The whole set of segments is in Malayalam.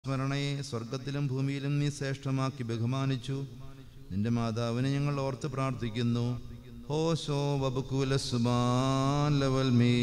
സ്മരണയെ സ്വർഗത്തിലും ഭൂമിയിലും നീ ശ്രേഷ്ഠമാക്കി ബഹുമാനിച്ചു നിന്റെ മാതാവിനെ ഞങ്ങൾ ഓർത്ത് പ്രാർത്ഥിക്കുന്നു ഹോശോ വബുക്കുല സുബാൻ ലവൽ മീ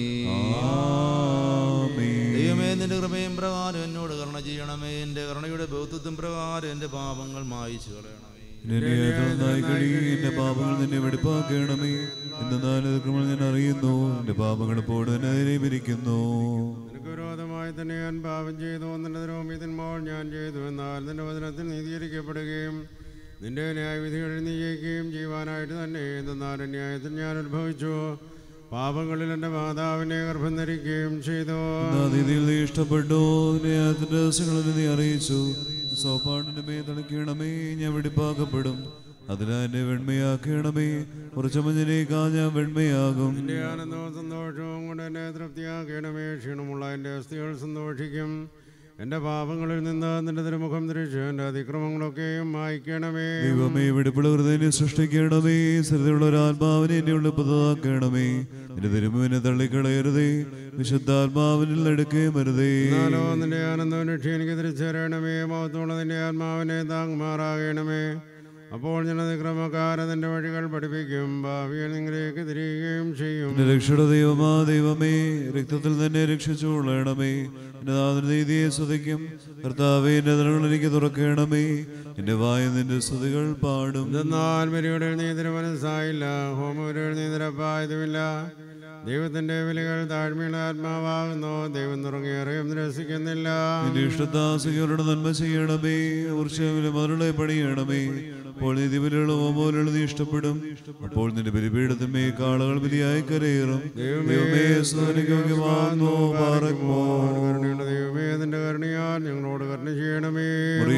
ദൈവമേ നിന്റെ കൃപയും പ്രകാരം എന്നോട് കരുണ ചെയ്യണമേ എൻ്റെ കരുണയുടെ ബൗദ്ധത്വം പ്രകാരം എൻ്റെ പാപങ്ങൾ മായിച്ചു കളയണമേ നിന്നെ നന്നായി കഴിയും എന്റെ പാപങ്ങൾ നിന്നെ വെടിപ്പാക്കണമേ എന്നാൽ ക്രമങ്ങൾ ഞാൻ അറിയുന്നു എന്റെ പാപങ്ങൾ ഇപ്പോൾ തന്നെ വിരിക്കുന്നു നിനക്ക് വിരോധമായി തന്നെ ഞാൻ പാപം ചെയ്തു നിന്റെ ദ്രോമിതന്മോൾ ഞാൻ ചെയ്തു എന്നാൽ നിന്റെ വചനത്തിൽ നീതീകരിക്കപ്പെടുകയും നിന്റെ ന്യായവിധികളിൽ നീ ജയിക്കുകയും ചെയ്യുവാനായിട്ട് തന്നെ എന്നാൽ ന്യായത്തിൽ ഞാൻ ഉത്ഭവിച്ചു പാപങ്ങളിൽ എൻ്റെ മാതാവിനെ ഗർഭം ധരിക്കുകയും ചെയ്തു രീതിയിൽ നീ ഇഷ്ടപ്പെട്ടു ന്യായത്തിന്റെ രഹസ്യങ്ങളിൽ നീ അറിയിച്ചു സോപ്പാടിന്റെ മേ തളിക്കണമേ ഞാൻ വെടിപ്പാക്കപ്പെടും അതിനാൽ എന്നെ വെണ്മയാക്കണമേ കുറച്ച് മഞ്ഞനേക്കാ ഞാൻ വെണ്മയാകും നിന്റെ ആനന്ദവും സന്തോഷവും കൊണ്ട് എന്നെ തൃപ്തിയാക്കണമേ ക്ഷീണമുള്ള എൻ്റെ അസ്ഥികൾ സന്തോഷിക്കും എൻ്റെ പാപങ്ങളിൽ നിന്ന് നിന്റെ തിരുമുഖം തിരിച്ച് എൻ്റെ അതിക്രമങ്ങളൊക്കെയും മായ്ക്കണമേ ദൈവമേ വെടിപ്പുള്ള ഹൃദയനെ സൃഷ്ടിക്കണമേ സ്ഥിരതയുള്ള ഒരു ആത്മാവിനെ എന്നെ ഉള്ളിൽ പുതുതാക്കണമേ എന്റെ തിരുമുവിനെ തള്ളിക്കളയരുതേ വിശുദ്ധാത്മാവിനിൽ എടുക്കേമരുതേ എന്നാലോ നിന്റെ ആനന്ദം രക്ഷ എനിക്ക് തിരിച്ചറിയണമേ മഹത്വമുള്ള നിന്റെ ആത്മാവിനെ താങ്ങുമാറാകണമേ അപ്പോൾ ഞാൻ അതിക്രമക്കാരെ നിന്റെ വഴികൾ പഠിപ്പിക്കും ഭാവിയിൽ നിങ്ങളിലേക്ക് തിരികുകയും ചെയ്യും എന്റെ രക്ഷയുടെ ദൈവമാ ദൈവമേ രക്തത്തിൽ തന്നെ രക്ഷിച്ചുകൊള്ളണമേ എന്റെ നാദനീതിയെ സ്തുതിക്കും കർത്താവേ എന്റെ നിലകൾ എനിക്ക് തുറക്കണമേ എന്റെ വായ നിന്റെ സ്തുതികൾ പാടും എന്നാൽ വരികളിൽ നീ തിരുമനസ്സായില്ല ഹോമവരികൾ നീ നിരപ്പായതുമില്ല ദൈവത്തിന്റെ വിളികൾ താഴ്മയുള്ള ആത്മാവാകുന്നു ദൈവം നുറങ്ങിയേറെയും നിരസിക്കുന്നില്ല എന്റെ ഇഷ്ടദാസികളുടെ നന്മ ചെയ്യണമേ ഉർച്ചവിലെ മകളുടെ പണിയണമേ അപ്പോൾ നീ ദിവലുള്ള ഓമോലുള്ള നീ ഇഷ്ടപ്പെടും അപ്പോൾ നിന്റെ ബലിപീഠത്തിന്മേ കാളകൾ ബലിയായി കരയേറും ദൈവമേ സ്തുതിക്കുവാനോ പാറക്കുമോ കരുണയുള്ള ദൈവമേ നിന്റെ കരുണയാൽ ഞങ്ങളോട് കരുണ ചെയ്യണമേ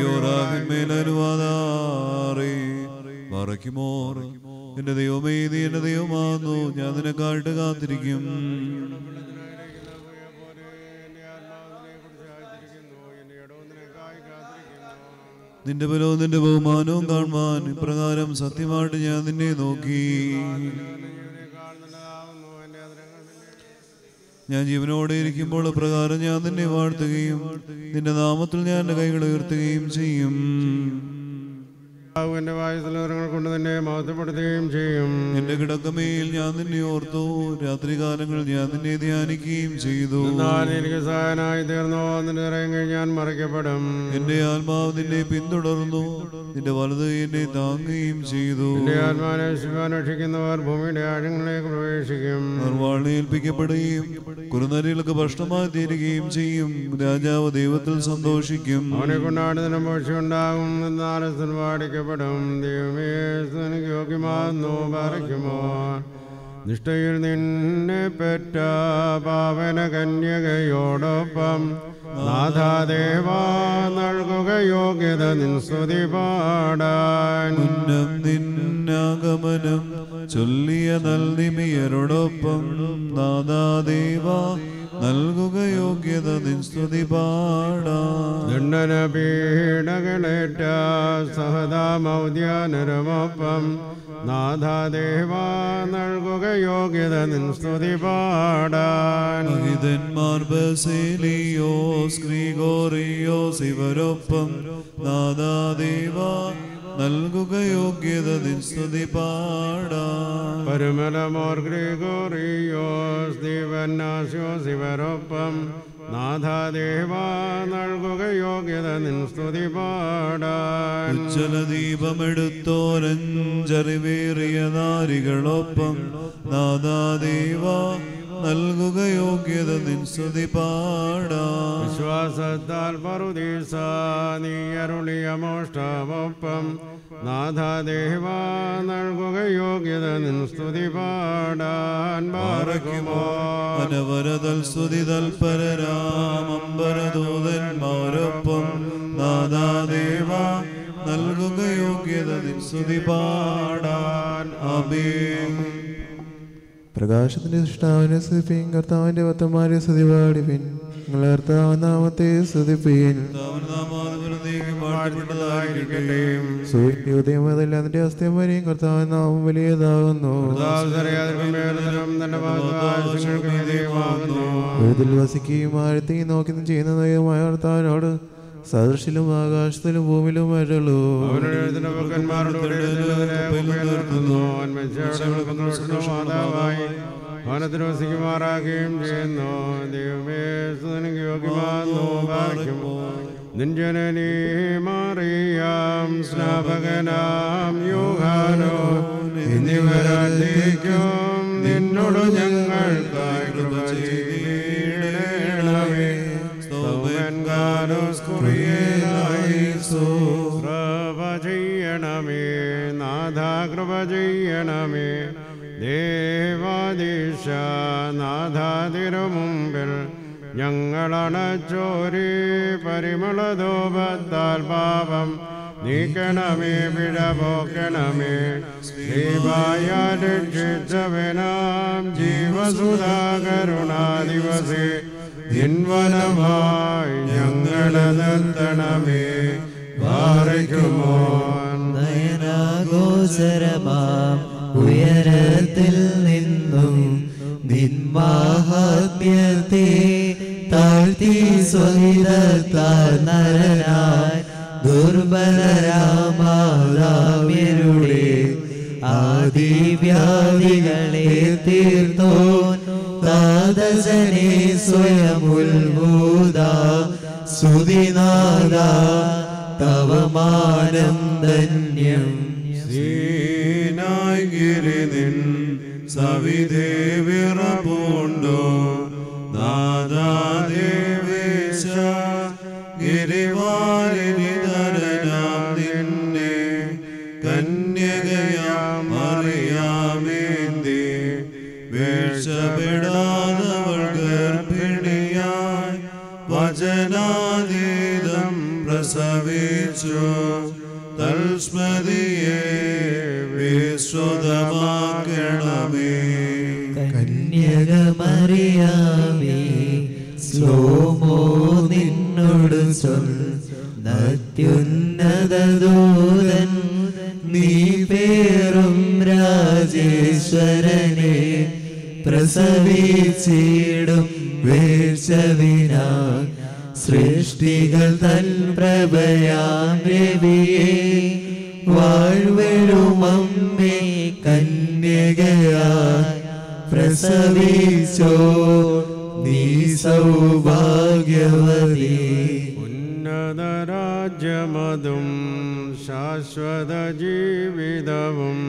മുറിയോറാകിന്മേലനുവാദാറേ മറയ്ക്കുമോ എന്റെ ദൈവമേ നീ എന്റെ ദൈവമാകുന്നു ഞാൻ നിനക്കായിട്ട് കാത്തിരിക്കും നിന്റെ ബലവും നിന്റെ ബഹുമാനവും കാണുവാൻ ഇപ്രകാരം സത്യമായിട്ട് ഞാൻ നിന്നെ നോക്കി ഞാൻ ജീവനോടെ ഇരിക്കുമ്പോൾ പ്രകാരം ഞാൻ നിന്നെ വാഴ്ത്തുകയും നിന്റെ നാമത്തിൽ ഞാൻ എൻ്റെ കൈകൾ ഉയർത്തുകയും ചെയ്യും എന്റെ വായുസലവരങ്ങൾ കൊണ്ട് തന്നെ മഹത്വപ്പെടുത്തുകയും ചെയ്യും എന്റെ കിടക്കമേൽ ഞാൻ നിന്നെ ഓർത്തു രാത്രികാലങ്ങൾ ഞാൻ നിന്നെ ധ്യാനിക്കുകയും ചെയ്തു എന്നാൽ എനിക്ക് സഹായനായി തീർന്നോ നിന്റെ ഇറങ്ങി കഴിഞ്ഞാൽ മറിക്കപ്പെടും എന്റെ ആത്മാവ് നിന്നെ പിന്തുടർന്നു നിന്റെ വലത് എന്നെ താങ്ങുകയും ചെയ്തു എന്റെ ആത്മാനെ ശിവാൻ രക്ഷിക്കുന്നവർ ഭൂമിയുടെ ആഴങ്ങളിലേക്ക് പ്രവേശിക്കും അവർ വാളേൽപ്പിക്കപ്പെടുകയും കുറുനരികൾക്ക് ഭക്ഷണമായി തീരുകയും ചെയ്യും രാജാവ് ദൈവത്തിൽ സന്തോഷിക്കും അവനെ കൊണ്ടാടുന്നതിന് മോശമുണ്ടാകും എന്നാലും പാടിക്കപ്പെടും ദൈവമേ എനിക്ക് യോഗ്യമാകുന്നു പറയ്ക്കുമോ നിഷ്ഠയിൽ നിന്നെ പെറ്റ പാവന കന്യകയോടൊപ്പം നാഥാദേവാ നൽകുക യോഗ്യത നിൻ സ്തുതി പാടാൻ ഉന്നം നിന്നാഗമനം ചൊല്ലിയ നൽനിമിയരോടൊപ്പം നാദാദേവ നൽകുക യോഗ്യത നിൻ സ്തുതി പാടാം ദണ്ഡന പീഡകളേറ്റ സഹതാമൗദ്യാനരമൊപ്പം നാഥാദേവാ നൽകുക യോഗ്യത നിൻ സ്തുതി പാടാൻ മഹിതന്മാർ ബസേലിയോസ് ഗ്രിഗോറിയോസ് ഇവരൊപ്പം നാദാദേവ നൽകുക യോഗ്യത നിൻ സ്തുതി പാടാം പരുമലമോർ ഗ്രിഗോറിയോസ് ദിവന്നാസ്യോസ് ഇവരൊപ്പം നാഥാദേവാ നൽകുക യോഗ്യത നിൻ സ്തുതി പാടാൻ ഉജ്ജലദീപമെടുത്തോരഞ്ചറിവേറിയ നാരികളൊപ്പം നാദാദേവ നൽകുക യോഗ്യത നിൻ സ്തുതി പാടാം വിശ്വാസത്താൽ പറുദീസ നീ അരുളിയ മോഷ്ടമൊപ്പം നാഥാദേവാ നൽകുക യോഗ്യത നിൻ സ്തുതി പാടാൻ പാറക്കുമോ അനവരതൽ സ്തുതി തൽപരരാമംബരദൂതന്മാരൊപ്പം നാദാദേവ നൽകുക യോഗ്യത നിൻ സ്തുതി പാടാൻ അമേൻ പ്രകാശത്തിന്റെ സൃഷ്ടാവിനെ സ്തുതിപ്പിൻ കർത്താവിന്റെ ഭക്തന്മാരെ സ്തുതി പാടിപ്പിൻ നിങ്ങൾ കർത്താവ് നാമത്തെ സ്തുതിപ്പിൻ പാടിപ്പെട്ടതായിരിക്കട്ടെ സൂര്യോദയം മുതൽ അതിന്റെ അസ്തം വരെയും കർത്താവ് നാമം വലിയതാകുന്നു ദാസരയാതിർക്കും തന്റെ വാഗ്ദാനങ്ങൾക്ക് വിധേയമാകുന്നു വീട്ടിൽ വസിക്കുകയും ആഴത്തെയും നോക്കി ചെയ്യുന്ന ദൈവമായ കർത്താവിനോട് സദൃശിലും ആകാശത്തിലും ഭൂമിയിലും വരളൂ അവരുടെ എഴുതിന്റെ ഭക്തന്മാരുടെ കൂടെ എഴുന്നേൽക്കുന്നതിനെ കുപ്പയിൽ നിർത്തുന്നു. അന്വേഷിച്ചവിടെ വിളക്കുന്ന മാതാവായി വനത്തിൽ വസിക്കുമാറാക്കുകയും ചെയ്യുന്നു ദൈവമേ സ്തുതിക്ക് യോഗ്യമാകുന്നു ഭാഗ്യമോ നിഞ്ജനനീ മാറിയാം സ്നാപകനാം യൂഹാനോ എന്നിവരാധിക്കും നിന്നോട് ഞങ്ങൾക്കായി കൃപ ചെയ്യണമേ സ്തോമൻ ഗാനോസ് കുറിയേലായിസോ കൃപ ചെയ്യണമേ നാഥ കൃപ ചെയ്യണമേ ദേവാദീശ നാഥ തിരുമുമ്പിൽ ഞങ്ങളണച്ചോരി പരിമളധൂപത്താൽ പാപം നീക്കണമേ പിഴ പോക്കണമേ ദൈവായ രക്ഷിച്ചവനാം ജീവസുധാ കരുണാ ദിവസേ നിൻവനമായി ഞങ്ങളെ നിർത്തണമേ പാറയ്ക്കുമോ നയനാഗോചരമാം ഉയരത്തിൽ നിന്നും നിന്മാഹാത്മ്യത്തെ താഴ്ത്തി സ്വഹിതത്താൽ നരനായി ദുർബലരാമാതാമ്യരുടെ ആദിവ്യാധികളെ തീർത്തോൻ താതജനെ സ്വയമുൽഭൂത സുതിനാഥ തവമാനം ധന്യം സീനായിരി നിൻ സവിധേ വിറപൂണ്ടോ നാദാദേവേശ ഗിരിവാരിനി ധരനാം നിന്നെ കന്യകയാം അറിയാമേന്തി വീഴ്ചപ്പെടാതവൾ ഗർഭിണിയായി വചനാതീതം പ്രസവിച്ചു തൽസ്മതിയെ വിശ്രുതമാക്കണമേ കന്യകമറിയാമേ സ്ലോമോ നിന്നോട് ചൊൽ അത്യുന്നതദൂതൻ നീ പേറും രാജേശ്വരനെ പ്രസവിച്ചിടും വീഴ്ചവിന സൃഷ്ടികൾ തൻ പ്രഭയാം രവിയെ വാഴ്വെഴുമമ്മേ കന്യകയായി പ്രസവിച്ചോ നീ സൗഭാഗ്യവതി ഉന്നതരാജ്യമതും ശാശ്വത ജീവിതവും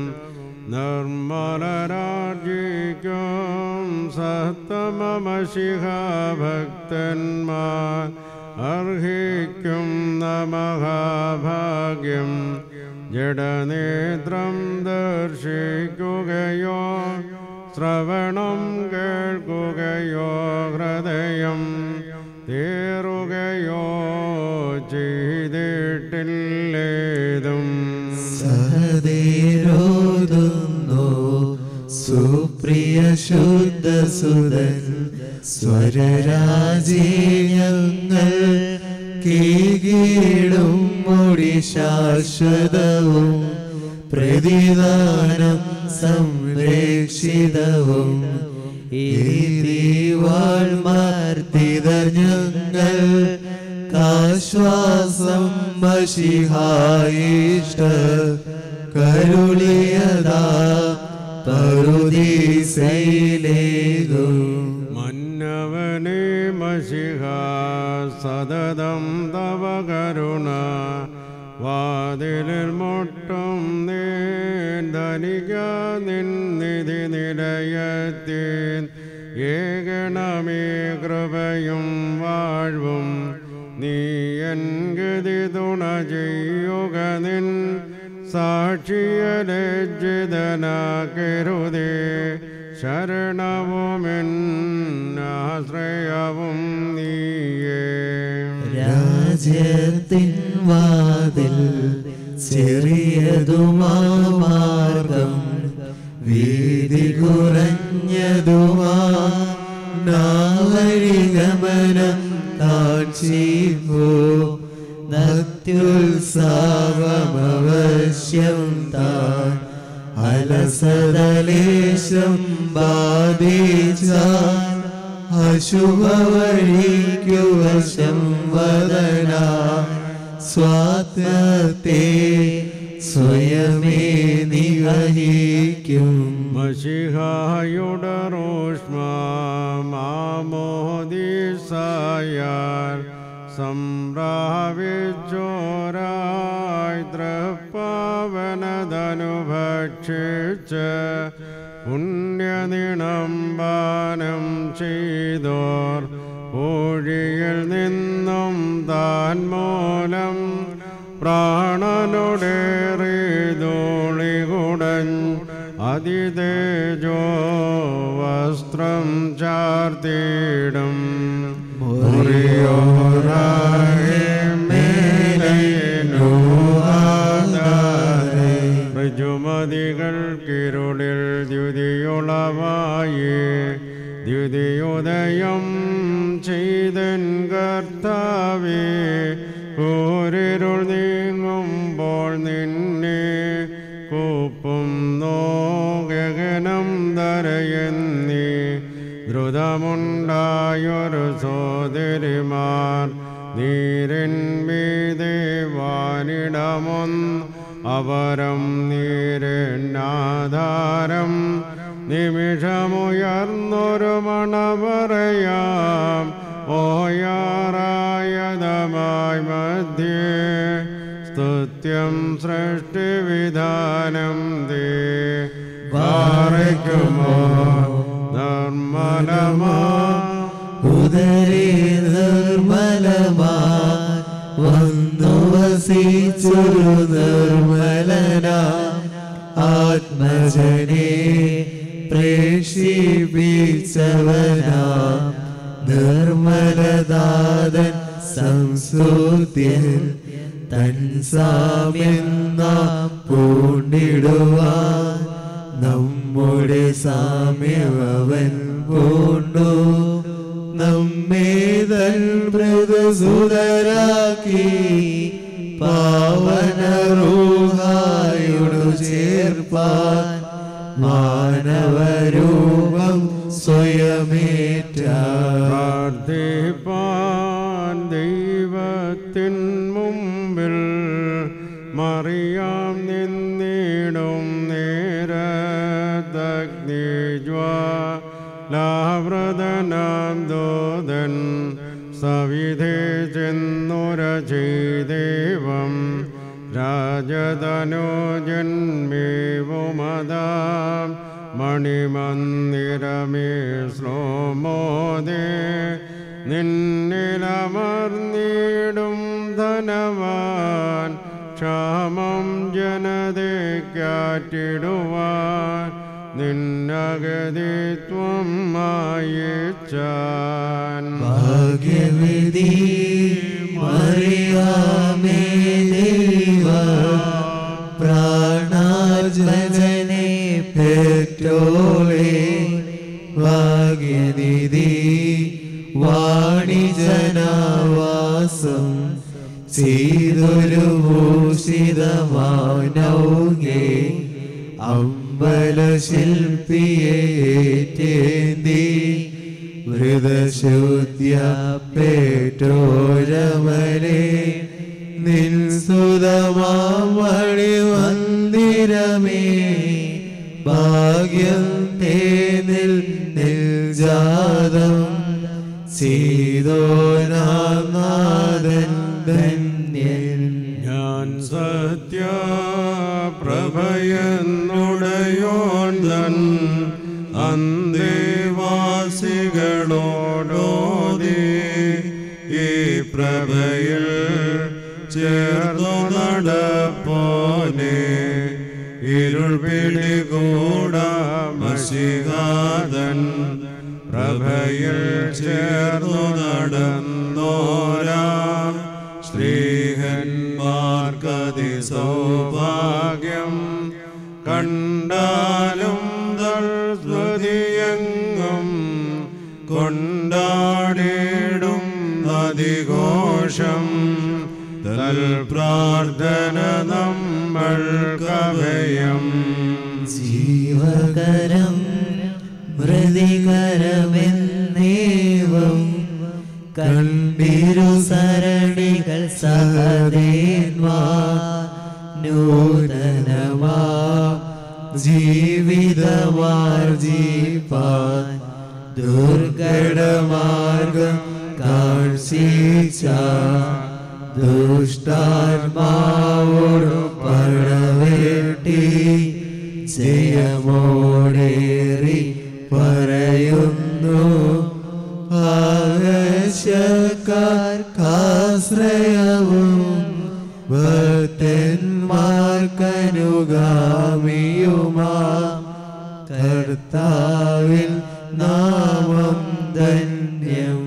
നിർമ്മലരാജ്യിക്കും സത്തമമശിഹ ഭക്തന്മാർ അർഹിക്കും നമഹാഭാഗ്യം ജഡനേത്രം ദർശിക്കുകയോ ശ്രവണം കേൾക്കുകയോ ഹൃദയം തേറുകയോ ചെയ്തിട്ടില്ലേതും സഹദേരോതുന്നു സുപ്രിയ ശുദ്ധ സുതൻ സ്വരരാജി ഞങ്ങൾ കീകീടും മുടി ശാശ്വതവും പ്രതിദാനം സംരക്ഷിതവും വാൾമാർത്തിതർ ഞങ്ങൾ കാശ്വാസം മഷിഹായിഷ്ട കരുളിയതാ പറുദീസയിലേകും മന്നവനെ മഷിഹ സതതം തവ കരുണ വാതിലിൽ മുട്ടും നീൻ ധനിക നിന്നിധി നിലയത്തേൻ ഏകണമേ കൃപയും വാഴ്വും നീ എൻ ഗതി തുണ ചെയ്യുക നിൻ സാക്ഷിയലജ്ജിതനാക്കരുതേ ശരണവുമെന്നാശ്രയവും നീയേ രാജ്യത്തിൻ വാതിൽ ചെറിയതുമാ മാർഗം വീതി കുറഞ്ഞതുമാ നാവരിഗമനം കാക്ഷിപ്പോ നത്യുത്സവമവശ്യം താൻ അലസതലേശം ബാധിച്ച അശുഭവഴിക്കു വശം വദന സ്വാത്മത്തെ സ്വയമേ നിവഹിക്കും മഷിഹായുടെ റോഷ്മാമോദിസായാൽ സംപ്രാവിച്ചോരായി തൃപ്പാവനതനുഭക്ഷിച്ച് പുണ്യനിണംബാനം ചെയ്തോർ ഊഴിയിൽ നിന്നും താൻ മൂലം പ്രാണനുടേറിതോളികുടൻ അതിതേജോ വസ്ത്രം ചാർത്തിയിടും ഋജുമതികൾക്കിരുളിൽ ദ്യുതിയുളവായി ദ്യുതിയുദയം ചെയ്തൻ കർത്താവേ കൂരിരുൾ നീങ്ങുമ്പോൾ നിന്നെ കൂപ്പും നോഗനം ധരയെന്നീ ദ്രുതമുണ്ടായൊരു സോദരിമാർ നീരൻ മീതെ വാനിടമൊന്ന് അവരം നീരനാധാരം നിമിഷമുയർന്നൊരു മണ പറയാം ഓയാറായതമായി മധ്യേ സ്തുത്യം സൃഷ്ടിവിധാനം ദേ പാറയ്ക്കുമോ നിർമ്മലമാ ഉദരേ നിർമ്മലമാ വന്നു വസിച്ചൊരു നിർമ്മലന ആത്മജനെ പ്രേക്ഷിപ്പിച്ചവനാ നിർമ്മലദാതൻ സംസ്തുത്യൻ തൻ സാമ്യം നാം പൂണ്ടിടുവാൻ നമ്മുടെ സാമ്യവൻ പൂണ്ടു നമ്മെ തൻ മൃദുസുതരാക്കി പാവനറൂഹായോടു ചേർപ്പാൻ മാനവരൂപം സ്വയമേറ്റ പ്രാർത്ഥിപ്പാൻ ദൈവത്തിൻ മുമ്പിൽ മറിയാം നിന്നിടും നേരത്തഗ്നിജ്വാലാവൃതനാം ദോതൻ സവിധേ ചെന്നുര ചെയ്ദേവം രാജതനോജന്മേവുമതാം മണിമന്ദിരമേ ശ്ലോമോദേ നിന്നിലമർന്നിടും ധനവാൻ ക്ഷാമം ജനതയ്ക്കാറ്റിടുവാൻ നിന്നഗതിത്വം മായിച്ചാൻ ഭാഗ്യവിധി മറിയാമേ ദൈവ പ്രാണാജനെ പെറ്റോളെ ഭാഗ്യനിധി വാണിജനവാസം ചെയ്തൊരു ഭൂഷിതമാനൗകെ അമ്പലശില്പിയേറ്റേന്തി മൃതശുദ്ധ്യ പേറ്റോരമലെ നിൻസുതമാമണി മന്ദിരമേ ഭാഗ്യം തേ നിൽ നിൽജാതം സീതോനാഥൻ ധന്യൻ ഞാൻ സത്യപ്രഭയെന്നുടയോൻ തൻ അന്തേവാസികളോടോതി ഈ പ്രഭയിൽ ചേർന്നു നടപ്പോനെ ഇരുൾ പിടികൂടാമശികാതൻ പ്രഭയിൽ ചേർന്നു നടന്നോരാ സ്ത്രീഹന്മാർക്കതി സൗഭാഗ്യം കണ്ടാലും തൽസ്മൃതിയെങ്ങും കൊണ്ടാടിടും അതിഘോഷം തൽ പ്രാർത്ഥന നമ്മൾക്കഭയം ജീവകരം മൃതികരമെന്നേ കണ്ടിരു സരണികൾ സഹദേന്മാ നൂതനമാ ജീവിതമാർജീപ്പാൻ ദുർഘടമാർഗം കാഴ്ച ദുഷ്ടാത്മാവോട് പടവേട്ടി ജയമോടേറി പറയുന്നു ആകാശക്കാർക്കാശ്രയവും ഭക്തന്മാർക്കനുഗാമിയുമാ കർത്താവിൽ നാമം ധന്യം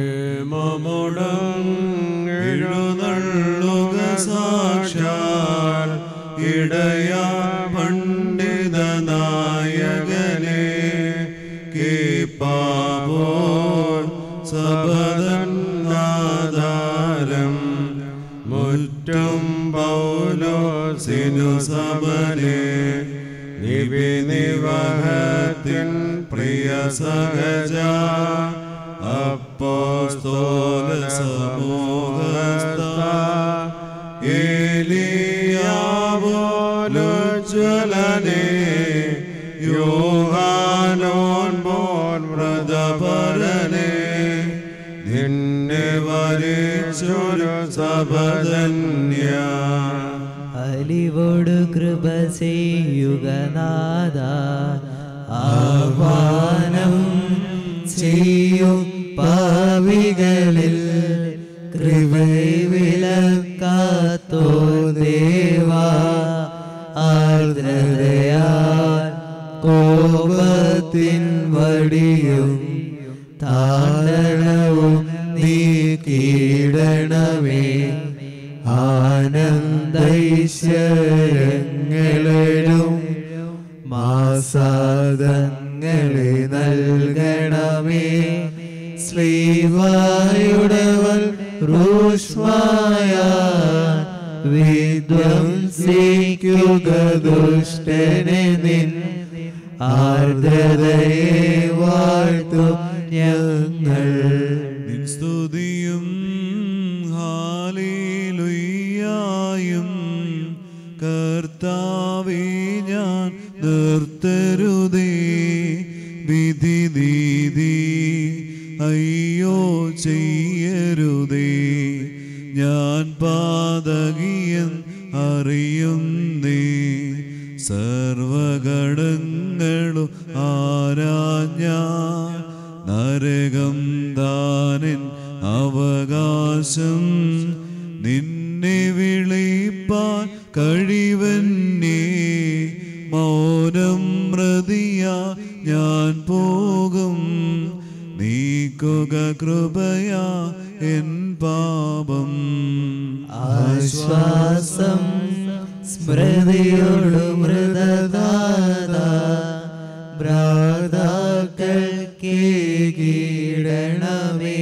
എഴുന്നള്ളുക സാക്ഷാൽ ഇടയാ പണ്ഡിത നായകനെ കേപ്പാവോർ സബദന്നാധാരം മുറ്റും പൗലോസിനു സമനെ നിവിനിവഹത്തിൻ പ്രിയ സഹജ അപ്പോസ്തോല സമൂഹസ്ഥ ഏലിയാവോലുജ്വലനെ യോഹാനോൻ പോൻ വ്രതപരനെ നിന്നെ വരിച്ചൊരു സഭധന്യ അലിവോട് കൃപ ചെയ്യുക നാദ ആഹ്വാനം ചെയ്യും പാവികളിൽ കൃപവിലക്കാത്തോ ദേവാ ആർദ്രതയാൽ കോപത്തിൻ വടിയും താരണവും നീ കീടണമേ ആനന്ദൈശ്വരങ്ങളും മാസാദങ്ങളെ നൽകണമേ ശ്രീവായുടവൽ റൂഷ്മായ വിധ്വംസിക്കുക ദുഷ്ടനെ നിൻ ആർദ്രതയെ വാഴ്ത്തും ഞങ്ങൾ നിൻ സ്തുതിയും ഹാലേലുയ്യായും കർത്താവേ ഞാൻ നിർത്തരുതേ വിധി നീതി അയ്യോ ചെയ്യരുതേ ഞാൻ പാതകിയൻ അറിയുന്നേ സർവഘടങ്ങളും ആരാഞ്ഞ നരകം ദാനൻ അവകാശം നിന്നെ വിളിപ്പാൻ കഴിവന്നേ മൗനം മൃതിയ ഞാൻ പോകും നീക്കുക കൃപയാ എൻ പാപം ആശ്വാസം സ്മൃതിയോട് മൃതദാത ഭ്രാതാക്കൾ കീടണമേ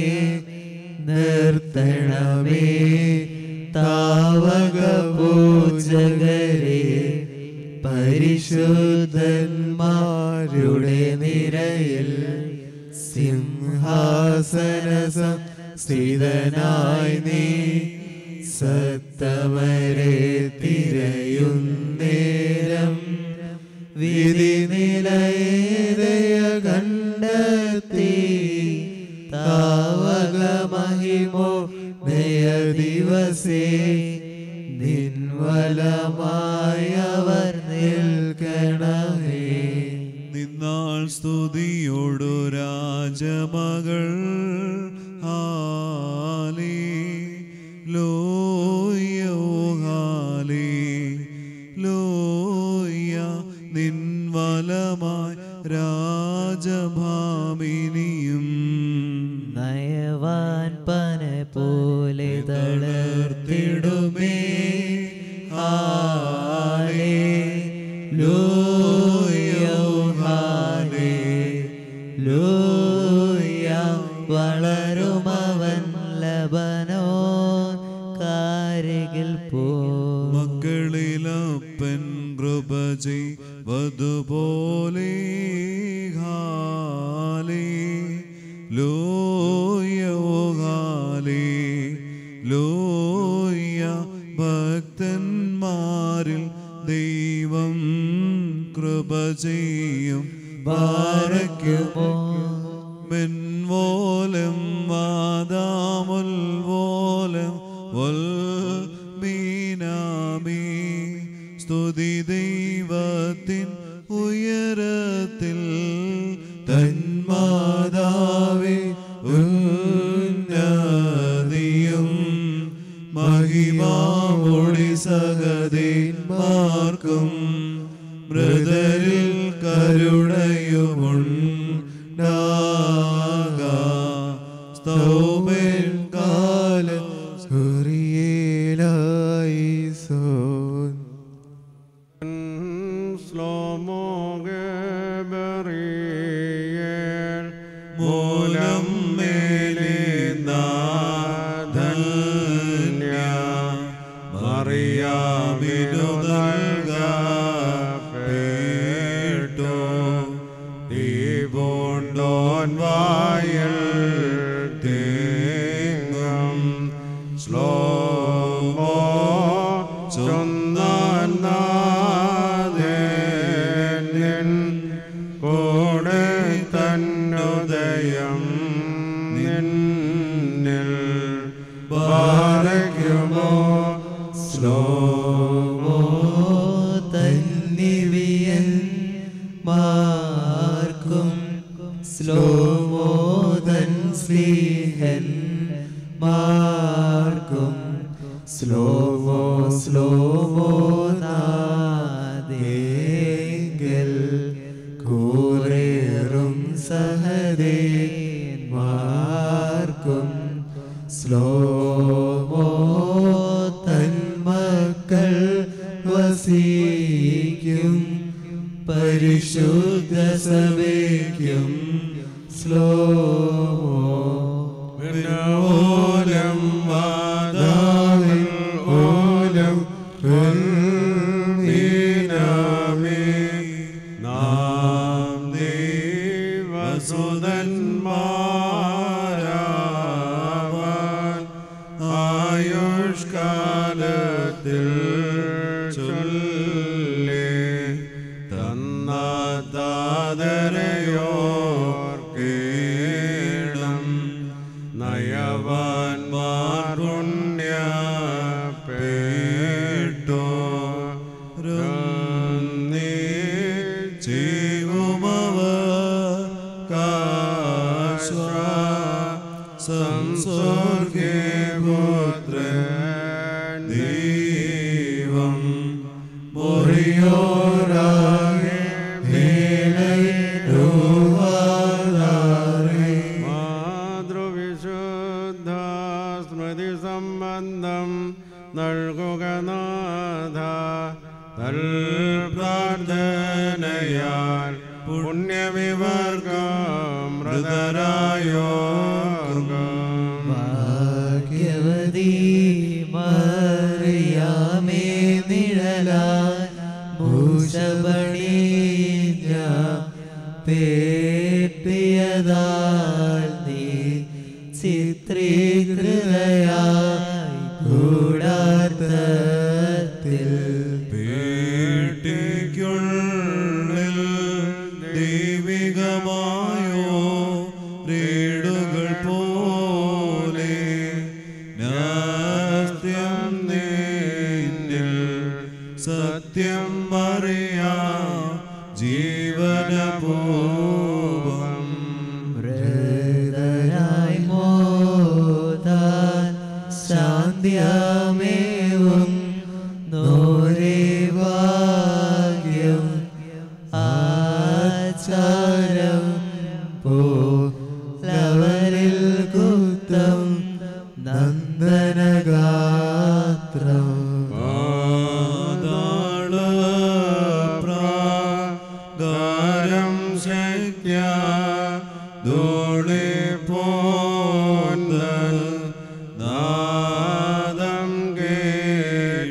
നിർത്തണമേ താവക പൂജകരെ പരിശുദ്ധന്മാരുടെ നിരയിൽ സിംഹാസനസം സ്ഥിതനായി നീ സത്തമരെ തിരയുന്നേരം വിധി നിലയതയ കണ്ടെത്തി താവക മഹിമോ ദയ ദിവസേ നിൻവലമായവർ നിൽക്കണമേ നിന്നാൾ സ്തുതിയോടു രാജമകൾ ഹാലേ ലോയോ ഹാലേ ലോയ നിൻവലമായി രാജഭാമിനിയും നയവാൻ പന പോലെ തളർത്തിടുമേ ഹാലേ ലോയോ ഹാലേ ലോയ വളരുമവൻ ലബനോ കാരികിൽ പോ മക്കളിലപ്പൻ കൃപ ചെയ്വതുപോലെ ഹാലേ ലോയോ ഹാലേ ഭക്തന്മാരിൽ ദൈവം കൃപ ചെയ്യും ബാരയ്ക്കുമോ മെൻവോലം വാദാമുൽ വോലം വൽ മീനാമി സ്തുതി ദൈവത്തിൻ ഉയരത്തിൽ തന്മാതാവേ ഉന്നതിയും മഹിമാമൊഴി സഹദേന്മാർക്കും മൃതരിൽ കരുണയുമുണ്ടാക സ്തൗമൻ കാലം കുറിയേലായി സോൻ സ്ലോമോ ഗബറിയേൽ മൂലം മേലെ നാഥന്യ മറിയാമിനു നൽകപ്പെട്ടു ദീപോണ്ടോൻ വായൽ തേങ്ങം സ്ലോമോ ചൊന്നാൻ നാഥൻ കൂടെ തന്നുദയം നിന്നിൽ പാരയ്ക്കുമോ സ്ലോമോ തന്നിവിയൻ മാർക്കും സ്ലോമോ തൻ സ്ലീഹൻ മാർക്കും സ്ലോമോ സ്ലോമോ നാദേങ്കൽ കൂറേറും സഹദേന്മാർക്കും സ്ലോമോ തന്മക്കൾ വസിക്കും പരിശുദ്ധ സഭയ്ക്കും സ്ലോമോ ഓലം വാദാവിൽ ഓലം നീനാമേ നാം ദേവസുതന്മാരാവാൻ ആയുഷ്കാലത്തിൽ ചൊല്ലി തന്ന താതരയോർക്കേണം നയവാൻമാർ പുണ്യപ്പെട്ടു ജീവുമവ സംസർഗേ പുത്രൻ ദൈവം മുറിയോരാകെ മാതൃവിശുദ്ധ സ്മൃതി സംബന്ധം നൽകുക നാഥ തൽ പ്രാർത്ഥനയാൽ പുണ്യവിവർഗം മൃതരായോർഗം ഭാഗ്യവതി മറിയാമേ നിഴലാൽ ഭൂഷപണീഞ്ഞ പേട്ടിയതാൽ നീ ചിത്രീകൃതയായി കൂടാത്തത്തിൽ പേട്ടിക്കുള്ളിൽ ദൈവികമായോ റേടുകൾ പോലെ നാസ്ത്യം നിന്നിൽ സത്യം അറിയാം ജീവനപൂർവം മൃതരായി മോദാൻ ശാന്തിയമേവും നോരേ ഭാഗ്യം ആചാരം പോലവരിൽ കുത്തം നന്ദനഗാത്രം പാതാള പ്രാകാരം ശക്യ ധൂളി പോന്തൽ നാദം കേട്ടിൽ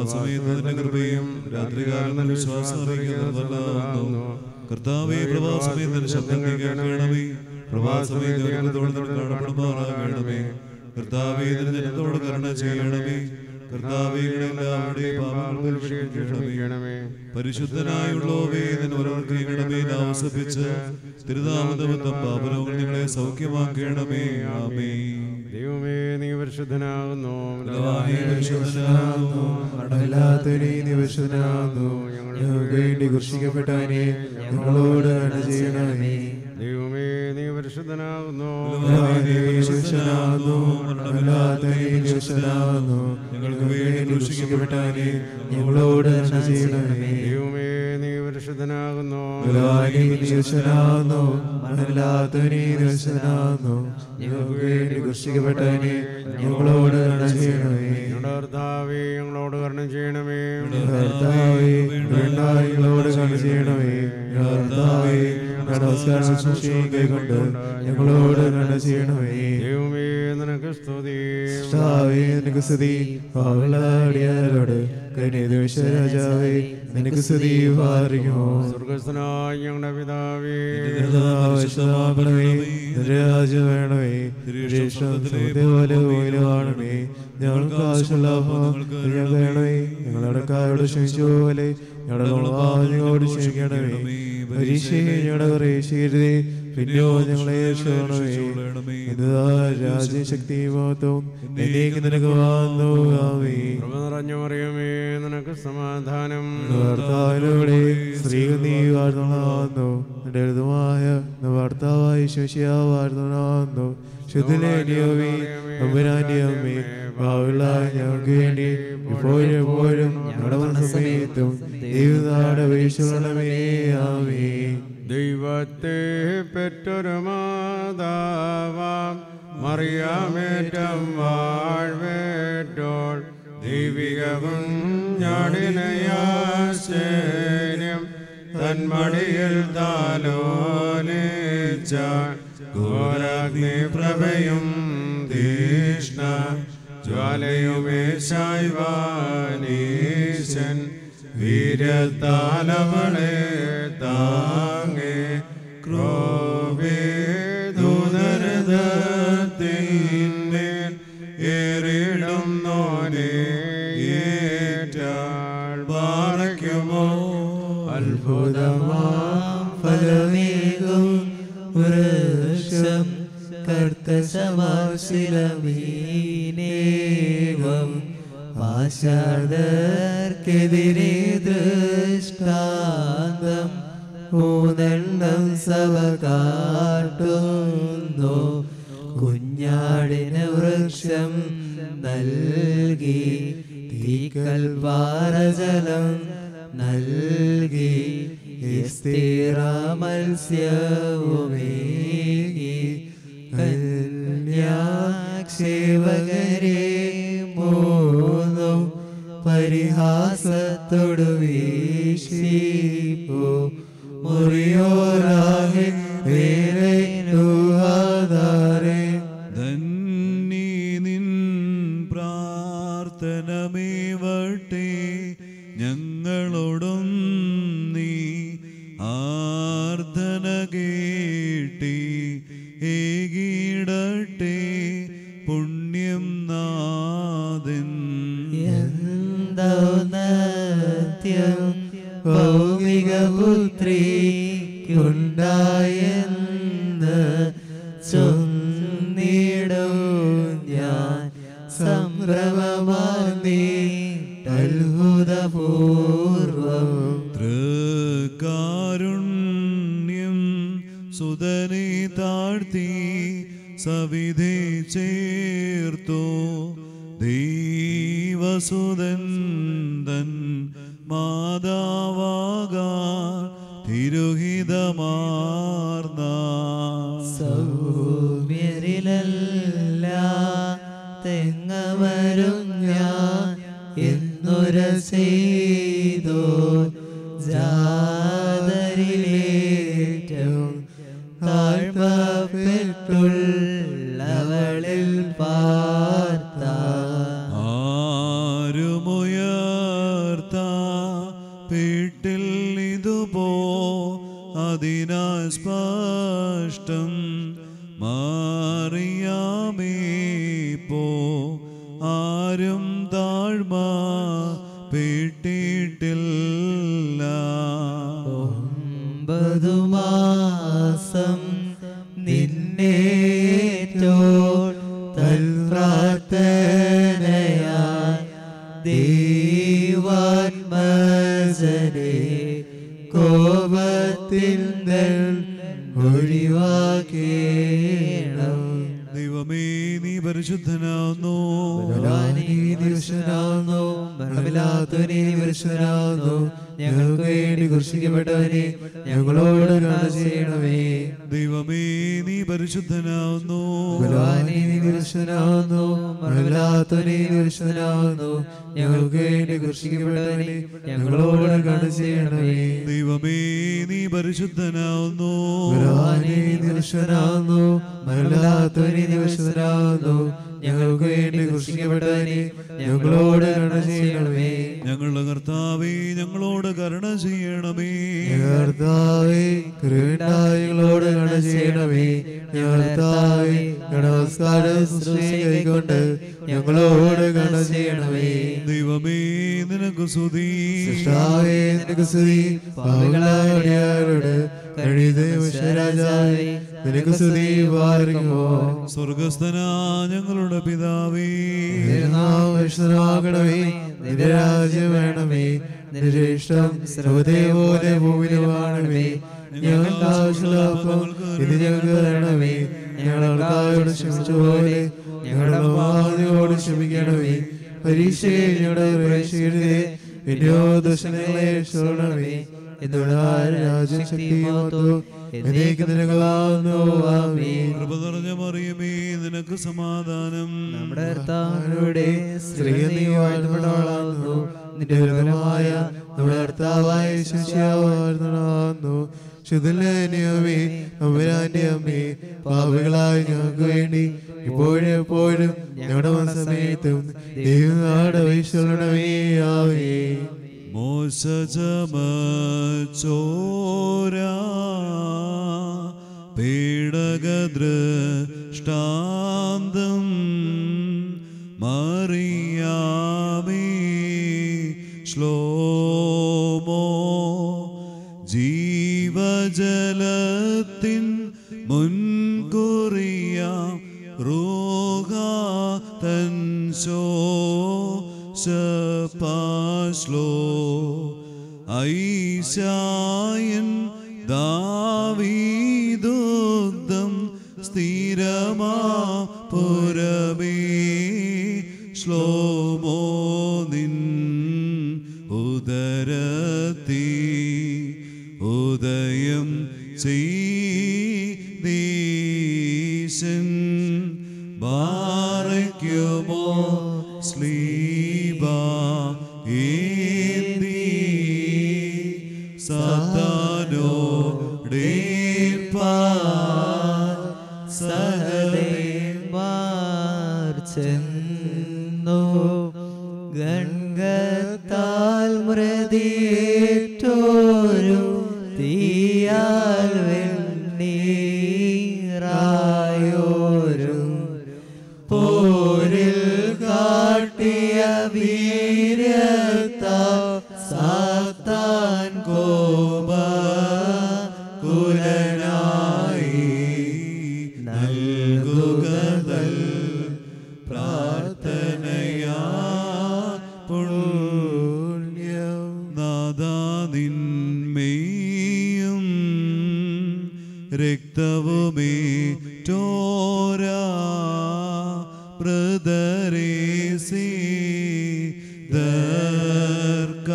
സമയത്ത് നിന്റെ കൃപയും രാത്രികാലം നിന്റെ വിശ്വാസം അറിയിക്കുന്നതല്ലാകുന്നു കർത്താവെ പ്രഭാസമയം നിന്റെ ശബ്ദം നീ കേൾക്കണമേ പ്രഭാസമയം ദൈവത്തോട് കാണപ്പെടുമാറാകണമേ കർത്താവെ നിന്റെ ജനത്തോട് കരുണ ചെയ്യണമേ കർത്താവെ എല്ലാവരുടെയും പാപങ്ങൾ പരിഹരിക്കണമേ പരിശുദ്ധനായുള്ളവേ നിന്റെ ഓരോർക്ക് ഇടമേ ആവസിപ്പിച്ച് തിരുനാമതമത്തം പാപരോഗങ്ങൾ നിങ്ങളെ സൗഖ്യമാക്കണമേ ആമേ ദൈവമേ നീ പരിശുദ്ധനാകുന്നു പിതാവേ, പരിശുദ്ധനാകുന്നു മരണമില്ലാത്തവനെ നീ പരിശുദ്ധനാകുന്നു ഞങ്ങൾക്ക് വേണ്ടി കുർഷിക്കപ്പെട്ടവനെ ഞങ്ങളോട് കരുണ ചെയ്യണമേ ദൈവമേ നീ പരിശുദ്ധനാകുന്നു പിതാവേ, നീ പരിശുദ്ധനാകുന്നു മരണമില്ലാത്തവനെ നീ പരിശുദ്ധനാകുന്നു ഞങ്ങൾക്ക് വേണ്ടി കുർഷിക്കപ്പെട്ടവനെ ഞങ്ങളോട് കരുണ ചെയ്യണമേ ദൈവമേ നീ പരിശുദ്ധനാകുന്നു പിതാവേ, നീ പരിശുദ്ധനാകുന്നു മരണമില്ലാത്തവനെ നീ പരിശുദ്ധനാകുന്നു ഞങ്ങൾക്ക് വേണ്ടി കുർഷിക്കപ്പെട്ടവനെ ഞങ്ങളോട് കരുണ ചെയ്യണമേ ഞങ്ങളുടെ കർത്താവേ ഞങ്ങളോട് കരുണ ചെയ്യണമേ കർത്താവേ വേണ്ടായികളോട് കരുണ ചെയ്യണമേ കർത്താവേ നമസ്കാരം ശുശ്രൂഷയും കൈകൊണ്ട് ഞങ്ങളോട് കരുണ ചെയ്യണമേ ദൈവമേ നിനക്ക് സ്തുതി കർത്താവേ നിനക്ക് സ്തുതി പാവളാടിയാരോട് കന്യദേശരാജാവേ നിനക്ക് സ്തുതി പാറിയോ സ്വർഗസ്ഥനായ ഞങ്ങളുടെ പിതാവേ വിശദമാക്കണമേ രാജ്യം വേണമേ പോലെ പോലെ കാണണമേ ഞങ്ങൾക്ക് ആവശ്യമുള്ള ഞങ്ങൾക്ക് വേണമേ ഞങ്ങളുടെ കാരോട് ക്ഷമിച്ച പോലെ ഞങ്ങളുടെ ഞങ്ങളോട് ക്ഷമിക്കണമേ പരീക്ഷയെ ഞങ്ങളുടെ പരീക്ഷയരുതേ പിന്നെയോ ഞങ്ങളെ ക്ഷണമേ ഇതാ രാജ്യശക്തി മഹത്വം എന്നേക്ക് നിനക്ക് വന്നു ആമേ കൃപ നിറഞ്ഞ മറിയമേ നിനക്ക് സമാധാനം ഭർത്താവിലൂടെ സ്ത്രീ നീ വാഴ്ത്തണമാകുന്നു നിന്റെ എഴുതുമായ ഭർത്താവായി ശശിയാ വാഴ്ത്തണമാകുന്നു ശുദ്ധലേനിയോമി അമ്പരാന്റെ അമ്മേ ഭാവിള്ള ഞങ്ങൾക്ക് വേണ്ടി ഇപ്പോഴും എപ്പോഴും ഞങ്ങളുടെ മനസ്സമയത്തും ദൈവനാട് വീഴ്ചകളമേ ആമേ ദൈവത്തെ പെറ്റൊരു മാതാവാം മറിയാമേറ്റം വാഴ്വേറ്റോൾ ദൈവികവും ഞാടിനയാശ്ചര്യം തന്മടിയിൽ താലോലിച്ച ഘോരാഗ്നി പ്രഭയും തീഷ്ണ ജ്വാലയുമേശായ്വാനീശൻ വീരത്താലവളെ താങ്ങേ ക്രോവേ ദൂതരതത്തിന്മേൽ ഏറിടും നോനെ ഏറ്റാൾ പാറയ്ക്കുമോ അത്ഭുതമാം ഫലമേകും വൃക്ഷം കർത്തസമാശിലമീനേകം പാശാദർക്കെതിരെ ദൃഷ്ടാന്തം മൂന്നെണ്ണം സഭ കാട്ടുന്നു കുഞ്ഞാടിന് വൃക്ഷം നൽകി തീക്കൽ പാറജലം നൽകി സ്ഥിര മത്സ്യവുമേകി കന്യാക്ഷേവകരെ മൂന്നു പരിഹാസത്തോടു വീശിപ്പോ മുറിയോരാകെ വേലനുവാദാരെ ധന്യേ നിൻ പ്രാർത്ഥനമേവട്ടെ ഞങ്ങളോടും നീ ആർദ്ദന കേട്ടി ഏകിടട്ടെ പുണ്യം നാഥൻ എന്തൗന്നത്യം ഭൗമിക പുത്രിക്കുണ്ടായെന്ന് ചൊന്നിടും ഞാൻ സംഭ്രമമാർന്നീ അത്ഭുതപൂർവം തൃക്കാരുണ്യം സുതനെ താഴ്ത്തി സവിധേ ചേർത്തോ ദൈവസുതൻ തൻ മാതാവാകാ തിരുഹിതമാർന്ന സൗമ്യരിലല്ല തെങ്ങമരും ഞാൻ എന്നുര ചെയ്തോ ജാതരിലേറ്റവും താഴ്മപ്പെട്ടുള്ളവളിൽ പാർത്ത ആരുമുയർന്നില്ല മറിയാമേ പോ ആരും താഴ്മ പെട്ടിട്ടില്ല ഒമ്പതു മാസം നിന്നേറ്റോ തൽപ്രാർത്ഥനയായി ദൈവാത്മജനെ കോപത്തിൽ ഒഴിവാക്കേണം ദൈവമേ നീ പരിശുദ്ധനാവുന്നു ദുഷ്ടനാവുന്നു മരണമില്ലാത്തവനെ നീ പരിശുദ്ധനാവുന്നു ഞങ്ങൾക്ക് വേണ്ടി കുർഷിക്കപ്പെട്ടവനെ ഞങ്ങളോട് കരുണ ചെയ്യണമേ ദൈവമേ നീ പരിശുദ്ധനാവുന്നു ബലവാനെ നീ പരിശുദ്ധനാവുന്നു മരണമില്ലാത്തവനെ നീ പരിശുദ്ധനാവുന്നു ഞങ്ങൾക്ക് വേണ്ടി കുർഷിക്കപ്പെട്ടവനെ ഞങ്ങളോട് കരുണ ചെയ്യണമേ ദൈവമേ നീ പരിശുദ്ധനാവുന്നു ബലവാനെ നീ പരിശുദ്ധനാവുന്നു മരണമില്ലാത്തവനെ നീ പരിശുദ്ധനാവുന്നു ഞങ്ങൾക്ക് വേണ്ടി കുർഷിക്കപ്പെട്ടവനെ ഞങ്ങളോട് കരുണ ചെയ്യണമേ ഞങ്ങളുടെ കർത്താവേ ഞങ്ങളോട് കരുണ ചെയ്യണമേ കർത്താവേ കൃപയുണ്ടായികളോട് കട ചെയ്യണമേ കർത്താവേ നമസ്കാര കൈക്കൊണ്ട് ഞങ്ങളോട് കട ചെയ്യണമേ ദൈവമേ നിനക്ക് സ്തുതി കർത്താവേ നിനക്ക് സ്തുതി പാവങ്ങളാടിയാരോട് രാജാവേ നിനക്ക് സ്തുതി പാർക്കുമോ സ്വർഗസ്ഥനാ ഞങ്ങളുടെ പിതാവേ വിശുദ്ധമാകണമേ നിന്റെ രാജ്യം വേണമേ നിന്റെ ഇഷ്ടം സർവതേ പോലെ ഭൂമിയിലുമാണമേ ഞങ്ങൾക്ക് ആവശ്യമുള്ള അപ്പം ഇത് ഞങ്ങൾക്ക് തരണമേ ഞങ്ങളോട് ക്ഷമിച്ച പോലെ ഞങ്ങളുടെ ബാധയോട് ക്ഷമിക്കണമേ പരീക്ഷയെ ഞങ്ങളുടെ പ്രേക്ഷിക്കരുതേ വിനോ ദുഷ്ടങ്ങളെ ക്ഷണമേ എന്നുള്ള രാജ്യം ശക്തിയോത്തോ എന്നേക്ക് നിനകളാവുന്നു ആമേൻ കൃപ നിറഞ്ഞ മറിയമേ നിനക്ക് സമാധാനം നമ്മുടെ കർത്താവിനോടെ സ്ത്രീ നീ വാഴ്ത്തപ്പെടാവുന്നു നിന്റെ ഫലമായ നമ്മുടെ കർത്താവായ ശിഷ്യാവുന്നു ശുദ്ധലനിയമേ അമ്മരാന്റെ അമ്മേ പാപികളായ ഞങ്ങൾക്ക് വേണ്ടി ഇപ്പോഴും എപ്പോഴും ഞങ്ങളുടെ സമയത്തും ദൈവനാട് വൈശ്വരണമേ ആവേ മോശജമച്ചോരാ പേടകദൃഷ്ടാന്തം മറിയാമേ ശ്ലോമോ ജീവജലത്തിൻ മുൻകുറിയാം റോഗാ തൻ ശോശപാശ്ലോ ഐശായൻ ദാവീദുഗ്ധം സ്ഥിരമാ പുരമേ ശ്ലോമോ നിൻ ഉദരത്തി ഉദയം ചെയ്തീശൻ ബാറയ്ക്കുമോ സ്ലീബ ഏന്തി സദാനോ ചെന്നു ഗൺഗത്താൽ മൃതിയേറ്റോരു തീയാൽ വെണ്ണീറായോരും പോരിൽ കാട്ടിയ വീര്യത്ത സാത്താൻ കോപ കുലനായി നൽകുകതൽ പ്രാർത്ഥനയാ പുണ്യം നാദാനിന്മേയും രക്തവുമേ ചോരാ ബ്രദരേസി ദർക്ക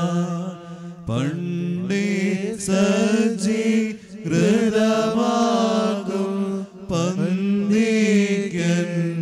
പണ്ടേ സജി ഹൃദമാകും പന്തിക്കൻ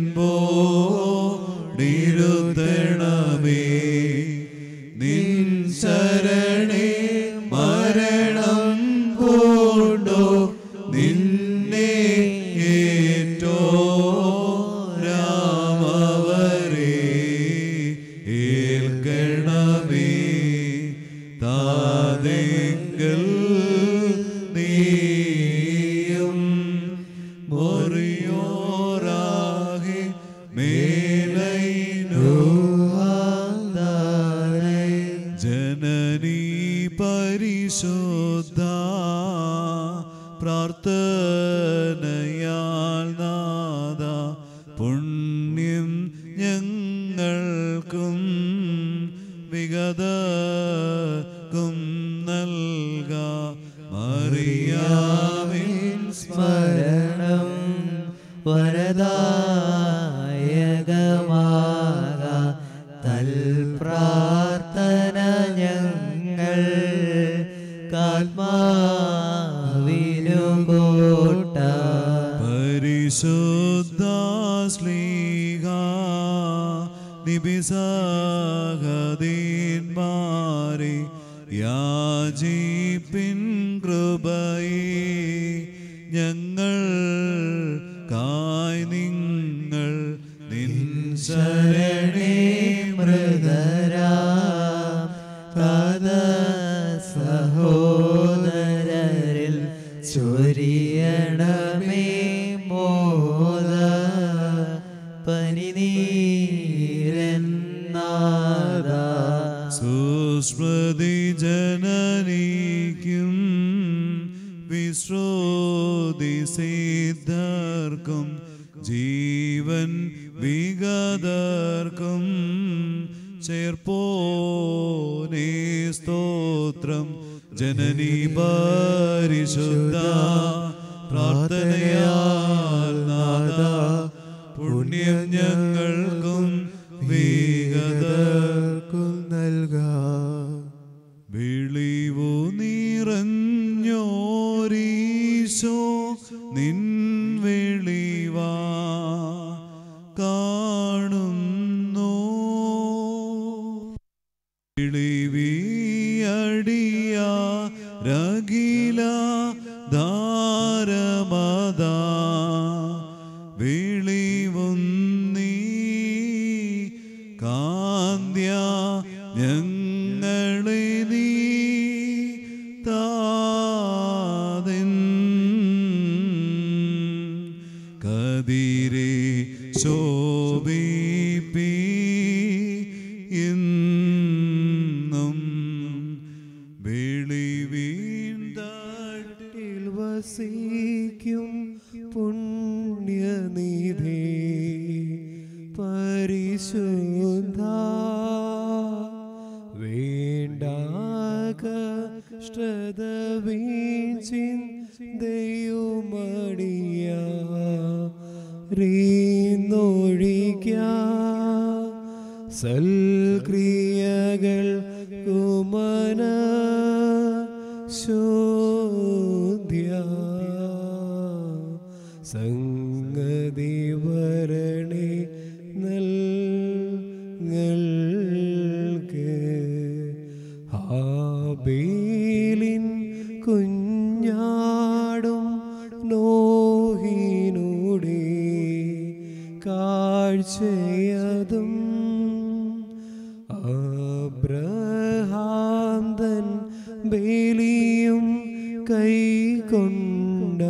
ജനനീ പരിശുദ്ധ പ്രാർത്ഥനയാൽ നാദ പുണ്യം ഞങ്ങൾക്കും വിഗതക്കും നൽക മറിയാമിൻ സ്മരണം വരദായകമാക തൽ പ്രാർത്ഥന ഞങ്ങൾ കാത്മാവിനു കോട്ട പരിശുദ്ധ സ്ലീഹ നിബിസഹദീന്മാരെ യാചിപ്പിൻ കൃപയെ ഞങ്ങൾ കായ് നിങ്ങൾ നിൻ ശരണേ മൃതരാ താത സഹോദരരിൽ ചൊരിയണമേ മോദ പനിനീരന്നാദ സുസ്മൃതി ജനനിക്കും വിശ്രോതി സിദ്ധർക്കും ജീവൻ വിഗതർക്കും ചേർപ്പോനേ സ്തോത്രം ജനനി പരിശുദ്ധ പ്രാർത്ഥനയാൽ നാദ പുണ്യം ഞങ്ങൾക്കും വിഗതർക്കും നൽകാം വിളിവു നിറഞ്ഞോരീശോ നിൻ വിളിവാ കാണുന്നു വിളിവിയടിയ രകില ധാരമതാ വിളിവും നീ കാന്ത്യ ഞങ്ങളെ നീ താതിൻ കതിരെ ശോഭിപ്പി ഇന്നും വെളിവീണ്ടട്ടിൽ വസിക്കും പുണ്യനിധി പരിശുദ്ധ വേണ്ടാകഷ്ടത വീഴ്ചിൻ ദൈവമടിയ റീന്നൊഴിക്ക സൽക്രിയകൾ കുമന ശോധ്യ സംഗതി വരണേ നൽകൾക്ക് ഹാബേലിൻ കുഞ്ഞാടും നോഹിനൂടെ കാഴ്ചയതും അബ്രഹാം തൻ ബലിയും കൈക്കൊണ്ട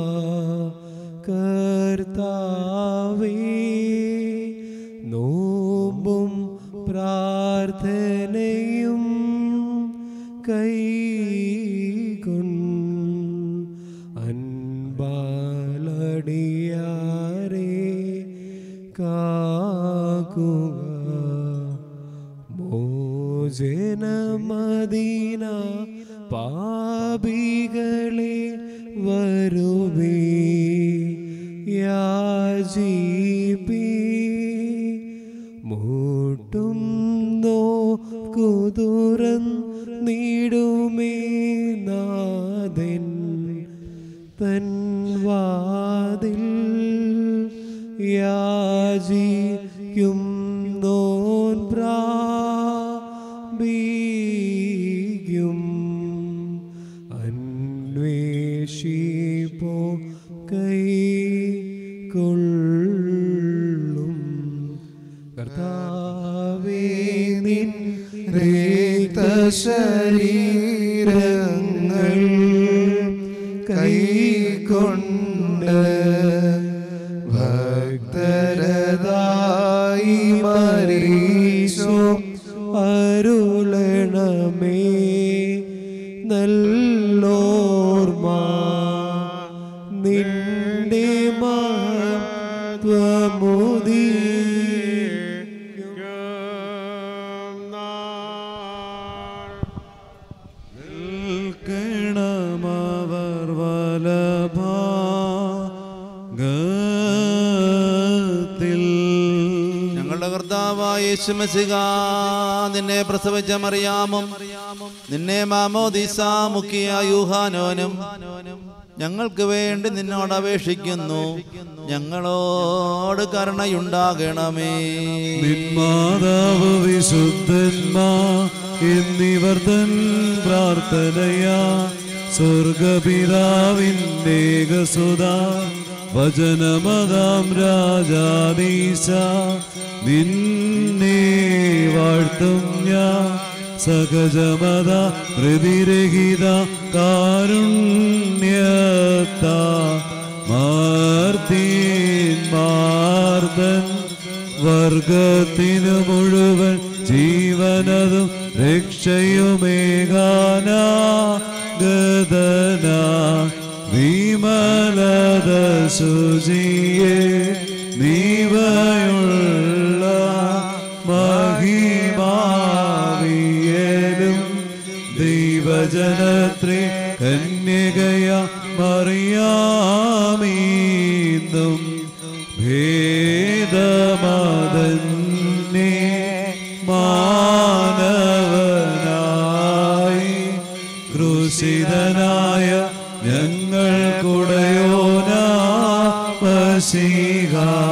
കർത്താവേ നോമ്പും പ്രാർത്ഥനയും കൈകൊൺ അൻപാലടിയാരെ കാക്കുക മോചനമദീന പാപികളെ വരുവേ യാചിപ്പി മുട്ടുന്നോ കുതുറൻ നീടുമേ നാഥൻ തൻ വാതിൽ യാചിക്കും നോൻ പ്രാപിക്കും അന്വേഷിപ്പോ കൈ കൊള്ളും കർത്താവേ നിൻ രക്തശരീരങ്ങൾ കൈകൊണ്ട് ഭക്തരതാ നിൽക്കണമവർ വലഭാഗത്തിൽ ഞങ്ങളുടെ കർത്താവായ യേശുമസിക നിന്നെ പ്രസവിച്ച മറിയാമും നിന്നെ മാമോദിസ മുഖിയ യൂഹാനോനും ഞങ്ങൾക്ക് വേണ്ടി നിന്നോട് അപേക്ഷിക്കുന്നു ഞങ്ങളോട് കരുണയുണ്ടാകണമേ നിന്മാതാവ് വിശുദ്ധന്മാ എന്നിവർ തൻ പ്രാർത്ഥനയാ സ്വർഗപിതാവിൻ്റെ സുത വചനമതാം രാജാദീശ നിന്നെ വാഴ്ത്തും ഞാൻ സഹജമത പ്രതിരഹിത കാരുണ്യത്ത മാർത്തീൻ മാർദ്ദൻ വർഗത്തിനു മുഴുവൻ ജീവനതും രക്ഷയുമേകാന ഗദന വിമലത ശുചിയെ നീവയുള്ള മഹിമാവിയലും ദൈവജനത്രി കന്യകയ മറിയാമീന്നും ഭേദമതന്നെ മാനവനായി ക്രൂശിതനായ ഞങ്ങൾക്കുടയോനാശീക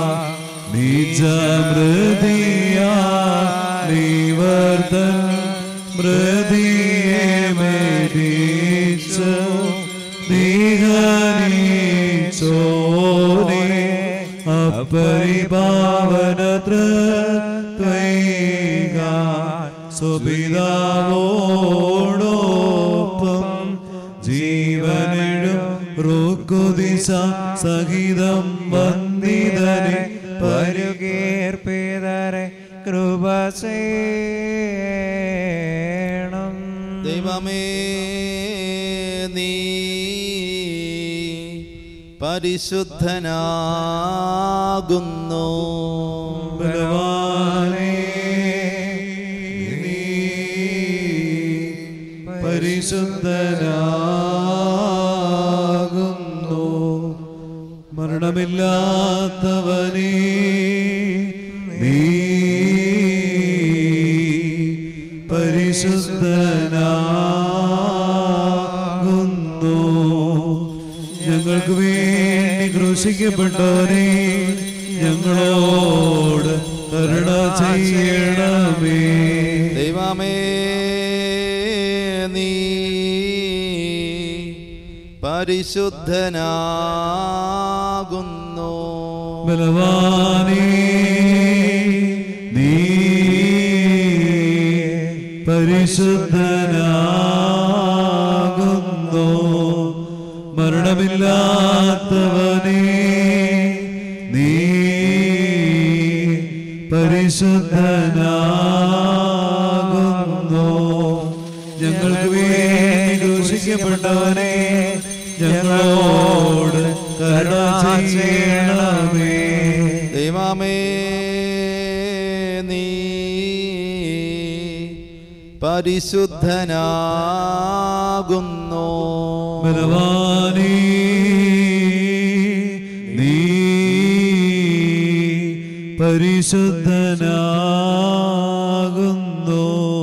നിജമൃതിയ നിവർത്തൻ മൃതിയെ മേടിച്ചു നിഹനിച്ചോനെ അപരിഭാവന ത്വൈക സുപിതാവോടൊപ്പം ജീവനെഴും റുക്കുദിശ സഹിതം വന്ദിതനെ പരുകേർപ്പേതരെ കൃപ ചെയ്യണം ദൈവമേ നീ പരിശുദ്ധനാകുന്നു ബലവാനേ നീ പരിശുദ്ധനാകുന്നു മരണമില്ലാത്തവനേ നീ പരിശുദ്ധനാകുന്നു ഞങ്ങൾക്ക് വേണ്ടി ക്രൂശിക്കപ്പെട്ടവനെ ഞങ്ങളോട് കരുണ ചെയ്യണമേ ദൈവമേ നീ പരിശുദ്ധനാകുന്നു ബലവാനേ നീ പരിശുദ്ധനാകുന്നു മരണമില്ലാത്തവനേ നീ പരിശുദ്ധനാകുന്നു ഞങ്ങൾക്ക് വേണ്ടി ക്രൂശിക്കപ്പെട്ടവനെ ഞങ്ങളോട് കരുണ ചെയ്യണമേ ദൈവമേ നീ പരിശുദ്ധനാകുന്നു ബലവാനേ നീ പരിശുദ്ധനാകുന്നു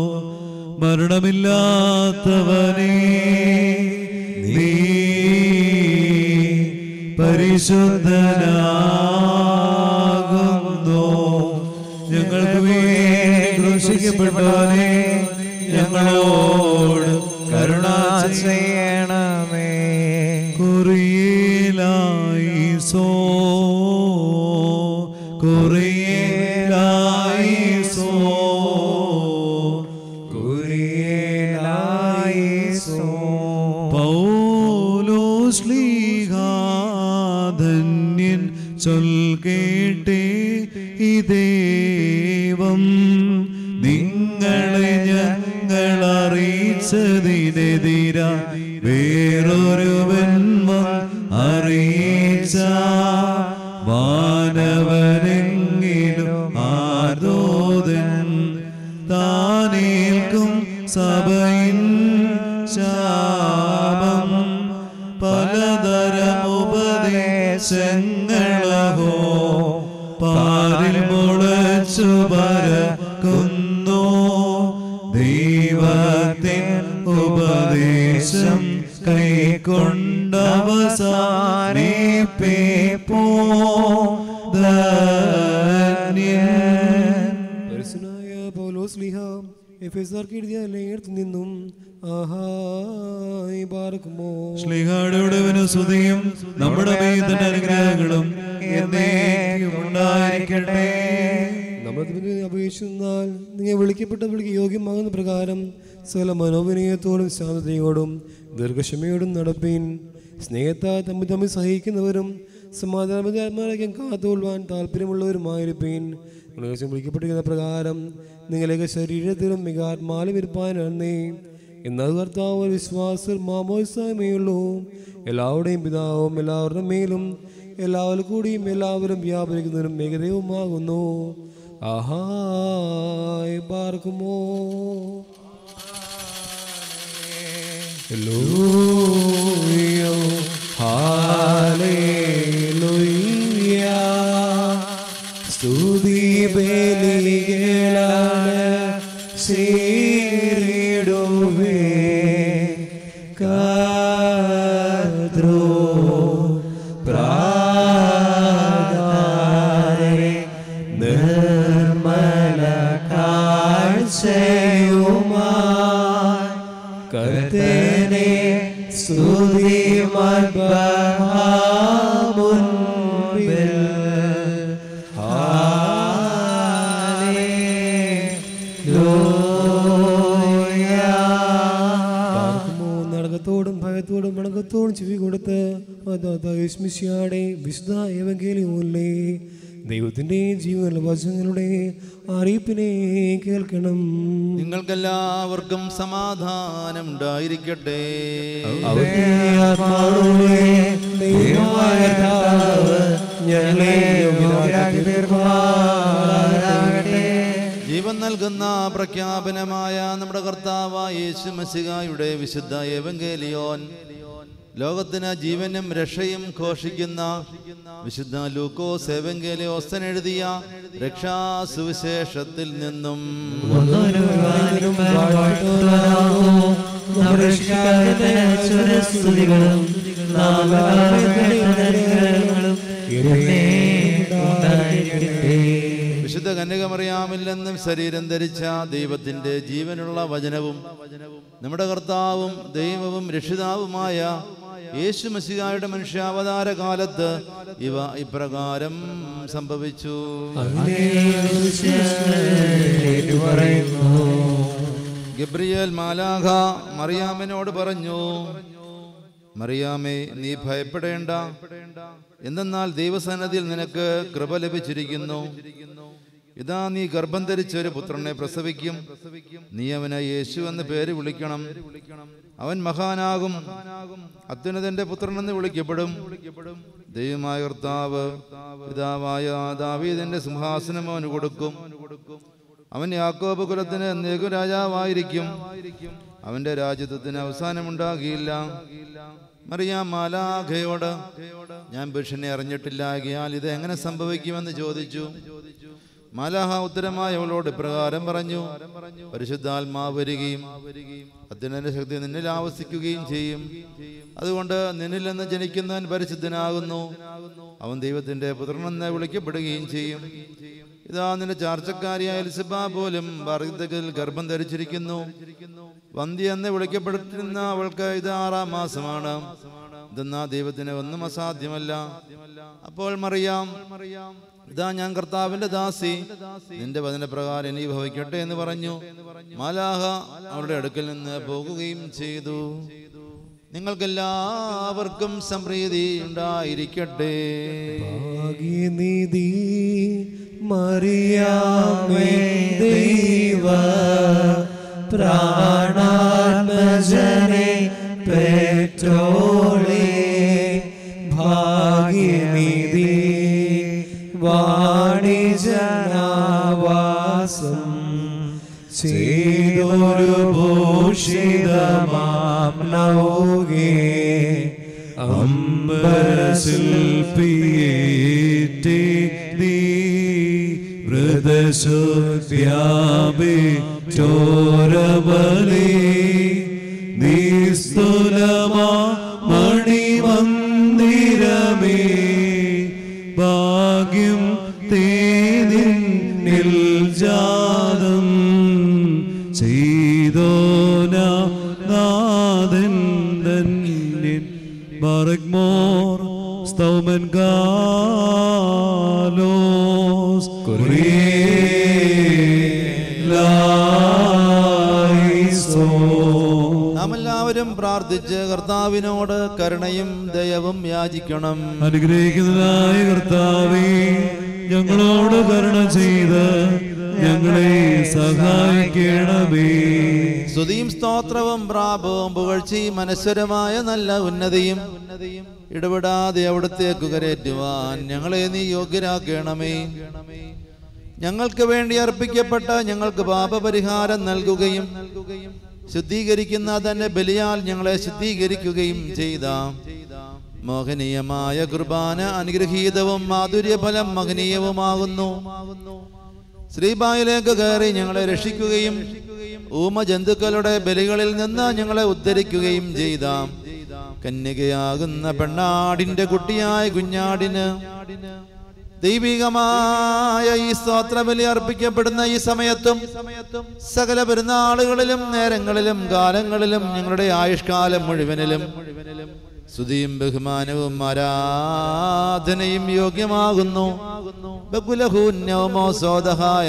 മരണമില്ലാത്തവനേ നീ പരിശുദ്ധനാകുന്നു ഞങ്ങൾക്ക് വേണ്ടി ക്രൂശിക്കപ്പെട്ടവനെ ഞങ്ങളോട് കരുണ ചെയ്യണമേ കുറിയിലായി സോ കുറിയിലായി സോ പൗലോസ്ലീഹാധന്യൻ ചൊൽ കേട്ടേ ഇദേവം നിങ്ങളെ ഞങ്ങൾ അറിയിച്ചതിനെതിര വേറൊരുവൻ വന്ന് അറിയിച്ച വാനര പലവരെങ്കിലും ആദോദൻ താനേൽക്കും സഭയിൻ ശാപം പലതരമുപദേശങ്ങളഹോ പാരിൽ മുളച്ചു പരക്കുന്നു ദൈവത്തിൻ ഉപദേശം കൈക്കൊണ്ടവസാനിപ്പോ ധന്യൻ പരിശുനായ പൗലോസ് ലിഹ എഫെസാർക്ക് എഴുതിയ ലേഖനത്തിൽ നിന്നും ആഹായി പാർക്കുമോ ശ്ലീഹാടയുടെ സ്തുതിയും നമ്മുടെ മേതന്റെ അനുഗ്രഹങ്ങളും എന്നേക്കും ഉണ്ടായിരിക്കട്ടെ നമ്മൾ ഇതിനെ അപേക്ഷിച്ചാൽ നിങ്ങൾ വിളിക്കപ്പെട്ട വിളിക്ക് യോഗ്യമാകുന്ന പ്രകാരം സകല മനോവിനയത്തോടും ശാന്തതയോടും ദീർഘക്ഷമയോടും നടപ്പീൻ സ്നേഹത്താൽ തമ്മിൽ തമ്മിൽ സഹിക്കുന്നവരും സമാധാനമായിരിക്കും കാത്തുകൊള്ളുവാൻ താല്പര്യമുള്ളവരുമായിരിപ്പീൻ നിങ്ങൾ വിളിക്കപ്പെട്ടിരിക്കുന്ന പ്രകാരം നിങ്ങളൊക്കെ ശരീരത്തിലും മികാത്മാലും ഇരുപ്പാനേ എന്നാൽ കർത്താവ് ഒരു വിശ്വാസം മാമോത്സായമേയുള്ളൂ എല്ലാവരുടെയും പിതാവും എല്ലാവരുടെ മേലും എല്ലാവരും കൂടിയും എല്ലാവരും വ്യാപരിക്കുന്നവരും ഏകദൈവമാകുന്നു ആഹായ് പാർക്കുമോ ഹല്ലേലൂയ ഹാലേലൂയ സ്തുതി ബലികളാണ് സീരിടുവേ കാദ്രോ പ്രാകാരെ നിർമ്മല കാഴ്ചയുമായി കർത്തനെ സ്തുതി മുൻപിൽ നടക്കത്തോടും ഭയത്തോടും മണക്കത്തോടും ചെവി കൊടുത്ത് അതാസ്മിഷ്യാടെ വിശുദ്ധ ഏവങ്കേലിയോല്ലേ ദൈവത്തിന്റെ ജീവനുള്ള വചനങ്ങളുടെ അറിയിപ്പിനെ കേൾക്കണം നിങ്ങൾക്കെല്ലാവർക്കും സമാധാനം ഉണ്ടായിരിക്കട്ടെ അവന്റെ ആത്മാവിനെ ദൈവമായ കർത്താവ് ഞങ്ങളെ യോഗ്യരാക്കി തീർക്കുമാറാകട്ടെ. ജീവൻ നൽകുന്ന പ്രഖ്യാപനമായ നമ്മുടെ കർത്താവായ യേശു മസിഹായുടെ വിശുദ്ധ ഏവങ്കേലിയോൻ ലോകത്തിന് ജീവനും രക്ഷയും ഘോഷിക്കുന്ന വിശുദ്ധ ലൂക്കോസ് ഏവങ്കേലിയോസ്തൻ എഴുതിയ രക്ഷാസുവിശേഷത്തിൽ നിന്നും ഒന്നൊരുവനും വാഴ്ത്തുവാനാകുന്നു. നമ്മുടെ രക്ഷിതാവിന്റെ സ്തുതികളും നാമങ്ങളും ഉണ്ടായിരിക്കട്ടെ വിശുദ്ധ കന്യകമറിയാമിൽ നിന്നും ശരീരം ധരിച്ച ദൈവത്തിന്റെ ജീവനുള്ള വചനവും നമ്മുടെ കർത്താവും ദൈവവും രക്ഷിതാവുമായ യേശു മസിഹായുടെ മനുഷ്യാവതാര കാലത്ത് ഇവ ഇപ്രകാരം സംഭവിച്ചു ഗബ്രിയേൽ മാലാഖ മറിയാമിനോട് പറഞ്ഞു മറിയാമേ നീ ഭയപ്പെടേണ്ട എന്തെന്നാൽ ദൈവസന്നതിയിൽ നിനക്ക് കൃപ ലഭിച്ചിരിക്കുന്നു ഇതാ നീ ഗർഭം ധരിച്ച ഒരു പുത്രനെ പ്രസവിക്കും നീ അവനെ യേശു എന്ന് പേര് വിളിക്കണം അവൻ മഹാനാകും അത്യുന്നതന്റെ പുത്രൻ എന്ന് വിളിക്കപ്പെടും ദൈവമായ കർത്താവ് പിതാവായ ദാവീദിന്റെ സിംഹാസനം അവന് കൊടുക്കും അവൻ യാക്കോബ് കുലത്തിന് എന്നേക്കും രാജാവായിരിക്കും അവന്റെ രാജ്യത്വത്തിന് അവസാനമുണ്ടാകിയില്ല മറിയാം മാലാഖയോട് ഞാൻ പുരുഷനെ അറിഞ്ഞിട്ടില്ലാകിയാൽ ഇത് എങ്ങനെ സംഭവിക്കുമെന്ന് ചോദിച്ചു മാലാഹ ഉത്തരമായി അവളോട് ഇപ്രകാരം പറഞ്ഞു പരിശുദ്ധാത്മാവ് വരികയും അത്യുന്നന്റെ ശക്തി നിന്നിൽ ആവസിക്കുകയും ചെയ്യും അതുകൊണ്ട് നിന്നിൽ നിന്ന് ജനിക്കുന്നവൻ പരിശുദ്ധനാകുന്നു അവൻ ദൈവത്തിന്റെ പുത്രനെന്ന് വിളിക്കപ്പെടുകയും ചെയ്യും ഇതാ നിന്റെ ചാർച്ചക്കാരിയായ എലിസബ പോലും വാർദ്ധക്യത്തിൽ ഗർഭം ധരിച്ചിരിക്കുന്നു വന്ധ്യ എന്ന് വിളിക്കപ്പെട്ടിരുന്ന അവൾക്ക് ഇത് ആറാം മാസമാണ് ഇതെന്നാ ദൈവത്തിന് ഒന്നും അസാധ്യമല്ല അപ്പോൾ മറിയാം ഇതാ ഞാൻ കർത്താവിന്റെ ദാസി നിന്റെ വചനപ്രകാരം ഇനി ഭവിക്കട്ടെ എന്ന് പറഞ്ഞു മാലാഹ അവരുടെ അടുക്കൽ നിന്ന് പോകുകയും ചെയ്തു നിങ്ങൾക്കെല്ലാവർക്കും സംപ്രീതി ഉണ്ടായിരിക്കട്ടെ ഭാഗ്യനിധി മറിയാമേ ദൈവ പ്രാണാത്മജനെ പെറ്റോളേ ഭാഗ്യനിധി വാ പാണിജനാവാസം ചെയ്തൊരു ഭൂഷിതമാം നൗകേ അമ്പരശില്പിയേറ്റേ നീ വ്രതശുദ്ധ്യാപേ ചോരബലി നിസ്തുലമാ മണിമന്ദിരമേ ഭാഗ്യം തേനിൽ ജാതം ചെയ്തോന നാഥൻ തന്നിൻ ബാറക്മോർ സ്തൗമൻ കാലോസ് നാം എല്ലാവരും പ്രാർത്ഥിച്ച് കർത്താവിനോട് കരുണയും ദയവും യാചിക്കണം അനുഗ്രഹിക്കുന്നതായ കർത്താവേ ഞങ്ങളോട് കരുണ ചെയ്ത് ഞങ്ങളെ സഹായിക്കണമേ സ്തുതിയും സ്തോത്രവും പ്രാപവും പുകഴ്ചയും മനസ്വരമായ നല്ല ഉന്നതിയും ഇടപെടാതെ അവിടത്തേക്ക് കരേറ്റുവാൻ ഞങ്ങളെ നീ യോഗ്യരാക്കണമേ ഞങ്ങൾക്ക് വേണ്ടി അർപ്പിക്കപ്പെട്ട ഞങ്ങൾക്ക് പാപപരിഹാരം നൽകുകയും ശുദ്ധീകരിക്കുന്ന തന്റെ ബലിയാൽ ഞങ്ങളെ ശുദ്ധീകരിക്കുകയും ചെയ്ത മോഹനീയമായ കുർബാന അനുഗ്രഹീതവും മാധുര്യഫലം മഹനീയവുമാകുന്നു ശ്രീബായിലേക്ക് കയറി ഞങ്ങളെ രക്ഷിക്കുകയും ഊമ ജന്തുക്കളുടെ ബലികളിൽ നിന്ന് ഞങ്ങളെ ഉദ്ധരിക്കുകയും ചെയ്ത കന്യകയാകുന്ന പെണ്ണാടിന്റെ കുട്ടിയായ കുഞ്ഞാടിന് ദൈവികമായ ഈ സ്തോത്രബലി അർപ്പിക്കപ്പെടുന്ന ഈ സമയത്തും സകല പെരുന്നാളുകളിലും നേരങ്ങളിലും കാലങ്ങളിലും ഞങ്ങളുടെ ആയുഷ്കാലം മുഴുവനിലും സ്തുതിയും ബഹുമാനവും ആരാധനയും യോഗ്യമാകുന്നു ബകുലഹൂന്യമോ സോദഹായ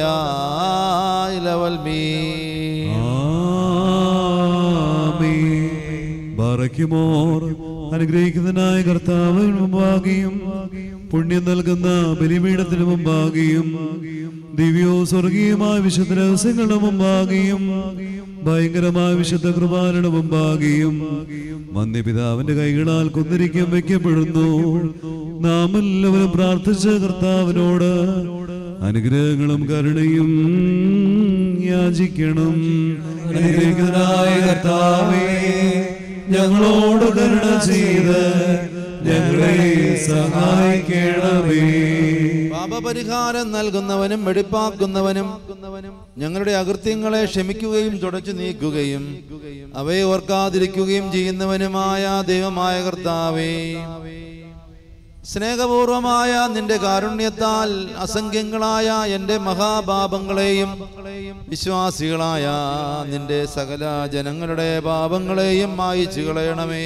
ബറയ്ക്കുമോർ അനുഗ്രഹിക്കുന്നതിനായ കർത്താവിന് മുമ്പാകിയും പുണ്യം നൽകുന്ന ബലിപീഠത്തിന് മുമ്പാകിയും ദിവ്യോ സ്വർഗീയമായ വിശുദ്ധ രഹസ്യങ്ങളുടെ മുമ്പാകിയും ഭയങ്കരമായ വിശുദ്ധ കൃപാനയുടെ മുമ്പാകിയും മന്യപിതാവിന്റെ കൈകളാൽ കുന്നിരിക്കാൻ വയ്ക്കപ്പെടുന്നു നാം എല്ലാവരും പ്രാർത്ഥിച്ച കർത്താവിനോട് അനുഗ്രഹങ്ങളും കരുണയും യാചിക്കണം അനുഗ്രഹിക്കുന്നതായ കർത്താവേ ഞങ്ങളോട് കരുണ ചെയ്ത് ഞങ്ങളെ സഹായിക്കണമേ പാപപരിഹാരം നൽകുന്നവനും വെടിപ്പാക്കുന്നവനും ഞങ്ങളുടെ അകൃത്യങ്ങളെ ക്ഷമിക്കുകയും തുടച്ചു നീക്കുകയും അവയെ ഓർക്കാതിരിക്കുകയും ചെയ്യുന്നവനുമായ ദൈവമായ കർത്താവേ സ്നേഹപൂർവമായ നിന്റെ കാരുണ്യത്താൽ അസംഖ്യങ്ങളായ എൻ്റെ മഹാപാപങ്ങളെയും വിശ്വാസികളായ നിന്റെ സകല ജനങ്ങളുടെ പാപങ്ങളെയും മായിച്ചു കളയണമേ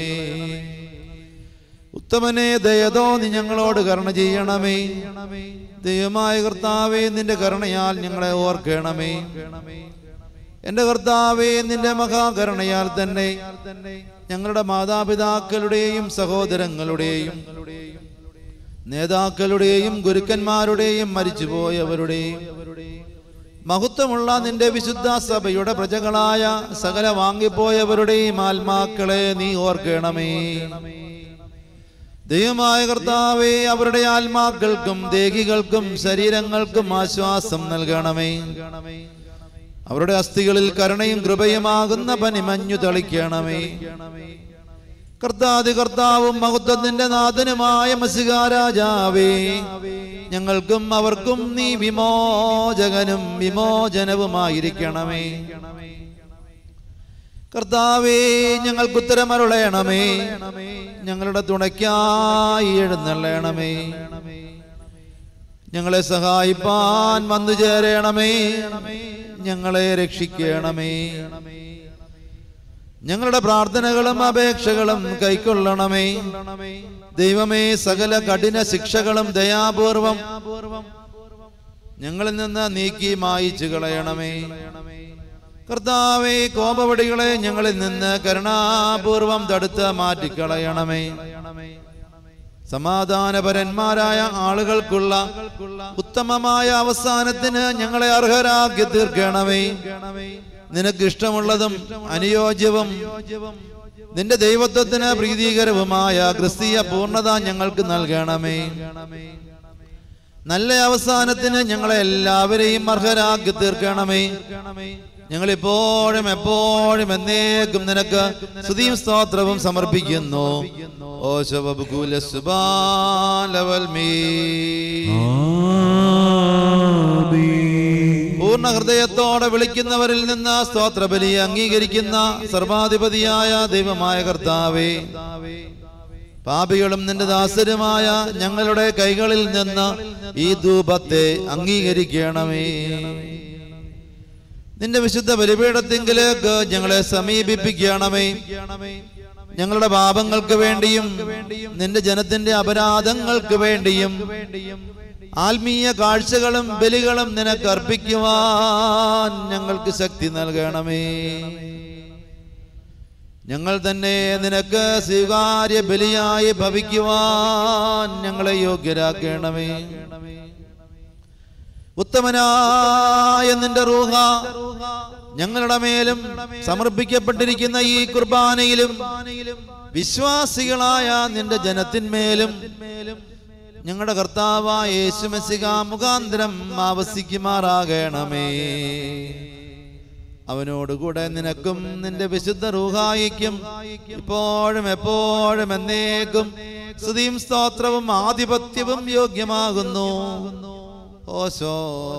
ഉത്തമനെ ദയതോ നീ ഞങ്ങളോട് കരുണ ചെയ്യണമേ ദൈവമായ കർത്താവേ നിന്റെ കരുണയാൽ ഞങ്ങളെ ഓർക്കണമേ എന്റെ കർത്താവേ നിന്റെ മഹാകരുണയാൽ തന്നെ ഞങ്ങളുടെ മാതാപിതാക്കളുടെയും സഹോദരങ്ങളുടെയും നേതാക്കളുടെയും ഗുരുക്കന്മാരുടെയും മരിച്ചുപോയവരുടെയും മഹത്വമുള്ള നിന്റെ വിശുദ്ധ സഭയുടെ പ്രജകളായ സകല വാങ്ങിപ്പോയവരുടെയും ആത്മാക്കളെ നീ ഓർക്കണമേ ദൈവമായ കർത്താവെ അവരുടെ ആത്മാക്കൾക്കും ദേഹികൾക്കും ശരീരങ്ങൾക്കും ആശ്വാസം നൽകണമേ അവരുടെ അസ്ഥികളിൽ കരുണയും കൃപയുമാകുന്ന പനിമഞ്ഞു തളിക്കണമേ കർത്താതി കർത്താവും മഹത്വത്തിന്റെ നാഥനുമായ മസികാരാജാവേ ഞങ്ങൾക്കും അവർക്കും നീ വിമോചകനും വിമോചനവുമായിരിക്കണമേ കർത്താവേ ഞങ്ങൾക്ക് ഉത്തരമരുളയണമേ ഞങ്ങളുടെ തുണയ്ക്കായി എഴുന്നള്ളണമേ ഞങ്ങളെ സഹായിപ്പാൻ വന്നു ചേരണമേ ഞങ്ങളെ രക്ഷിക്കണമേ ഞങ്ങളുടെ പ്രാർത്ഥനകളും അപേക്ഷകളും കൈക്കൊള്ളണമേ ദൈവമേ സകല കഠിന ശിക്ഷകളും ദയാപൂർവം ഞങ്ങളിൽ നിന്ന് നീക്കി മായിച്ചു കളയണമേ കർത്താവേ കോപവടികളെ ഞങ്ങളിൽ നിന്ന് കരുണാപൂർവം തടുത്ത് മാറ്റിക്കളയണമേ സമാധാനപരന്മാരായ ആളുകൾക്കുള്ള ഉത്തമമായ അവസാനത്തിന് ഞങ്ങളെ അർഹരാക്കി തീർക്കണമേ നിനക്ക് ഇഷ്ടമുള്ളതും അനുയോജ്യവും നിന്റെ ദൈവത്വത്തിന് പ്രീതികരവുമായ ക്രിസ്തീയ പൂർണ്ണത ഞങ്ങൾക്ക് നൽകണമേ നല്ല അവസാനത്തിന് ഞങ്ങളെ എല്ലാവരെയും അർഹരാക്കി തീർക്കണമേ ഞങ്ങൾ ഇപ്പോഴും എപ്പോഴും എന്നേക്കും നിനക്ക് സ്തുതിയും സ്തോത്രവും സമർപ്പിക്കുന്നു ഓ ശവബുകൂല സുബാലവൽമീ പൂർണ്ണ ഹൃദയത്തോടെ വിളിക്കുന്നവരിൽ നിന്ന് സ്തോത്രബലി അംഗീകരിക്കുന്ന സർവാധിപതിയായ ദൈവമായ കർത്താവേ പാപികളും നിന്റെ ദാസരുമായ ഞങ്ങളുടെ കൈകളിൽ നിന്ന് ഈ ധൂപത്തെ അംഗീകരിക്കണമേ നിന്റെ വിശുദ്ധ ബലിപീഠത്തിങ്കിലേക്ക് ഞങ്ങളെ സമീപിപ്പിക്കണമേ ഞങ്ങളുടെ പാപങ്ങൾക്ക് വേണ്ടിയും നിന്റെ ജനത്തിന്റെ അപരാധങ്ങൾക്ക് വേണ്ടിയും ആത്മീയ കാഴ്ചകളും ബലികളും നിനക്ക് അർപ്പിക്കുവാൻ ഞങ്ങൾക്ക് ശക്തി നൽകണമേ ഞങ്ങൾ തന്നെ നിനക്ക് സ്വീകാര്യ ബലിയായി ഭവിക്കുവാൻ ഞങ്ങളെ യോഗ്യരാക്കണമേ ഉത്തമനായ നിന്റെ റൂഹ ഞങ്ങളുടെ മേലും സമർപ്പിക്കപ്പെട്ടിരിക്കുന്ന ഈ കുർബാനയിലും വിശ്വാസികളായ നിന്റെ ജനത്തിന്മേലും ഞങ്ങളുടെ കർത്താവായ യേശുമസിക മുഖാന്തരം ആവസിക്കുമാറാകണമേ അവനോടുകൂടെ നിനക്കും നിന്റെ വിശുദ്ധ റൂഹായിക്കും ഇപ്പോഴും എപ്പോഴും എന്നേക്കും സ്തുതിയും സ്തോത്രവും ആധിപത്യവും യോഗ്യമാകുന്നു ഓശോ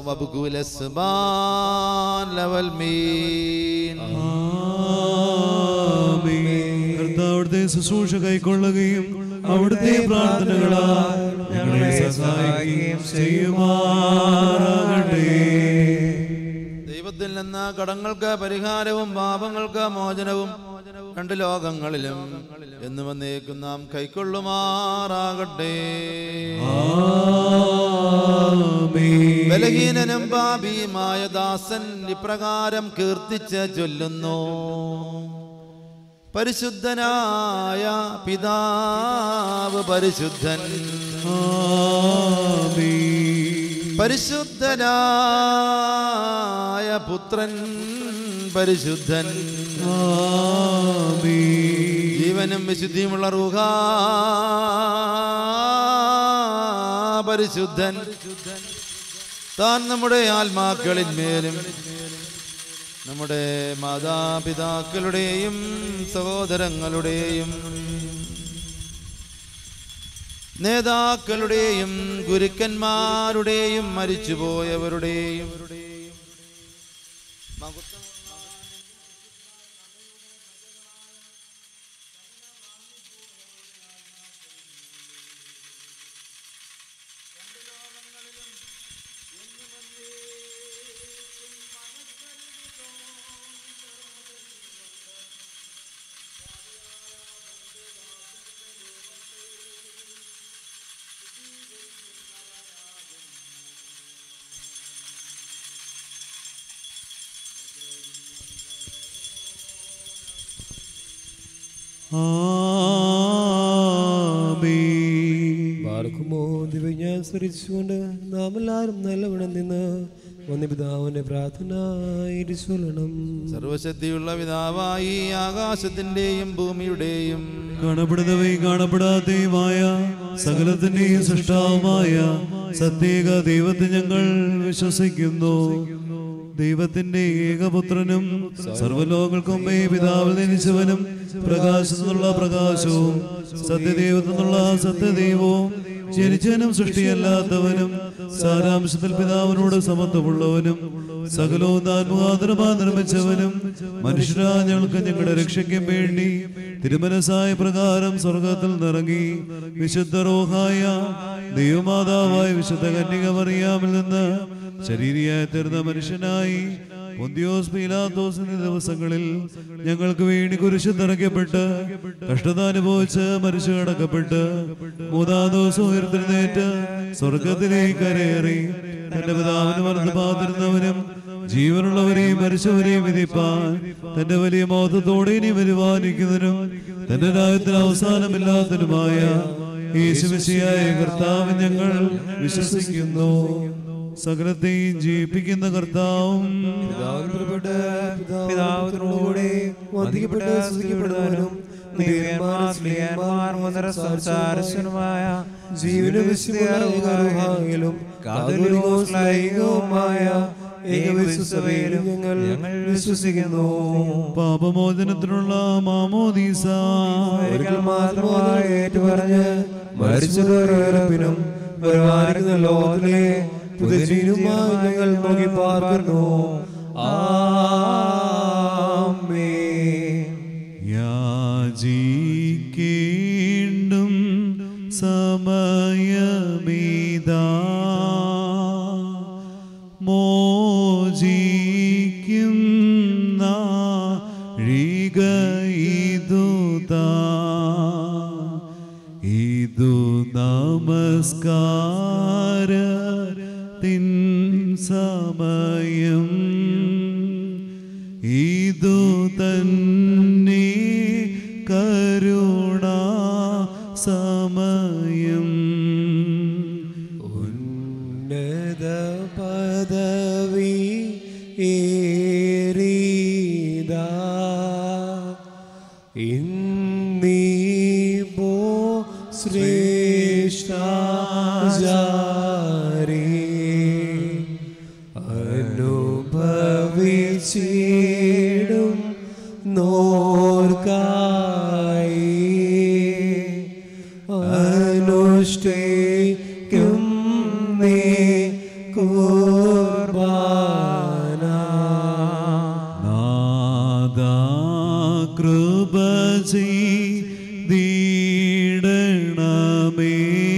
കർത്താവിടുത്തെ ശുശ്രൂഷ കൈക്കൊള്ളുകയും അവിടുത്തെ പ്രാർത്ഥനകളാൽ ഞങ്ങളെ സഹായിക്കുകയും ചെയ്യുമാറാകട്ടെ ദൈവത്തിൽ നിന്ന് കടങ്ങൾക്ക് പരിഹാരവും പാപങ്ങൾക്ക് മോചനവും രണ്ട് ലോകങ്ങളിലും എന്ന് വന്നേക്കും നാം കൈക്കൊള്ളുമാറാകട്ടെ ബലഹീനനും പാപിയുമായ ദാസൻ ഇപ്രകാരം കീർത്തിച്ച് ചൊല്ലുന്നു പരിശുദ്ധനായ പിതാവ് പരിശുദ്ധൻ പരിശുദ്ധനായ പുത്രൻ പരിശുദ്ധൻ ജീവനും വിശുദ്ധിയുമുള്ള റൂഹ പരിശുദ്ധൻ താൻ നമ്മുടെ ആത്മാക്കളിന്മേലും നമ്മുടെ മാതാപിതാക്കളുടെയും സഹോദരങ്ങളുടെയും നേതാക്കളുടെയും ഗുരുക്കന്മാരുടെയും മരിച്ചുപോയവരുടെയും പാർക്കുമോ ദിവ്യജ്ഞാൻ സ്മരിച്ചുകൊണ്ട് നാം എല്ലാവരും നല്ലവണ്ണം നിന്ന് വന്യപിതാവിന്റെ പ്രാർത്ഥന ഇരിച്ചൊല്ലണം സർവശക്തിയുള്ള പിതാവായി ആകാശത്തിന്റെയും ഭൂമിയുടെയും കാണപ്പെടുന്നവയും കാണപ്പെടാത്തയുമായ സകലത്തിന്റെയും സൃഷ്ടാവുമായ സത്യേക ദൈവത്തെ ഞങ്ങൾ വിശ്വസിക്കുന്നു ദൈവത്തിന്റെ ഏകപുത്രനും സർവ്വലോകങ്ങൾക്കും മുമ്പേ പിതാവിൽ ജനിച്ചവനും പ്രകാശത്തിനുള്ള പ്രകാശവും സത്യദൈവത്തിനുള്ള സത്യദൈവവും ജനിച്ചവനും സൃഷ്ടിയല്ലാത്തവനും സാരാംശത്തിൽ പിതാവിനോട് സമത്വമുള്ളവനും സകലവും താൻ മുഖാന്തരമാ നിർമ്മിച്ചവനും മനുഷ്യരാ ഞങ്ങൾക്ക് ഞങ്ങളുടെ രക്ഷയ്ക്കും വേണ്ടി തിരുമനസായ പ്രകാരം സ്വർഗത്തിൽ നിറങ്ങി വിശുദ്ധ റോഹായ ദൈവമാതാവായ വിശുദ്ധ കന്യക മറിയാമിൽ നിന്ന് ശരീരിയായി തീർന്ന മനുഷ്യനായി പൊന്തിയോസ് പീലാത്തോസിന്റെ ദിവസങ്ങളിൽ ഞങ്ങൾക്ക് വേണ്ടി കുരിശ് നിറയ്ക്കപ്പെട്ട് കഷ്ടത അനുഭവിച്ച് മരിച്ചു കിടക്കപ്പെട്ട് മൂന്നാം ദിവസം ഉയർത്തെഴുന്നേറ്റ് സ്വർഗത്തിലേക്ക് കരയേറി തന്റെ പിതാവിന് മറന്നു പാതിരുന്നവനും ജീവനുള്ളവരെയും മരിച്ചവരെയും വിധിപ്പാൻ തന്റെ വലിയ മോഹത്തോടെ ഇനി വരുവാനിക്കുന്നതിനും തന്റെ രാജ്യത്തിന് അവസാനമില്ലാത്തതുമായ യേശുവിശിയായ കർത്താവ് ഞങ്ങൾ വിശ്വസിക്കുന്നു സകലത്തെയും ജീവിപ്പിക്കുന്ന കർത്താവും പിതാവിന് പുറപ്പെട്ട് പിതാവിനോടുകൂടെ വന്ദിക്കപ്പെട്ട് സ്തുതിക്കപ്പെടുന്നവനും ദിവ്യന്മാർ സ്ത്രീയന്മാർ മുതൽ സംസാരസ്വനുമായ ജീവനും വിശുദ്ധിയാലും കാതോലികവുമായ ഏകവിശ്വസഭയിലും ഞങ്ങൾ വിശ്വസിക്കുന്നു പാപമോചനത്തിനുള്ള മാമോദീസ ഒരിക്കൽ മാത്രമായി ഏറ്റുപറഞ്ഞ് മരിച്ചവരും വരുവാനിക്കുന്ന ലോകത്തിലെ പുതുജീവനുമായി ഞങ്ങൾ നോക്കി പാർക്കുന്നു ആമേൻ യാചിക്കേണ്ടും സമയമീതാ മോചിക്കും നാഴിക ഇതുതാ ഇതു നമസ്കാര തിൻ സമയം ഇതു തന്നെ കരുണ സമയം ഉന്നത പദവി ഏറിയതാ ഇന്നീപോ ശ്രേഷ്ഠാചാരി അനുഭവിച്ചിടും നോർക്കായി അനുഷ്ഠിക്കും നീ കുർബാന നാദാ കൃപ ചെയ്തിടണമേ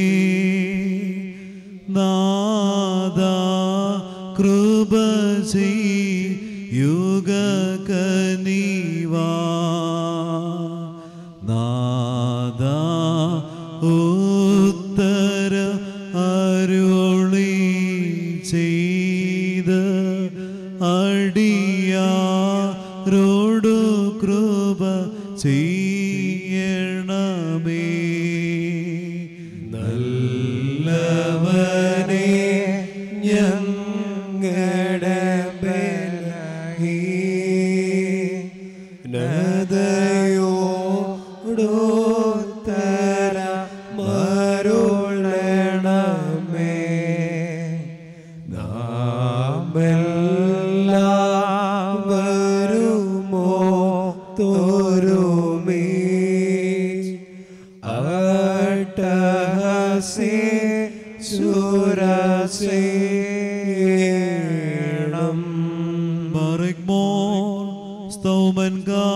നാദാ കൃപ ചെയ്യുക കനിവാ നാദാ ഉത്തര അരുളി ചെയ്ത് അടിയാരോടു കൃപ ചെയ്യണമേ നല്ലവനെ ഞങ്ങളുടെ നദയോടോത്തര മരുളണമേ നാമെല്ലാവരുമോ തോരുമേ അട്ടഹസേ ശൂരസേണം Barikmon, Staumen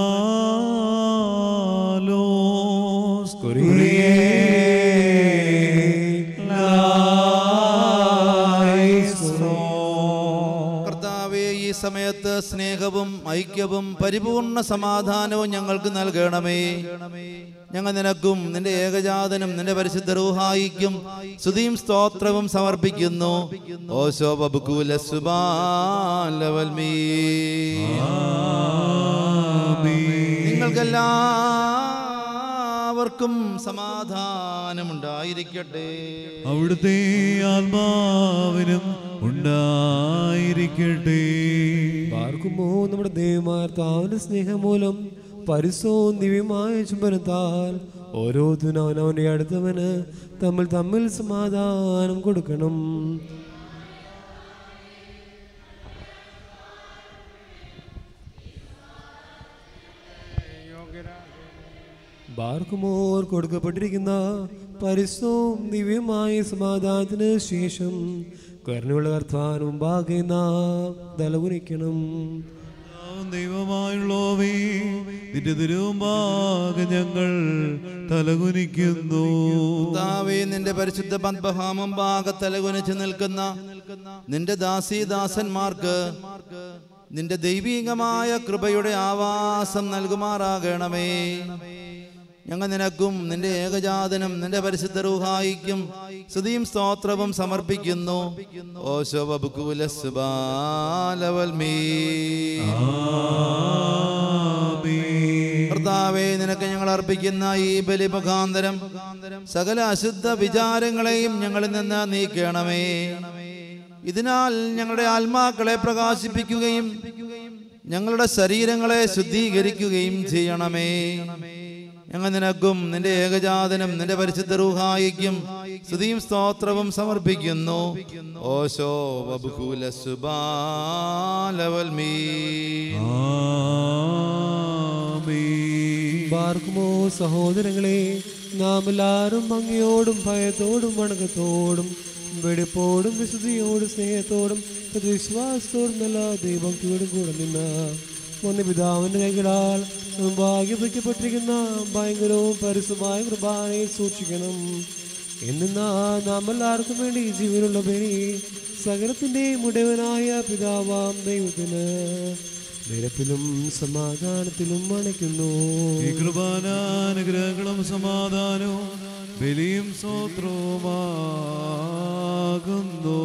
Galos, കർത്താവെ ഈ സമയത്ത് സ്നേഹവും ഐക്യവും പരിപൂർണ സമാധാനവും ഞങ്ങൾക്ക് നൽകണമേ ഞങ്ങൾ നിനക്കും നിന്റെ ഏകജാതനും നിന്റെ പരിശുദ്ധ റൂഹായിക്കും സ്തുതിയും സ്തോത്രവും സമർപ്പിക്കുന്നു ഓശോ ബബുക്കൂല സുബാലവൽമീ നിങ്ങൾക്കെല്ലാവർക്കും സമാധാനമുണ്ടായിരിക്കട്ടെ അവിടുത്തെ ആത്മാവിനും ഉണ്ടായിരിക്കട്ടെ പാർക്കുമ്പോ നമ്മുടെ ദൈവമാർ താവിന്റെ സ്നേഹം മൂലം പരിസവും ദിവ്യമായ ചുംബനത്താൽ ഓരോരുത്തരും അവനവന്റെ അടുത്തവന് തമ്മിൽ തമ്മിൽ സമാധാനം കൊടുക്കണം ബാർക്കുമോർ കൊടുക്കപ്പെട്ടിരിക്കുന്ന പരിസവും ദിവ്യമായ സമാധാനത്തിന് ശേഷം കരുണയുള്ള കർത്താൻ മുമ്പാകെ നാം തലകുനിക്കണം ദൈവമായുള്ളോവേ നിന്റെ തിരുമ്പാകെ ഞങ്ങൾ തലകുനിക്കുന്നു കർത്താവേ നിന്റെ പരിശുദ്ധ പദ്മഹാമം ഭാഗത്തലകുനിച്ച് നിൽക്കുന്ന നിന്റെ ദാസീദാസന്മാർക്ക് നിന്റെ ദൈവീകമായ കൃപയുടെ ആവാസം നൽകുമാറാകണമേ ഞങ്ങൾ നിനക്കും നിന്റെ ഏകജാതനും നിന്റെ പരിശുദ്ധ റൂഹായിക്കും സ്തുതിയും സ്തോത്രവും സമർപ്പിക്കുന്നു ഓശോ ബബുക്കൂല സുബാലവൽമീ കർത്താവേ നിനക്ക് ഞങ്ങൾ അർപ്പിക്കുന്ന ഈ ബലി മുഖാന്തരം സകല അശുദ്ധ വിചാരങ്ങളെയും ഞങ്ങളിൽ നിന്ന് നീക്കണമേ ഇതിനാൽ ഞങ്ങളുടെ ആത്മാക്കളെ പ്രകാശിപ്പിക്കുകയും ഞങ്ങളുടെ ശരീരങ്ങളെ ശുദ്ധീകരിക്കുകയും ചെയ്യണമേ ഞങ്ങൾ നിനക്കും നിന്റെ ഏകജാതനും നിന്റെ പരിശുദ്ധ റൂഹായിക്കും സ്തുതിയും സ്തോത്രവും സമർപ്പിക്കുന്നു ഓശോ വബുഹുല സുബാലവൽമീ ആമീൻ. പാർക്കുമോ സഹോദരങ്ങളെ നാം എല്ലാവരും ഭംഗിയോടും ഭയത്തോടും വണക്കത്തോടും വെടിപ്പോടും വിശുദ്ധിയോടും സ്നേഹത്തോടും വിശ്വാസത്തോടും നല്ല ദൈവത്തോടും കൂടെ നിന്ന് ഒന്ന് പിതാവിന്റെ കൈകളാൽ ഭാഗ്യപ്പെട്ടിരിക്കുന്ന ഭയങ്കരവും പരിസുമായ കൃപാനെ സൂക്ഷിക്കണം എന്നാ നാം എല്ലാവർക്കും വേണ്ടി ജീവനുള്ള ബലി സകലത്തിന്റെ മുടവനായ പിതാവാം ദൈവത്തിന് നിരപ്പിലും സമാധാനത്തിലും അണയ്ക്കുന്നു ഈ കൃപാനാനുഗ്രഹങ്ങളും സമാധാനവും ബലിയും സ്വത്രവുമാകുന്നു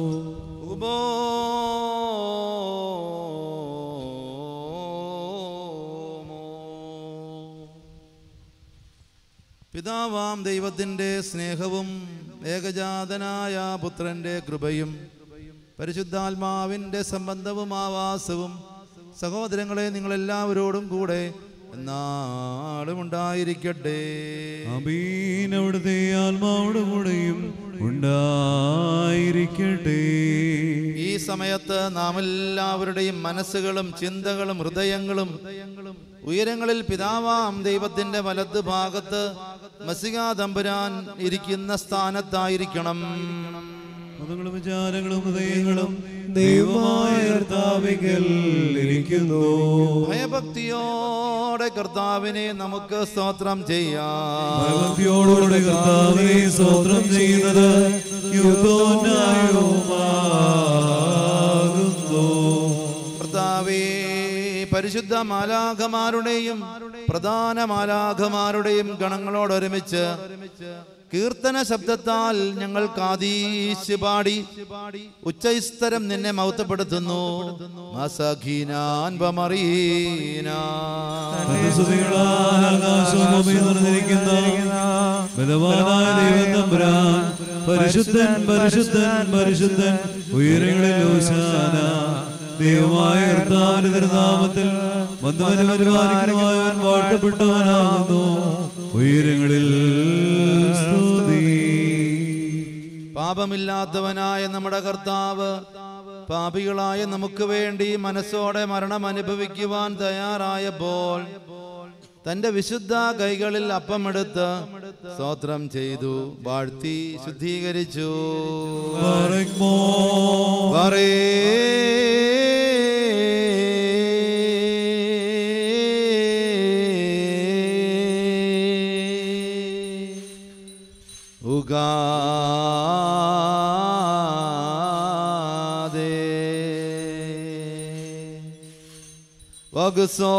പിതാവാം ദൈവത്തിൻ്റെ സ്നേഹവും ഏകജാതനായ പുത്രന്റെ കൃപയും പരിശുദ്ധാത്മാവിൻ്റെ സംബന്ധവും ആവാസവും സഹോദരങ്ങളെ നിങ്ങളെല്ലാവരോടും കൂടെ എന്നാളും ഉണ്ടായിരിക്കട്ടെ അമീൻ അവിടുത്തെ ആത്മാവിടെ കൂടെയും ഉണ്ടായിരിക്കട്ടെ ഈ സമയത്ത് നാം എല്ലാവരുടെയും മനസ്സുകളും ചിന്തകളും ഹൃദയങ്ങളും ഉയരങ്ങളിൽ പിതാവാം ദൈവത്തിന്റെ വലത് ഭാഗത്ത് മസികാ തമ്പുരാൻ ഇരിക്കുന്ന സ്ഥാനത്തായിരിക്കണം മതങ്ങളും വിചാരങ്ങളും ഹൃദയങ്ങളും ദൈവമായ കർത്താവിങ്കൽ ഇരിക്കുന്നു ഭയഭക്തിയോടെ കർത്താവിനെ നമുക്ക് സ്തോത്രം ചെയ്യാം ഭക്തിയോടുകൂടെ കർത്താവിനെ സ്തോത്രം ചെയ്യുന്നത് യുദ്ധോന്യായവുമാകുന്നു കർത്താവേ പരിശുദ്ധ മാലാഖമാരുടെയും പ്രധാന മാലാഖമാരുടെയും ഗണങ്ങളോടൊരുമിച്ച് കീർത്തന ശബ്ദത്താൽ ഞങ്ങൾ കാതീശ് പാടി ഉച്ചസ്ഥരം നിന്നെ മൗത്തപ്പെടുത്തുന്നു മസഖീനാൻ ബമറീനാ. സ്തുതികളാൽ ആകാശവും ഭൂമിയും നിറഞ്ഞിരിക്കുന്ന ബലവാനായ ദൈവം തമ്പുരാൻ പരിശുദ്ധൻ പരിശുദ്ധൻ പരിശുദ്ധൻ ഉയരങ്ങളിൽ ഓശാന ദൈവമായ കർത്താവിന്റെ തിരുനാമത്തിൽ വന്നവന് പരിപാലിക്കുന്നവൻ വാഴ്ത്തപ്പെട്ടവനാകുന്നു ഉയരങ്ങളിൽ സ്തുതി പാപമില്ലാത്തവനായ നമ്മുടെ കർത്താവ് പാപികളായ നമുക്ക് വേണ്ടി മനസ്സോടെ മരണം അനുഭവിക്കുവാൻ തയ്യാറായപ്പോൾ തന്റെ വിശുദ്ധ കൈകളിൽ അപ്പമെടുത്ത് സ്തോത്രം ചെയ്തു വാഴ്ത്തി ശുദ്ധീകരിച്ചു ബാറക്മോ പറേ ഉഗാദേ വഗ്സോ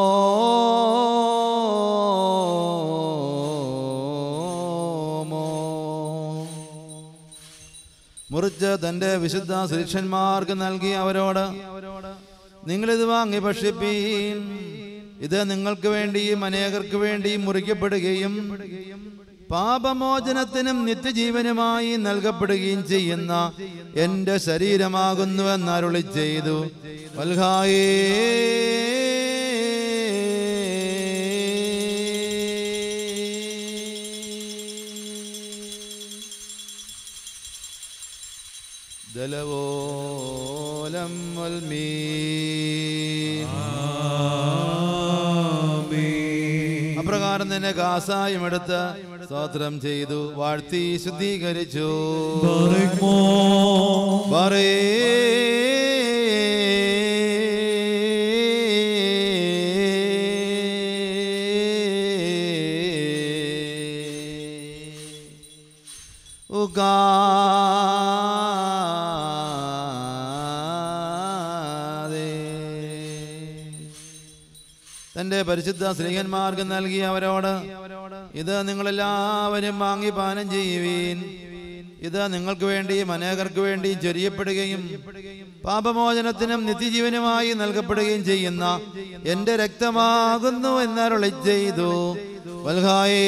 മുറിച്ച് തന്റെ വിശുദ്ധ ശിഷ്യന്മാർക്ക് നൽകി അവരോട് നിങ്ങളിത് വാങ്ങി ഭക്ഷിപ്പീൻ ഇത് നിങ്ങൾക്ക് വേണ്ടിയും അനേകർക്ക് വേണ്ടിയും മുറിക്കപ്പെടുകയും പാപമോചനത്തിനും നിത്യജീവനുമായി നൽകപ്പെടുകയും ചെയ്യുന്ന എന്റെ ശരീരമാകുന്നുവെന്ന് അരുളി ചെയ്തു വൽഹായേ ദലവോലം വൽമീൻ അപ്രകാരം തന്നെ കാസായും എടുത്ത് സ്തോത്രം ചെയ്തു വാഴ്ത്തി ശുദ്ധീകരിച്ചു ബാറക്മോ പറേ ഉഗാദേ. തന്റെ പരിശുദ്ധ സ്ത്രീകന്മാർക്ക് നൽകി അവരോട് ഇത് നിങ്ങളെല്ലാവരും വാങ്ങി പാനം ചെയ്യുവീൻ ഇത് നിങ്ങൾക്ക് വേണ്ടിയും അനേകർക്ക് വേണ്ടിയും ചൊരിയപ്പെടുകയും പാപമോചനത്തിനും നിത്യജീവനുമായി നൽകപ്പെടുകയും ചെയ്യുന്ന എന്റെ രക്തമാകുന്നു എന്നരുളി ചെയ്തു വൽഹായേ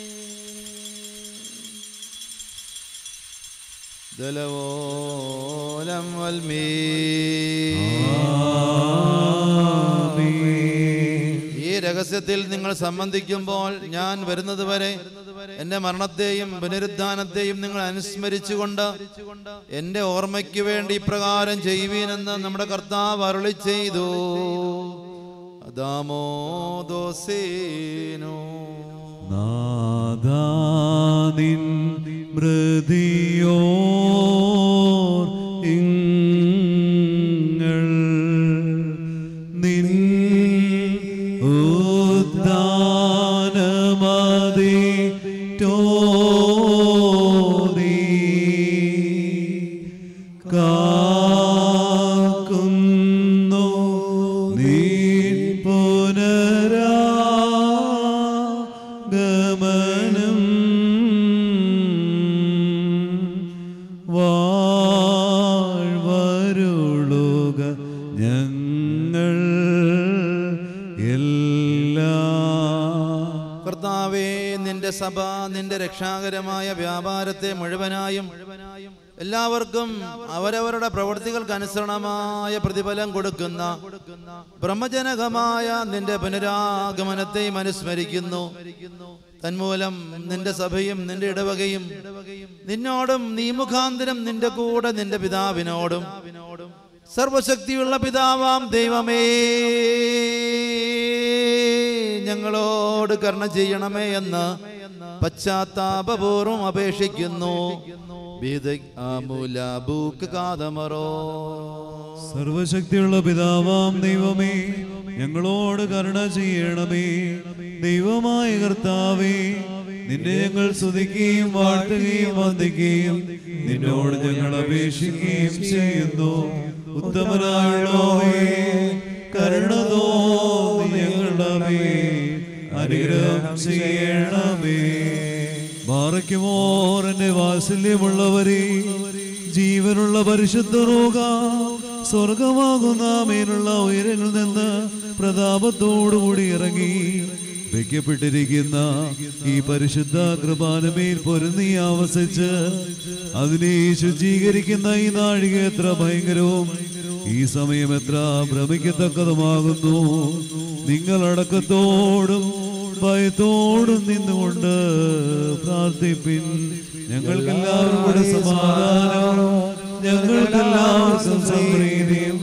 ദലവോ ഓലം വൽമീ ഈ രഹസ്യത്തിൽ നിങ്ങൾ സംബന്ധിക്കുമ്പോൾ ഞാൻ വരുന്നത് വരെ എന്റെ മരണത്തെയും പുനരുദ്ധാനത്തെയും നിങ്ങൾ അനുസ്മരിച്ചുകൊണ്ട് എന്റെ ഓർമ്മയ്ക്ക് വേണ്ടി ഇപ്രകാരം ചെയ്യുവീനെന്ന് നമ്മുടെ കർത്താവ് അരുളി ചെയ്തു ദാമോദോസേനോ നാദാനിൻ മൃതിയോ ഇങ്ങൾ നിൻ ഉദ്ദാനമതി ടോദി കാക്കുന്നു നീ പുനരാഗമനം വാഴ്വരുളുക ഞങ്ങൾ എല്ലാ കർത്താവേ നിന്റെ സഭ നിന്റെ രക്ഷാകരമായ വ്യാപാരത്തെ മുഴുവനായും എല്ലാവർക്കും അവരവരുടെ പ്രവൃത്തികൾക്ക് അനുസരണമായ പ്രതിഫലം കൊടുക്കുന്ന ബ്രഹ്മജനകമായ നിന്റെ പുനരാഗമനത്തെയും അനുസ്മരിക്കുന്നു തന്മൂലം നിന്റെ സഭയും നിന്റെ ഇടവകയും നിന്നോടും നീ മുഖാന്തരം നിന്റെ കൂടെ നിന്റെ പിതാവിനോടും സർവശക്തിയുള്ള പിതാവാം ദൈവമേ ഞങ്ങളോട് കരുണ ചെയ്യണമേ എന്ന് പശ്ചാത്താപപൂർവം അപേക്ഷിക്കുന്നു ബിദക് ആമുല ബൂക്ക് കാതമറോ സർവശക്തിയുള്ള പിതാവാം ദൈവമേ ഞങ്ങളോട് കരുണ ചെയ്യണമേ ദൈവമായ കർത്താവേ നിന്നെ ഞങ്ങൾ സ്തുതിക്കുകയും വാഴ്ത്തുകയും വന്ദിക്കുകയും നിന്നോട് ഞങ്ങൾ അപേക്ഷിക്കുകയും ചെയ്യുന്നു ഉത്തമനായുള്ളവേ കരുണ തോന്നി ഞങ്ങളുടെ മേൽ അനുഗ്രഹം ചെയ്യണമേ ബാറയ്ക്കുമോറന്റെ വാത്സല്യമുള്ളവരെ ജീവനുള്ള പരിശുദ്ധ റോഗ സ്വർഗമാകുന്ന മേലുള്ള ഉയരങ്ങളിൽ നിന്ന് പ്രതാപത്തോടുകൂടി ഇറങ്ങി വയ്ക്കപ്പെട്ടിരിക്കുന്ന ഈ പരിശുദ്ധ കൃപാനമേൽ പൊരുന്നി ആവസിച്ച് അതിനെ ശുചീകരിക്കുന്ന ഈ നാഴിക എത്ര ഭയങ്കരവും ഈ സമയം എത്ര ഭ്രമിക്കത്തക്കതുമാകുന്നു നിങ്ങളടക്കത്തോടും ഭയത്തോടും നിന്നുകൊണ്ട് പ്രാർത്ഥിപ്പിൻ ഞങ്ങൾക്കെല്ലാവർക്കും കൂടെ സമാധാനം ഞങ്ങൾക്കെല്ലാവർക്കും സംപ്രീതിയും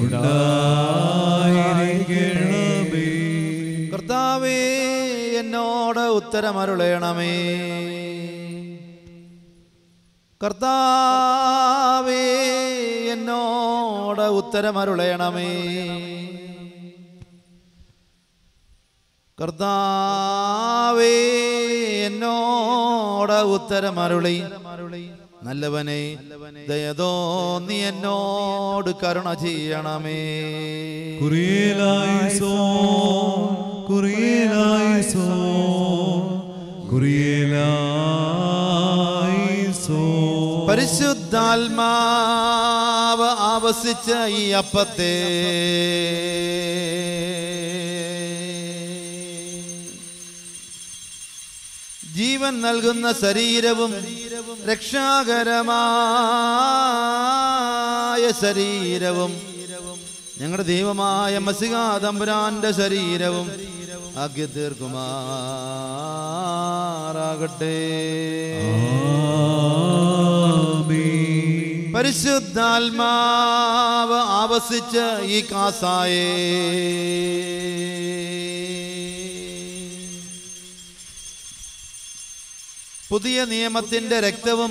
ഉണ്ടായിരിക്കണമേ കർത്താവേ എന്നോട് ഉത്തരമരുളയണമേ കർത്താവേ എന്നോട് ഉത്തരമരുളയണമേ കർത്താവേ എന്നോട് ഉത്തരമരുളി നല്ലവനെ ദയതോ നീ എന്നോട് കരുണ ചെയ്യണമേ കുറിയലായിസോ കുറിയലായിസോ കുറിയലായിസോ പരിശുദ്ധാത്മാവ് ആവസിച്ച ഈ അപ്പത്തെ ജീവൻ നൽകുന്ന ശരീരവും രക്ഷാകരമായ ശരീരവും ഞങ്ങളുടെ ദൈവമായ മസികാതമ്പുരാന്റെ ശരീരവും ആഗ്യ തീർക്കുമാറാകട്ടെ പരിശുദ്ധാത്മാവ് ആവസിച്ച് ഈ കാസായേ പുതിയ നിയമത്തിന്റെ രക്തവും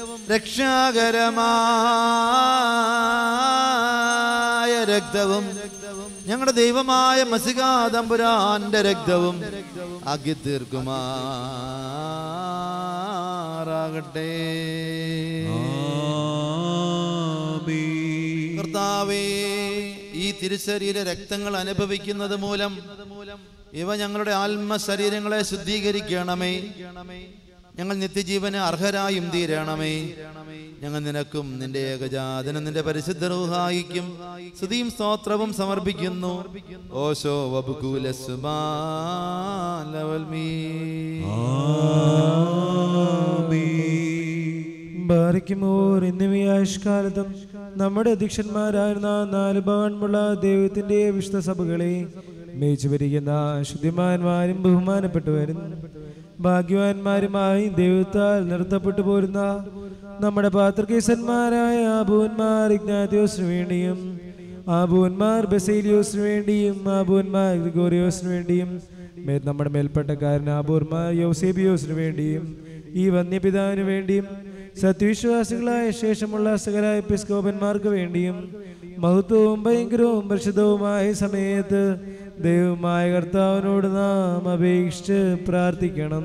രക്ഷാകരമായ രക്തവും ഞങ്ങളുടെ ദൈവമായ മസികാതമ്പുരാന്റെ രക്തവും ആക്കി തീർക്കുമാറാകട്ടെ കർത്താവേ ഈ തിരുശരീര രക്തങ്ങൾ അനുഭവിക്കുന്നത് മൂലം ഇവ ഞങ്ങളുടെ ആത്മ ശരീരങ്ങളെ ശുദ്ധീകരിക്കണമേ ഞങ്ങൾ നിത്യജീവന് അർഹരായും തീരണമേ ഞങ്ങൾ നിനക്കും നിന്റെ ഏകജാതനും നിന്റെ പരിശുദ്ധ റൂഹായിക്കും സ്തുതിയും സ്തോത്രവും സമർപ്പിക്കുന്നു ഓശോ വബുകൂല ബാരിക്കുമോർ എന്നിവയായ ആയുഷ്കാലത്തും നമ്മുടെ അധ്യക്ഷന്മാരായിരുന്ന നാല് ഭവൻമുള്ള ദൈവത്തിന്റെ വിശുദ്ധ സഭകളെ മേച്ചു ഭരിക്കുന്ന ശുദ്ധിമാന്മാരും ബഹുമാനപ്പെട്ടവരും ഭാഗ്യവാന്മാരുമായി ദൈവത്താൽ നിർത്തപ്പെട്ടു പോരുന്ന നമ്മുടെ പാത്രകേസന്മാരായ ആബൂന്മാർ ഇഗ്നാത്യോസിനു വേണ്ടിയും ആബൂന്മാർ ബസേലിയോസിനു വേണ്ടിയും ആബൂന്മാർ ഗ്രിഗോറിയോസിനു വേണ്ടിയും മേ- നമ്മുടെ മേൽപ്പെട്ടക്കാരൻ ആബൂർമാർ യോസേബിയോസിനു വേണ്ടിയും ഈ വന്യപിതാവിന് വേണ്ടിയും സത്യവിശ്വാസികളായ ശേഷമുള്ള സകല എപ്പിസ്കോപ്പന്മാർക്ക് വേണ്ടിയും മഹത്വവും ഭയങ്കരവും പരിശുദ്ധവുമായ സമയത്ത് ദൈവമായ കർത്താവിനോട് നാം അപേക്ഷിച്ച് പ്രാർത്ഥിക്കണം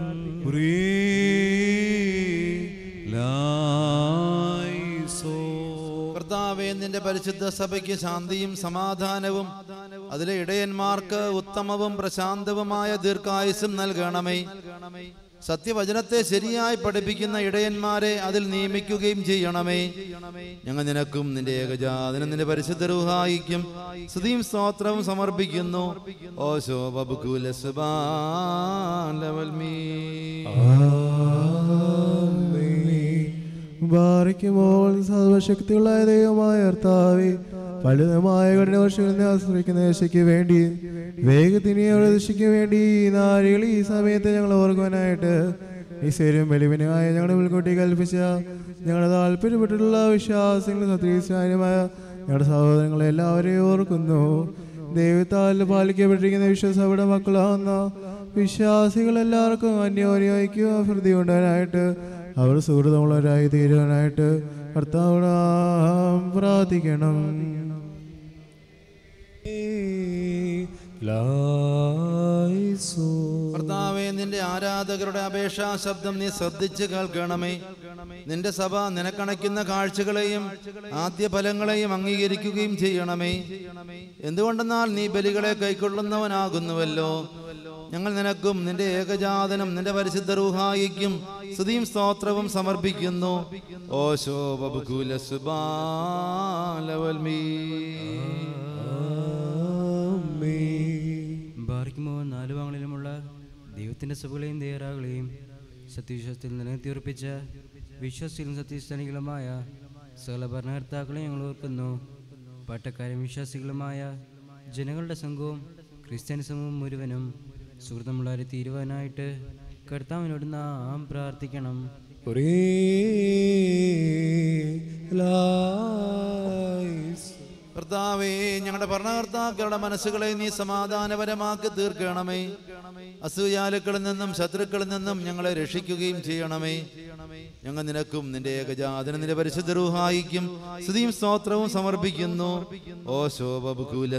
കർത്താവേ നിന്റെ പരിശുദ്ധ സഭയ്ക്ക് ശാന്തിയും സമാധാനവും അതിലെ ഇടയന്മാർക്ക് ഉത്തമവും പ്രശാന്തവുമായ ദീർഘായുസും നൽകണമേ സത്യവചനത്തെ ശരിയായി പഠിപ്പിക്കുന്ന ഇടയന്മാരെ അതിൽ നിയമിക്കുകയും ചെയ്യണമേ ഞങ്ങൾ നിനക്കും നിന്റെ ഏകജാതനും നിന്റെ പരിശുദ്ധ രൂഹായിക്കും സ്തുതിയും സ്തോത്രവും സമർപ്പിക്കുന്നു ഓ ബാറിക്കുമ്പോൾ സർവശക്തിയുള്ള ദൈവമായ കർത്താവേ ഫലിതമായ കഠിനവർഷങ്ങളിൽ ആശ്രയിക്കുന്ന ദേശയ്ക്ക് വേണ്ടി വേഗത്തിന് അവരുടെ ദിശയ്ക്ക് വേണ്ടി ഈ നാഴികൾ ഈ സമയത്ത് ഞങ്ങൾ ഓർക്കുവാനായിട്ട് ഈ ശരീരം വെളിവിനായ ഞങ്ങളുടെ മുൻകൂട്ടി കൽപ്പിച്ച ഞങ്ങളുടെ താല്പര്യപ്പെട്ടിട്ടുള്ള വിശ്വാസങ്ങൾ സത്രീസ്വാനുമായ ഞങ്ങളുടെ സഹോദരങ്ങളെ എല്ലാവരെയും ഓർക്കുന്നു ദൈവത്താൽ പാലിക്കപ്പെട്ടിരിക്കുന്ന വിശ്വാസയുടെ മക്കളാവുന്ന വിശ്വാസികൾ എല്ലാവർക്കും അന്യോന്യയ്ക്കും ഹൃദയം ഉണ്ടാകാനായിട്ട് അവർ സുഹൃതമുള്ളവരായി തീരുവാനായിട്ട് കർത്താവിനോട് നാം പ്രാർത്ഥിക്കണം കർത്താവേ നിന്റെ ആരാധകരുടെ അപേക്ഷാ ശബ്ദം നീ ശ്രദ്ധിച്ച് കേൾക്കണമേ നിന്റെ സഭ നിനക്കണയ്ക്കുന്ന കാഴ്ചകളെയും ആദ്യ ഫലങ്ങളെയും അംഗീകരിക്കുകയും ചെയ്യണമേ എന്തുകൊണ്ടെന്നാൽ നീ ബലികളെ കൈക്കൊള്ളുന്നവനാകുന്നുവല്ലോ ഞങ്ങൾ നിനക്കും നിന്റെ ഏകജാതനും നിന്റെ പരിശുദ്ധ റൂഹായിക്കും സ്തുതിയും സ്തോത്രവും സമർപ്പിക്കുന്നു ഓ ശോഭകുല ബാറിക്കുമോ നാലു ഭാഗങ്ങളിലുമുള്ള ദൈവത്തിൻ്റെ സഭകളെയും തയ്യാറാകളെയും സത്യവിശ്വാസത്തിൽ നിലനിർത്തിയുറപ്പിച്ച വിശ്വാസികളും സത്യസ്ഥാനികളുമായ സകല ഭരണകർത്താക്കളെ ഞങ്ങൾ ഓർക്കുന്നു പാട്ടക്കാരും വിശ്വാസികളുമായ ജനങ്ങളുടെ സംഘവും ക്രിസ്ത്യാനി സമൂഹം മുഴുവനും സുഹൃത്തമുള്ളവരെ തീരുവാനായിട്ട് കർത്താവിനോട് നാം പ്രാർത്ഥിക്കണം കർത്താവേ ഞങ്ങളുടെ ഭരണകർത്താക്കളുടെ മനസ്സുകളെ നീ സമാധാനപരമാക്കി തീർക്കണമേ അസൂയാലുക്കളിൽ നിന്നും ശത്രുക്കളിൽ നിന്നും ഞങ്ങളെ രക്ഷിക്കുകയും ചെയ്യണമേ ഞങ്ങൾ നിനക്കും നിന്റെ ഏകജാതനും നിന്റെ പരിശുദ്ധ റൂഹായിക്കും സ്തുതിയും സ്തോത്രവും സമർപ്പിക്കുന്നു ഓ ശോഭകുല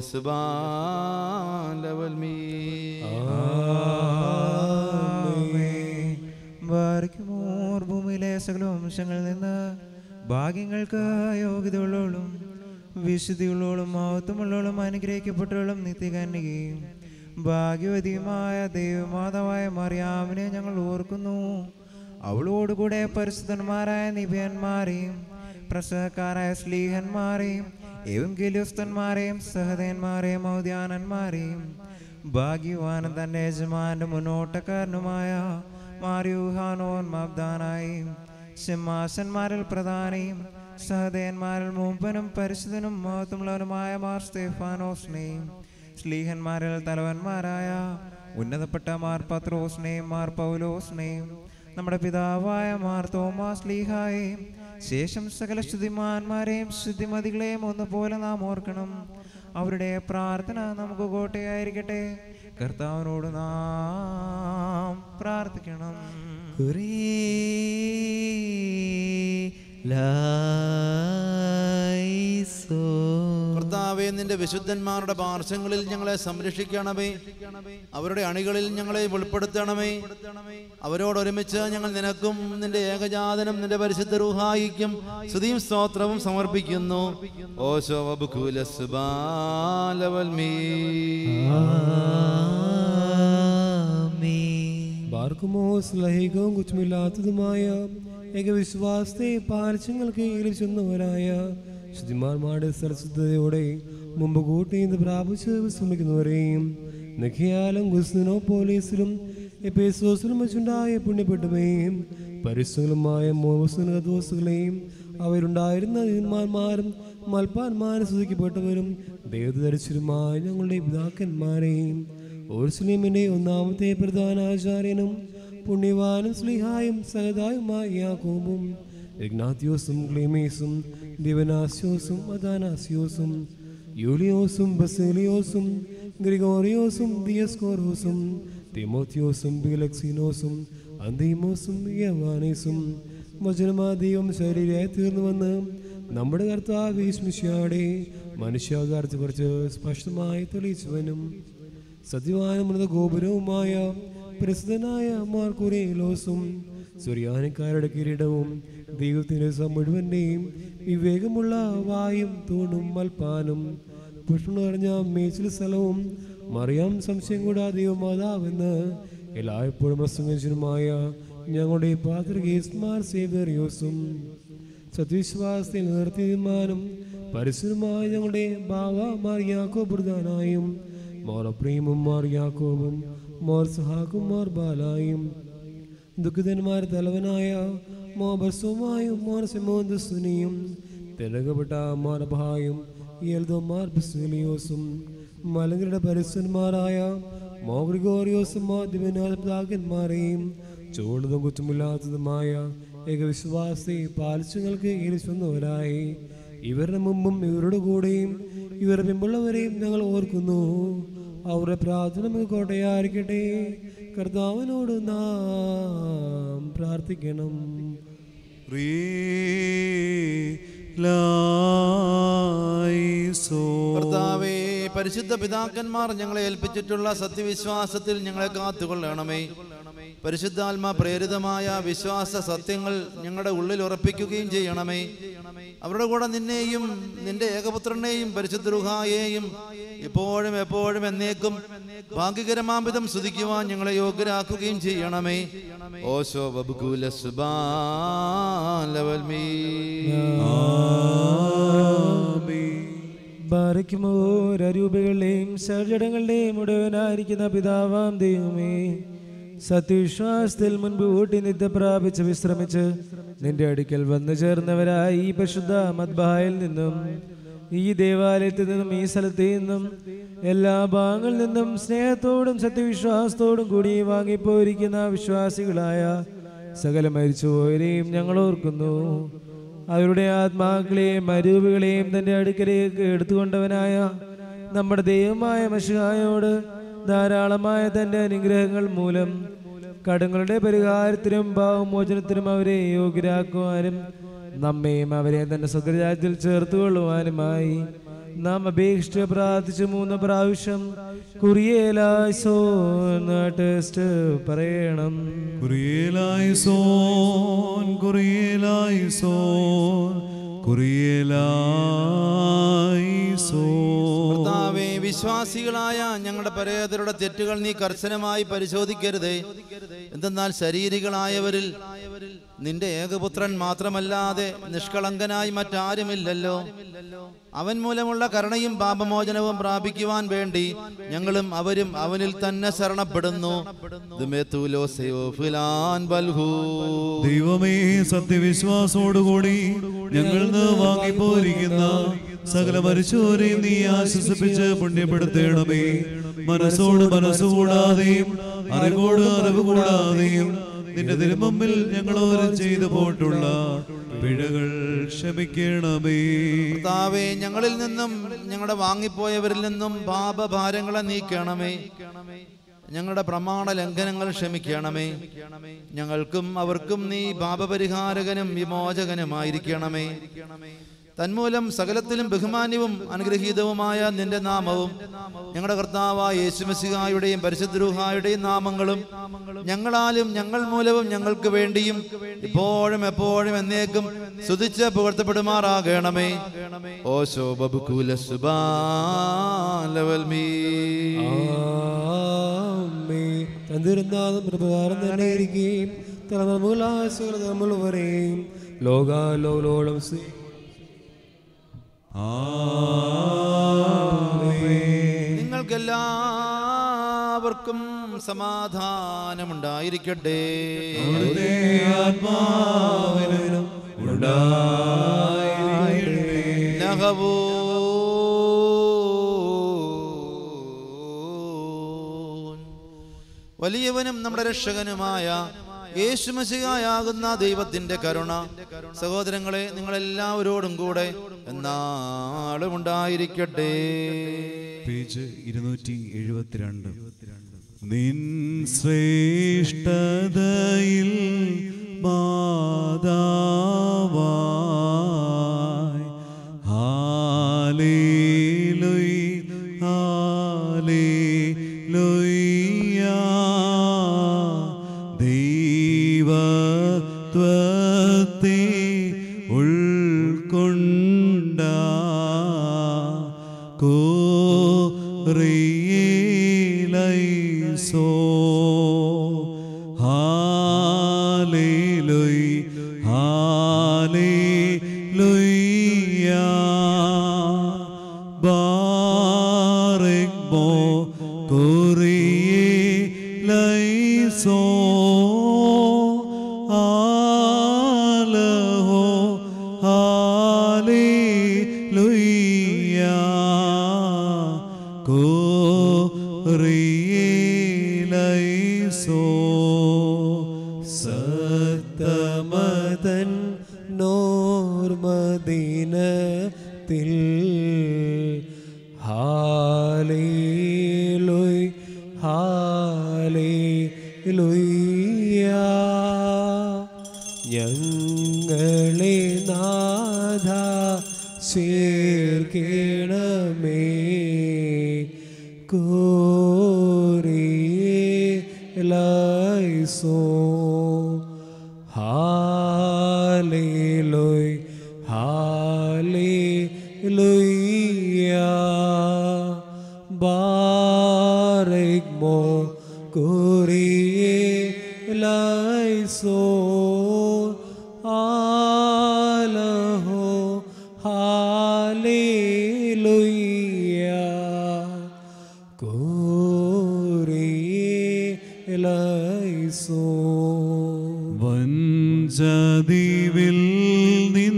ബാറിക്കുമോർ ഭൂമിയിലെ സകല വംശങ്ങളിൽ നിന്ന് ഭാഗ്യങ്ങൾക്ക് യോഗ്യതയുള്ളവളും വിശുദ്ധിയുള്ളവളും മഹത്വമുള്ളവളും അനുഗ്രഹിക്കപ്പെട്ടവളും നിത്യകന്യകയും ഭാഗ്യവതിയുമായ ദൈവമാതാവായ മറിയാമിനെ ഞങ്ങൾ ഓർക്കുന്നു അവളോടുകൂടെ പരിശുദ്ധന്മാരായ നിബിയന്മാരെയും പ്രസവക്കാരായ സ്ലീഹന്മാരെയും എവങ്കിലിസ്തന്മാരെയും സഹതന്മാരെയും ഔദ്യാനന്മാരെയും ഭാഗ്യവാനും തന്റെ യജമാന്റെ മുന്നോട്ടക്കാരനുമായ മാരിയുഹാനോൻ മബ്ദാനായും സിംഹാസന്മാരിൽ പ്രധാനിയും സഹദേന്മാരിൽ മൂപ്പനും പരിശുദ്ധനും മഹത്വമുള്ളവനുമായ മാർ സ്തേഫാനോസിനെയും സ്ലീഹന്മാരിൽ തലവന്മാരായ ഉന്നതപ്പെട്ട മാർ പത്രോസിനെയും മാർ പൗലോസിനെയും നമ്മുടെ പിതാവായ മാർ തോമാസ് ലീഹായെയും ശേഷം സകല ശുദ്ധിമാന്മാരെയും ശുദ്ധിമതികളെയും ഒന്നുപോലെ നാം ഓർക്കണം അവരുടെ പ്രാർത്ഥന നമുക്ക് കോട്ടയായിരിക്കട്ടെ കർത്താവിനോട് നാം പ്രാർത്ഥിക്കണം കർത്താവേ നിന്റെ വിശുദ്ധന്മാരുടെ പാർശ്വങ്ങളിൽ ഞങ്ങളെ സംരക്ഷിക്കണമേ അവരുടെ അണികളിൽ ഞങ്ങളെ ഉൾപ്പെടുത്തണമേ അവരോടൊരുമിച്ച് ഞങ്ങൾ നിനക്കും നിന്റെ ഏകജാതനും നിന്റെ പരിശുദ്ധ റൂഹായിക്കും സ്തുതിയും സ്തോത്രവും സമർപ്പിക്കുന്നു ഓ ബാർക്കുമോ സ്ലഹികവും കുറ്റമില്ലാത്തതുമായ ഏകവിശ്വാസത്തെ പാർശ്വങ്ങൾക്ക് ചെന്നവരായ ശുദ്ധിമാർമാരുടെ സരസ്വതയോടെ മുമ്പ് കൂട്ടിന്ന് പ്രാപിച്ച് വിശ്രമിക്കുന്നവരെയും നഖിയാലും ഗുസ്നോ പോലീസിലും എപ്പേസോസിലും വെച്ചുണ്ടായ പുണ്യപ്പെട്ടവയും പരിസ്ഥകളുമായ മോസുകളെയും അവരുണ്ടായിരുന്ന നീന്മാന്മാരും മൽപ്പാന്മാരും സ്തുതിക്കപ്പെട്ടവരും ദേവദർശരുമായ ഞങ്ങളുടെ പിതാക്കന്മാരെയും ഓർസ്ലിമിന്റെ ഒന്നാമത്തെ പ്രധാനാചാര്യനും പുണ്യവാനും സ്ലിഹായും സഹതായുമായ യാക്കോബും ഇഗ്നാത്യോസും ക്ലീമേസും ദിവനാസ്യോസും അദാനാസ്യോസും യൂലിയോസും ബസേലിയോസും ഗ്രിഗോറിയോസും ദിയസ്കോറോസും തിമോത്തിയോസും ബിലക്സീനോസും അന്തീമോസും യവാനീസും വചനമാ ദൈവം ശരീരമായി തീർന്നുവന്ന് നമ്മുടെ കർത്താവ് ഈശ്മിഷ്യാടെ മനുഷ്യാകാരത്തെക്കുറിച്ച് സ്പഷ്ടമായി തെളിയിച്ചവനും സത്യവാനമൃത ഗോപുരവുമായ പ്രസിദ്ധനായ മാർക്കുരേലോസും സുറിയാനിക്കാരുടെ കിരീടവും ദൈവത്തിന്റെ മുഴുവന്റെയും വിവേകമുള്ള വായും തൂണും മൽപ്പാനും പുഷ്പം നിറഞ്ഞ മേച്ചിൽ സ്ഥലവും മറിയാം സംശയം കൂടാതെ ദൈവമാതാവെന്ന് എല്ലായ്പ്പോഴും പ്രസംഗിച്ചനുമായ ഞങ്ങളുടെ പാത്രികേസ്മാർ സേവറിയോസും സത്യവിശ്വാസത്തിൽ നിർത്തിയമാനും പരിസരമായ ഞങ്ങളുടെ ബാവ മാറിയാക്കോ പ്രധാനായും മോറപ്രീമും മാർ യാക്കോബും മോർ സഹാക്കും മോർ ബാലായും ദുഃഖിതന്മാർ തലവനായ മോബർസുമായും മോർ സിമോന്തുനിയും തിരകപ്പെട്ട മോറഭായും യൽദോമാർ ബസൂലിയോസും മലങ്കരുടെ പരിസ്ഥന്മാരായ മോഗ്രിഗോറിയോസും മോർ ദിവനാഥപിതാക്കന്മാരെയും ചൂടുന്നതും കുറ്റമില്ലാത്തതുമായ ഏകവിശ്വാസി പാലിച്ചങ്ങൾക്ക് ഏലിച്ചുവന്നവരായി ഇവരുടെ മുമ്പും ഇവരുടെ കൂടെയും ഇവരുടെ പിമ്പുള്ളവരെയും ഞങ്ങൾ ഓർക്കുന്നു അവരുടെ പ്രാർത്ഥന നമുക്ക് കോട്ടയായിരിക്കട്ടെ കർത്താവിനോട് നാം പ്രാർത്ഥിക്കണം കർത്താവേ പരിശുദ്ധ പിതാക്കന്മാർ ഞങ്ങളെ ഏൽപ്പിച്ചിട്ടുള്ള സത്യവിശ്വാസത്തിൽ ഞങ്ങളെ കാത്തുകൊള്ളണമേ പരിശുദ്ധാത്മ പ്രേരിതമായ വിശ്വാസ സത്യങ്ങൾ ഞങ്ങളുടെ ഉള്ളിൽ ഉറപ്പിക്കുകയും ചെയ്യണമേ അവരുടെ കൂടെ നിന്നെയും നിന്റെ ഏകപുത്രനെയും പരിശുദ്ധ റുഹായെയും ഇപ്പോഴും എപ്പോഴും എന്നേക്കും ഭാഗ്യകരമാംവിധം സ്തുതിക്കുവാൻ ഞങ്ങളെ യോഗ്യരാക്കുകയും ചെയ്യണമേ ഓശോ ബബുകൂല സുബാലവൽമീ ബാരയ്ക്കുമോ രൂപകളുടെയും ശരീരങ്ങളുടെയും മുഴുവനായിരിക്കുന്ന പിതാവാം ദൈവമേ സത്യവിശ്വാസത്തിൽ മുൻപ് ഊട്ടി നിത്യ പ്രാപിച്ച് വിശ്രമിച്ച് നിന്റെ അടുക്കൽ വന്നു ചേർന്നവരായി ഈ പരിശുദ്ധ മദ്ബായിൽ നിന്നും ഈ ദേവാലയത്തിൽ നിന്നും ഈ സ്ഥലത്ത് നിന്നും എല്ലാ ഭാഗങ്ങളിൽ നിന്നും സ്നേഹത്തോടും സത്യവിശ്വാസത്തോടും കൂടി വാങ്ങിപ്പോയിരിക്കുന്ന വിശ്വാസികളായ സകല മരിച്ചുപോയരെയും ഞങ്ങൾ ഓർക്കുന്നു അവരുടെ ആത്മാക്കളെയും മരൂപികളെയും തന്റെ അടുക്കലേക്ക് എടുത്തുകൊണ്ടവനായ നമ്മുടെ ദൈവമായ മഷിഹായോട് ധാരാളമായ തന്റെ അനുഗ്രഹങ്ങൾ മൂലം കടങ്ങളുടെ പരിഹാരത്തിനും ഭാവമോചനത്തിനും അവരെ യോഗ്യരാക്കുവാനും നമ്മയും അവരെ തന്റെ സ്വഗ്രരാജ്യത്തിൽ ചേർത്തുകൊള്ളുവാനുമായി നാം അപേക്ഷിച്ച് പ്രാർത്ഥിച്ച് മൂന്ന് പ്രാവശ്യം കുറിയേലാസോ ടെസ്റ്റ് പറയണം കുറിയേലായിസോൻ കുറിയേലായിസോൻ കുറിയേലായിസോൻ കർത്താവേ വിശ്വാസികളായ ഞങ്ങളുടെ പരേതരുടെ തെറ്റുകൾ നീ കർശനമായി പരിശോധിക്കരുതേ എന്തെന്നാൽ ശരീരികളായവരിൽ നിന്റെ ഏകപുത്രൻ മാത്രമല്ലാതെ നിഷ്കളങ്കനായി മറ്റാരുമില്ലല്ലോ അവൻ മൂലമുള്ള കരുണയും പാപമോചനവും പ്രാപിക്കുവാൻ വേണ്ടി ഞങ്ങളും അവരും അവനിൽ തന്നെ ശരണപ്പെടുന്നു ദുമേത്തൂലോസയോഫിലാൻ ബൽഹൂ. ദൈവമേ സത്യവിശ്വാസോടുകൂടി ഞങ്ങൾ നിന്ന് വാങ്ങിപ്പോയിരിക്കുന്ന സകല മരിച്ചോരെയും നീ ആശ്വസിപ്പിച്ച് പുണ്യപ്പെടുത്തേണമേ മനസ്സോട് മനസ്സുകൂടാതെയും അറിവോട് അറിവ് കൂടാതെയും നിന്റെ തിരുമുമ്പിൽ ഞങ്ങൾ ഓരോ ചെയ്തു പോയിട്ടുള്ള പിഴകൾ ക്ഷമിക്കണമേ കർത്താവേ ഞങ്ങളിൽ നിന്നും ഞങ്ങളുടെ വാങ്ങിപ്പോയവരിൽ നിന്നും പാപഭാരങ്ങളെ നീക്കണമേ ഞങ്ങളുടെ പ്രമാണ ലംഘനങ്ങൾ ക്ഷമിക്കണമേ ഞങ്ങൾക്കും അവർക്കും നീ പാപപരിഹാരകനും വിമോചകനുമായിരിക്കണമേ തന്മൂലം സകലത്തിലും ബഹുമാന്യവും അനുഗ്രഹീതവുമായ നിന്റെ നാമവും ഞങ്ങളുടെ കർത്താവായ യേശുമസിഹായുടെയും പരിശുദ്ധരൂഹായുടെയും നാമങ്ങളും ഞങ്ങളാലും ഞങ്ങൾ മൂലവും ഞങ്ങൾക്ക് വേണ്ടിയും ഇപ്പോഴും എപ്പോഴും എന്നേക്കും സ്തുതിച്ച് പുകഴ്ത്തപ്പെടുമാറാകണമേ ഓ ശോഭുകൂല സുബാലവൽമീ ആമേ. തന്നിരുന്നാലും പ്രകാരം തന്നെ ഇരിക്കുകയും തലമുറകളായ സകല തലമുറവരെയും ലോകാലോലോളം സ്വീ- നിങ്ങൾക്കെല്ലാവർക്കും സമാധാനമുണ്ടായിരിക്കട്ടെ അവിടുത്തെ ആത്മാവിനും നഹവൂ വലിയവനും നമ്മുടെ രക്ഷകനുമായ യേശുമശിയാകുന്ന ദൈവത്തിന്റെ കരുണ സഹോദരങ്ങളെ നിങ്ങളെല്ലാവരോടും കൂടെ എന്നാളും ഉണ്ടായിരിക്കട്ടെ പേജ് ഇരുന്നൂറ്റി എഴുപത്തിരണ്ട് നിൻ ശ്രേഷ്ഠതയിൽ മാതാവായി ഹാലേലുയ് ഹാലേലുയ്യ ദൈവത്വത്തെ ഉൾക്കൊണ്ട കോറിയേലൈസോ ഹാലേലുയ് ഹാലേലുയ്യ ബാറക്മോ കോറിയേലൈസോ ആലഹോ ഹാലേലുയ്യ കോറിയേലൈസോ സത്തമതൻ നോർമദിനത്തിൽ ഹാലേലുയ് ഹാലേലുയ്യ ഞങ്ങളെ നാഥ ചേർക്കണമേ കോറിയേലൈസോ ഹാലേലുയ് ഹാലേലുയ്യ ബാരക്മോ കോറിയേലൈസോ ആലഹോ ഹാലേലുയ്യ കോറിയേലൈസോ വഞ്ചതിവിൽ നിൻ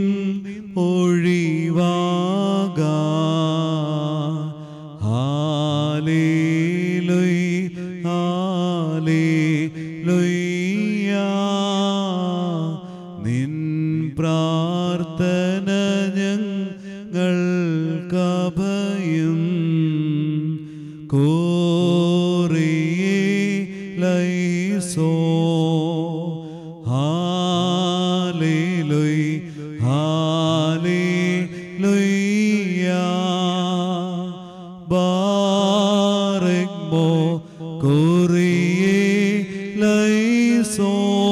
ഒഴിവാക ഹാലേലുയ് ഹാലേലുയ്യ നിൻ പ്രാർത്ഥന ഞങ്ങൾക്കഭയം കോറിയേലൈസോ ഹാലേലുയ് ഹാലേലുയ്യ ബാറക്മോ കോറിയേലൈസോ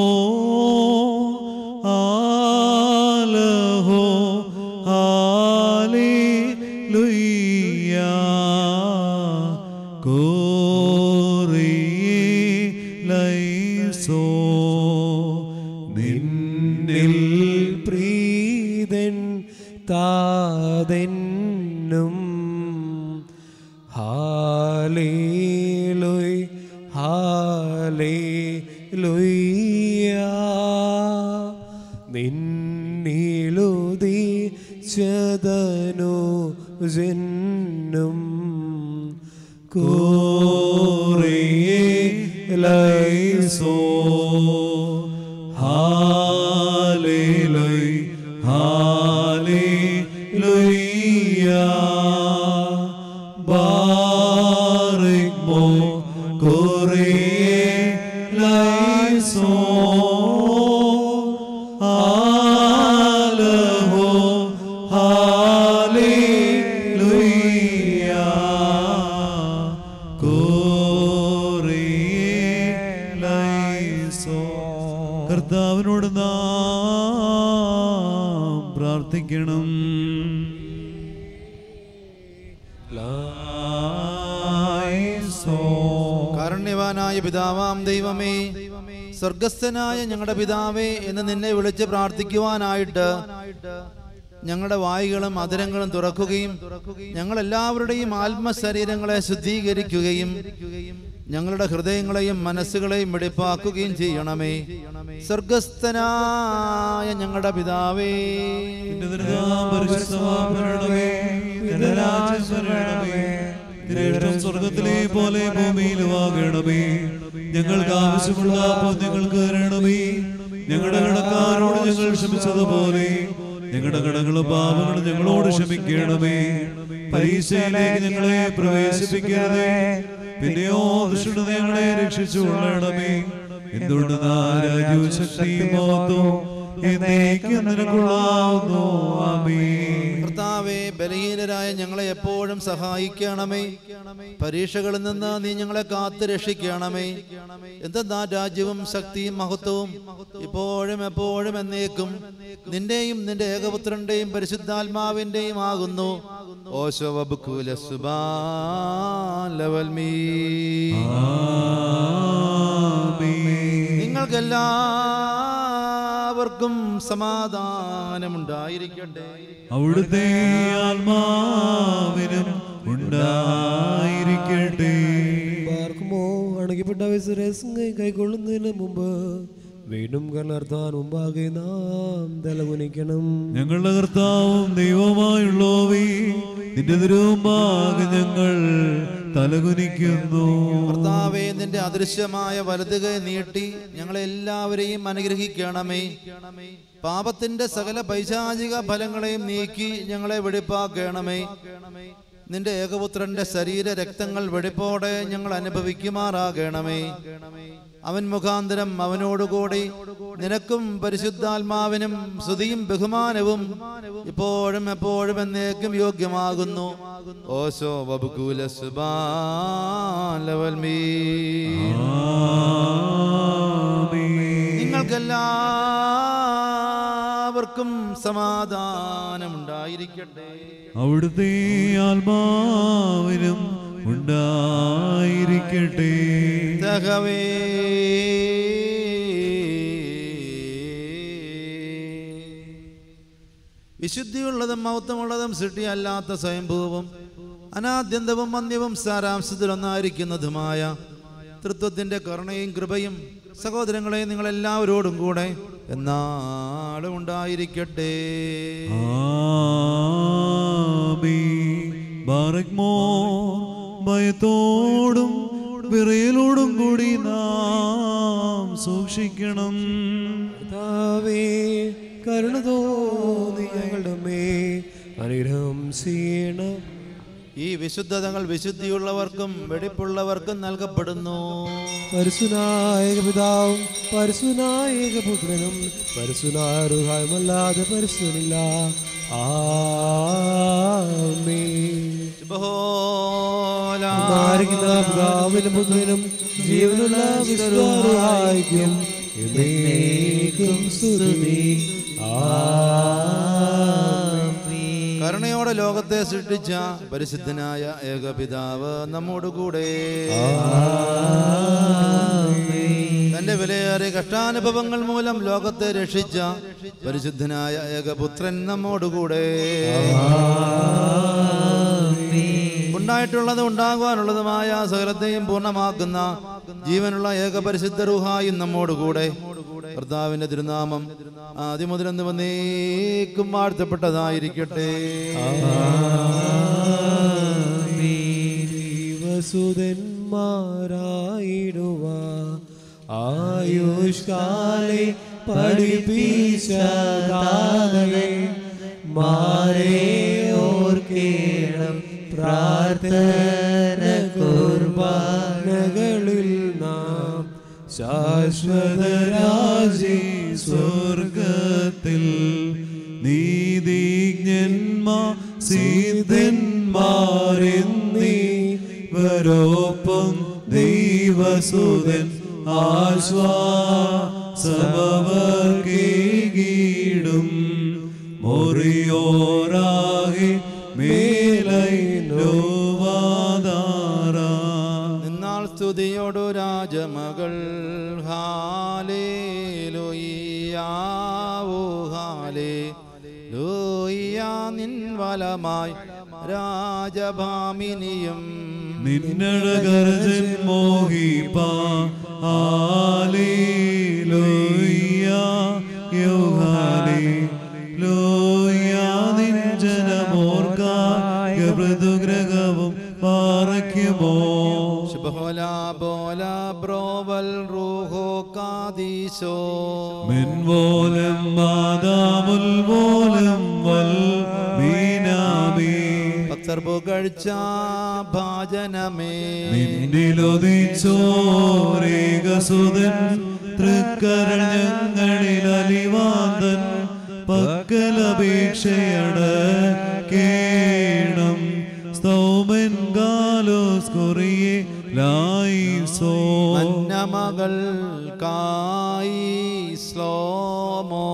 ആലഹോ ഹാലേലുയ്യ കോറിയേലൈസോ നിന്നിൽ പ്രീതൻ താതെന്നും ഹാലേലുയ് ഹാലേലുയ്യ നിന്നിലുതി ചതനു ജന്നും കോറിയേലൈസോ ഹാലേലുയ് ഹാലേലുയ്യ ബാറക്മോ കോറിയേലൈസോ ആലഹോ ഹാലേലുയ്യ കോറിയേലൈസോ കർത്താവിനോട് നാം പ്രാർത്ഥിക്കണം ലായിസോ. കാരുണ്യവാനായ പിതാവാം ദൈവമേ സ്വർഗസ്ഥനായ ഞങ്ങളുടെ പിതാവേ എന്ന് നിന്നെ വിളിച്ച് പ്രാർത്ഥിക്കുവാനായിട്ട് ഞങ്ങളുടെ വായികളും അതിരങ്ങളും തുറക്കുകയും ഞങ്ങൾ എല്ലാവരുടെയും ആത്മശരീരങ്ങളെ ശുദ്ധീകരിക്കുകയും ഞങ്ങളുടെ ഹൃദയങ്ങളെയും മനസ്സുകളെയും വെടിപ്പാക്കുകയും ചെയ്യണമേ സ്വർഗസ്ഥനായ ഞങ്ങളുടെ പിതാവേ നിന്റെ ദുരിതാം പരിശുദ്ധമാക്കണമേ. നിന്റെ രാജ്യം വരണമേ. നിന്റെ ഇഷ്ടം സ്വർഗത്തിലെ പോലെ ഭൂമിയിലും ആകണമേ ഞങ്ങൾക്ക് ആവശ്യമുള്ള അപ്പോൾ ഞങ്ങൾക്ക് തരണമേ ഞങ്ങളുടെ കടക്കാരോട് ഞങ്ങൾ ക്ഷമിച്ചതുപോലെ ഞങ്ങളുടെ കടങ്ങളും പാപങ്ങളും ഞങ്ങളോട് ക്ഷമിക്കണമേ പരീക്ഷയിലേക്ക് ഞങ്ങളെ പ്രവേശിപ്പിക്കരുതേ പിന്നെയോ ദുഷ്ടത ഞങ്ങളെ രക്ഷിച്ചു കൊള്ളണമേ എന്തുകൊണ്ട് രാജ്യവും ശക്തിയും മഹത്വവും എന്നേക്കും നിനക്കുള്ളാവുന്നു ആമേൻ കർത്താവേ ബലഹീനരായ ഞങ്ങളെ എപ്പോഴും സഹായിക്കണമേ പരീക്ഷകളിൽ നിന്ന് നീ ഞങ്ങളെ കാത്ത് രക്ഷിക്കണമേ എന്തെന്നാ രാജ്യവും ശക്തിയും മഹത്വവും ഇപ്പോഴും എപ്പോഴും എന്നേക്കും നിന്റെയും നിന്റെ ഏകപുത്രന്റെയും പരിശുദ്ധാത്മാവിന്റെയും ആകുന്നു ഓശോ വബുക്കൂല സുബാലവൽമീ നിങ്ങൾക്കെല്ലാവർക്കും സമാധാനമുണ്ടായിരിക്കട്ടെ അവിടുത്തെ ആത്മാവിനും ഉണ്ടായിരിക്കട്ടെ പാർക്കുമോ അണുകിപ്പെട്ട വിശ്വാസം കൈക്കൊള്ളുന്നതിന് മുമ്പ് വീണ്ടും കലർത്താൻ മുമ്പാകെ നാം തലകുനിക്കണം ഞങ്ങളുടെ കർത്താവും ദൈവമായുള്ളോവേ നിന്റെ തിരുവുമ്പാകെ ഞങ്ങൾ തലകുനിക്കുന്നു കർത്താവേ നിന്റെ അദൃശ്യമായ വലതുകൈ നീട്ടി ഞങ്ങളെ എല്ലാവരെയും അനുഗ്രഹിക്കണമേ പാപത്തിന്റെ സകല പൈശാചിക ഫലങ്ങളെയും നീക്കി ഞങ്ങളെ വെടിപ്പാക്കണമേ നിന്റെ ഏകപുത്രന്റെ ശരീര രക്തങ്ങൾ വെടിപ്പോടെ ഞങ്ങൾ അനുഭവിക്കുമാറാകണമേ അവൻ മുഖാന്തരം അവനോടുകൂടി നിനക്കും പരിശുദ്ധാത്മാവിനും സ്തുതിയും ബഹുമാനവും ഇപ്പോഴും എപ്പോഴും എന്നേക്കും യോഗ്യമാകുന്നു ഓശോ വബുകൂല സുബാലവൽമീ നിങ്ങൾക്കെല്ലാവർക്കും സമാധാനമുണ്ടായിരിക്കട്ടെ അവിടുത്തെ ആത്മാവിനും ഉണ്ടായിരിക്കട്ടെ തകവേ വിശുദ്ധിയുള്ളതും മഹത്വമുള്ളതും സൃഷ്ടിയല്ലാത്ത സ്വയംഭൂവും അനാദ്യന്തവും വന്യവും സാരാംശത്തിലൊന്നായിരിക്കുന്നതുമായ തൃത്വത്തിന്റെ കരുണയും കൃപയും സഹോദരങ്ങളെ നിങ്ങളെല്ലാവരോടും കൂടെ എന്നാളും ഉണ്ടായിരിക്കട്ടെ ബാറക്മോ ഭയത്തോടും വിറയലോടും കൂടി നാം സൂക്ഷിക്കണം കർത്താവേ കരുണ തോന്നി ഞങ്ങളുടെ മേ അനുഗ്രഹം ചെയ്യണം ഈ വിശുദ്ധതകൾ വിശുദ്ധിയുള്ളവർക്കും വെടിപ്പുള്ളവർക്കും നൽകപ്പെടുന്നു പരിശുനായ പിതാവും പരിശുനായ പുത്രനും പരിശുനായ റുഹായുമല്ലാതെ പരിശുനില്ല ആയിരിക്കുന്ന പിതാവിനും പുത്രനും ജീവനുള്ള വിശ്വാസം എന്നേക്കും സ്തുതി കരുണയോടെ ലോകത്തെ സൃഷ്ടിച്ച പരിശുദ്ധനായ ഏകപിതാവ് നമ്മോടുകൂടെ തന്റെ വിലയേറിയ കഷ്ടാനുഭവങ്ങൾ മൂലം ലോകത്തെ രക്ഷിച്ച പരിശുദ്ധനായ ഏകപുത്രൻ നമ്മോടുകൂടെ ഉണ്ടായിട്ടുള്ളത് ഉണ്ടാകുവാനുള്ളതുമായ സകലത്തെയും പൂർണ്ണമാക്കുന്ന ജീവനുള്ള ഏകപരിശുദ്ധ റുഹായും നമ്മോടുകൂടെ കർത്താവിന്റെ തിരുനാമം ആദ്യം മുതലെന്ന് വന്നേക്കും വാഴ്ത്തപ്പെട്ടതായിരിക്കട്ടെ വസുതന്മാരായിടുവ ആയുഷ്കാലെ പഠിപ്പിച്ച താതനെ മാരെ ഓർക്കേണം പ്രാർത്ഥന കുർബാനകളിൽ നാം ശാശ്വതരാജി സ്വർഗത്തിൽ നീതിജ്ഞന്മാ സിദ്ധന്മാരെന്നീവരോപ്പം ദൈവസുതൻ ആശ്വാസമവർക്കേകീടും മൊറിയോരാകെ മേലൈ നോവാദാരാ നിന്നാൾ സ്തുതിയോടു രാജമകൾ ഹാലേ ലോയ്യാവോ ഹാലേ ലോയ്യ നിൻ വലമായി രാജഭാമിനിയും നിന്നഴകർജൻ മോഹിപ്പാ ആലേലൂയ യോഹാലേ ലോയ നിൻ ജനമോർക്കായ മൃദുഗ്രഹവും പാറയ്ക്കുമോ ശുഭഹോല ബോല ബ്രോവൽ റൂഹോ കാദീശോ മെൻവോലം മാതാമുൽ വോലം വൽ മീനാമേ ഭക്തർ പുകഴ്ച ഭാജനമേ നിന്നിലൊതിച്ചോരേകസുതൻ തൃക്കരൾ ഞങ്ങളിൽ അലിവാന്തൻ പക്കലപേക്ഷയട കേണം സ്തൗമൻ കാലോസ് കൊറിയെ ലായിസോ മന്നമകൾ കായി സ്ലോമോ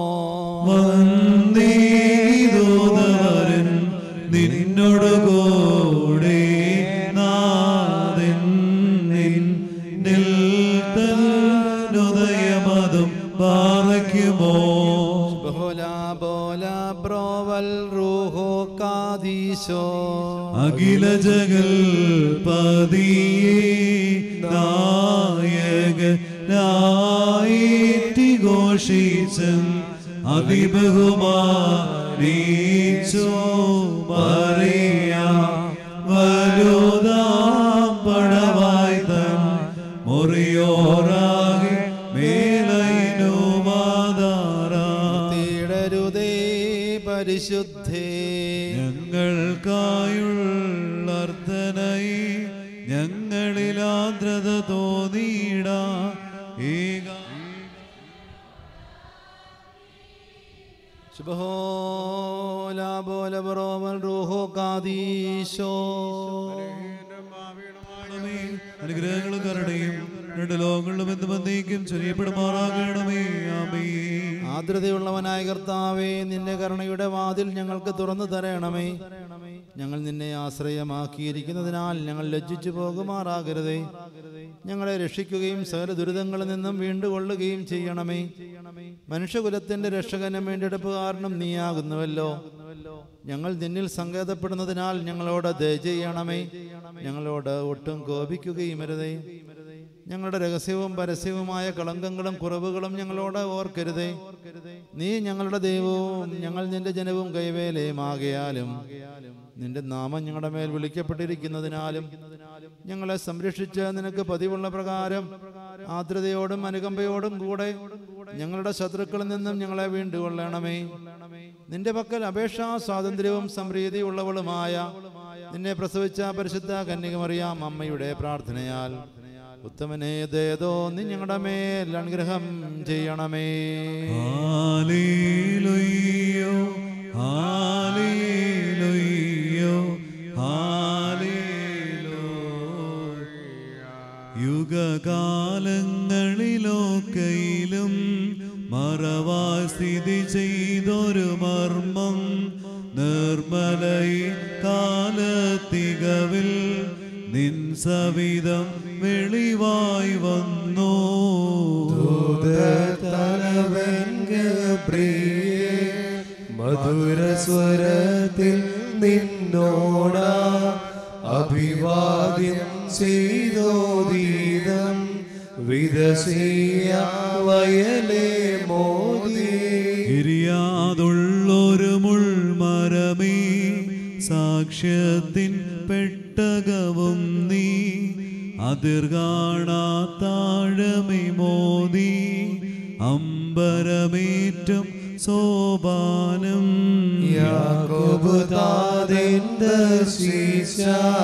വന്ദീതോദരൻ നിന്നോട് കൂടെ നാഥൻ നിന്നിൽ തന്നുദയമതും പാറയ്ക്കുമോ ബഹോല ബോല ബ്രോവൽ റൂഹോ കാദീശോ അഖില ജഗൽ പതിയേ നായകനായിട്ടി ഘോഷിച്ചും അതിബഹുമാനീച്ചോ മറിയാം വലുതാം പടവായി തൻ മുറിയോറാകെ മേലൈനു മാതാറാ തീടരുതേ പരിശുദ്ധേ ഞങ്ങൾക്കായുള്ള അർത്ഥനായി ഞങ്ങളിൽ ആർദ്രത തോന്നിയിട ഏക ശുഭഹോല ബോല ബ്രോവൽ റൂഹോ കാദീശോ അനുഗ്രഹങ്ങളും കരുണയും രണ്ട് ലോകങ്ങളിലും എന്ത് ബന്ധിക്കും ചൊരിയപ്പെടുമാറാകണമേ ആമേ ആർദ്രതയുള്ളവനായ കർത്താവേ നിന്റെ കരുണയുടെ വാതിൽ ഞങ്ങൾക്ക് തുറന്നു തരണമേ ഞങ്ങൾ നിന്നെ ആശ്രയമാക്കിയിരിക്കുന്നതിനാൽ ഞങ്ങൾ ലജ്ജിച്ചു പോകുമാറാകരുതേ ഞങ്ങളെ രക്ഷിക്കുകയും സകല ദുരിതങ്ങളിൽ നിന്നും വീണ്ടുകൊള്ളുകയും ചെയ്യണമേ മനുഷ്യകുലത്തിന്റെ രക്ഷകനും വേണ്ടിയെടുപ്പുകാരനും നീയാകുന്നുവല്ലോ ഞങ്ങൾ നിന്നിൽ സങ്കേതപ്പെടുന്നതിനാൽ ഞങ്ങളോട് ദയ ചെയ്യണമേ ഞങ്ങളോട് ഒട്ടും കോപിക്കുകയും അരുതേ ഞങ്ങളുടെ രഹസ്യവും പരസ്യവുമായ കളങ്കങ്ങളും കുറവുകളും ഞങ്ങളോട് ഓർക്കരുതേ നീ ഞങ്ങളുടെ ദൈവവും ഞങ്ങൾ നിന്റെ ജനവും കൈവേലയുമാകയാലും നിന്റെ നാമം ഞങ്ങളുടെ മേൽ വിളിക്കപ്പെട്ടിരിക്കുന്നതിനാലും ഞങ്ങളെ സംരക്ഷിച്ച് നിനക്ക് പതിവുള്ള പ്രകാരം ആർദ്രതയോടും അനുകമ്പയോടും കൂടെ ഞങ്ങളുടെ ശത്രുക്കളിൽ നിന്നും ഞങ്ങളെ വീണ്ടുകൊള്ളണമേ നിന്റെ പക്കൽ അപേക്ഷാ സ്വാതന്ത്ര്യവും സംപ്രീതിയുള്ളവളുമായ നിന്നെ പ്രസവിച്ച പരിശുദ്ധ കന്യകമറിയാം അമ്മയുടെ പ്രാർത്ഥനയാൽ ഉത്തമനെ ദയതോ നീ ഞങ്ങളുടെ മേൽ അനുഗ്രഹം ചെയ്യണമേ ഹാലേലുയ്യോ ഹാലേലുയ്യോ ഹാലേലൂയ യുഗകാലങ്ങളിലൊക്കെയിലും മറവായി സ്ഥിതി ചെയ്തൊരു മർമ്മം നിർമ്മലൈ കാലത്തികവിൽ നിൻ സവിധം വെളിവായി വന്നു മധുരസ്വരത്തിൽ നിന്നോട അഭിവാദ്യം ചെയ്തോദീതം വിദസീയ വയലേ മോദി ഇരിയാതുള്ളൊരു മുൾമരമേ സാക്ഷ്യത്തിൻ പെട്ടകവും നീ അതിർകാണാത്താഴമേ മോദി അമ്പരമേറ്റം സോപാനം യാക്കോബ് താതെന്ത ശീശ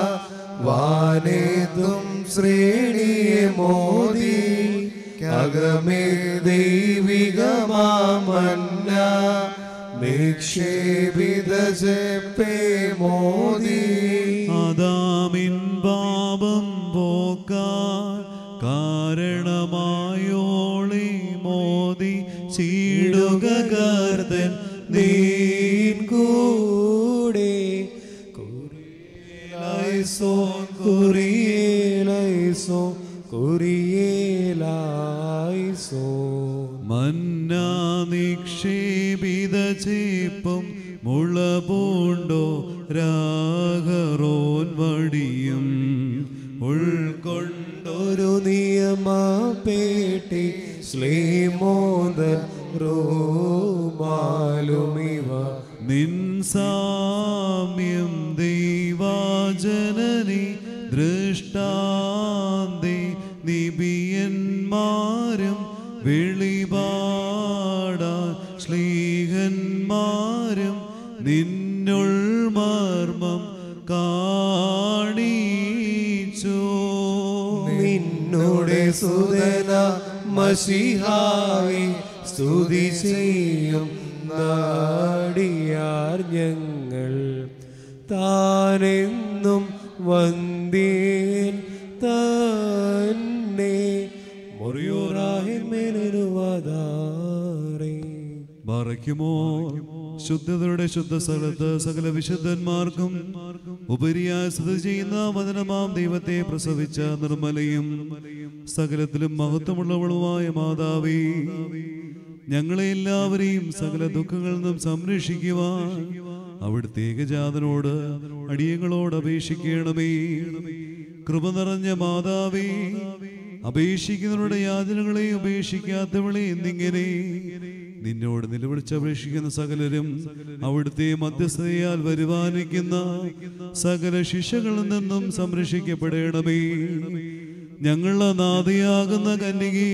വാനേതും ശ്രേണിയെ മോദി അകമേ ദൈവികമാമന്ന നിക്ഷേപിത ചെപ്പേ മോദി ആദാമിൻ പാപം പോക്കാൻ കാരണമായോളി മോദി ചീടുക കർത്തൻ നീൻ കൂടെ കുറിയേലൈസോ കുറിയേലൈസോ കുറിയേലൈസോ മന്ന നിക്ഷേപിത ചേപ്പും മുള പൂണ്ടോ രാഗറോൻ വടിയും റോമാലുമിവ നിൻ സാമ്യം ദൈവാജനനി ദൃഷ്ടാന്തി നിബിയന്മാരും വെളിപാട ശ്ലീഹന്മാരും നിന്നുൾ മർമ്മം കാണിച്ചോ നിന്നുടെ സുതന മഷിഹായി സ്തുതി ചെയ്യും നാടിയാർ ഞങ്ങൾ താനെന്നും വന്ദേൻ തന്നെ മുറിയോറാഹിമേലുവാദാറേ മറയ്ക്കുമോ ശുദ്ധതയുടെ ശുദ്ധ സ്ഥലത്ത് സകല വിശുദ്ധന്മാർക്കും ഉപരിയായി സ്ഥിതി ചെയ്യുന്ന വചനമാം ദൈവത്തെ പ്രസവിച്ച നിർമ്മലയും സകലത്തിലും മഹത്വമുള്ളവളുമായ മാതാവേ ഞങ്ങളെ എല്ലാവരെയും സകല ദുഃഖങ്ങളിൽ നിന്നും സംരക്ഷിക്കുവാൻ അവിടുത്തെ ഏകജാതനോട് അടിയങ്ങളോട് അപേക്ഷിക്കണമേ കൃപ നിറഞ്ഞ മാതാവേ അപേക്ഷിക്കുന്നവരുടെ യാതനകളെ ഉപേക്ഷിക്കാത്തവളെ എന്നിങ്ങനെ നിന്നോട് നിലവിളിച്ചപേക്ഷിക്കുന്ന സകലരും അവിടുത്തെ മധ്യസ്ഥതയാൽ വരുവാനിക്കുന്ന സകല ശിക്ഷകളിൽ നിന്നും സംരക്ഷിക്കപ്പെടണമേ ഞങ്ങളുടെ നാഥയാകുന്ന കന്യകെ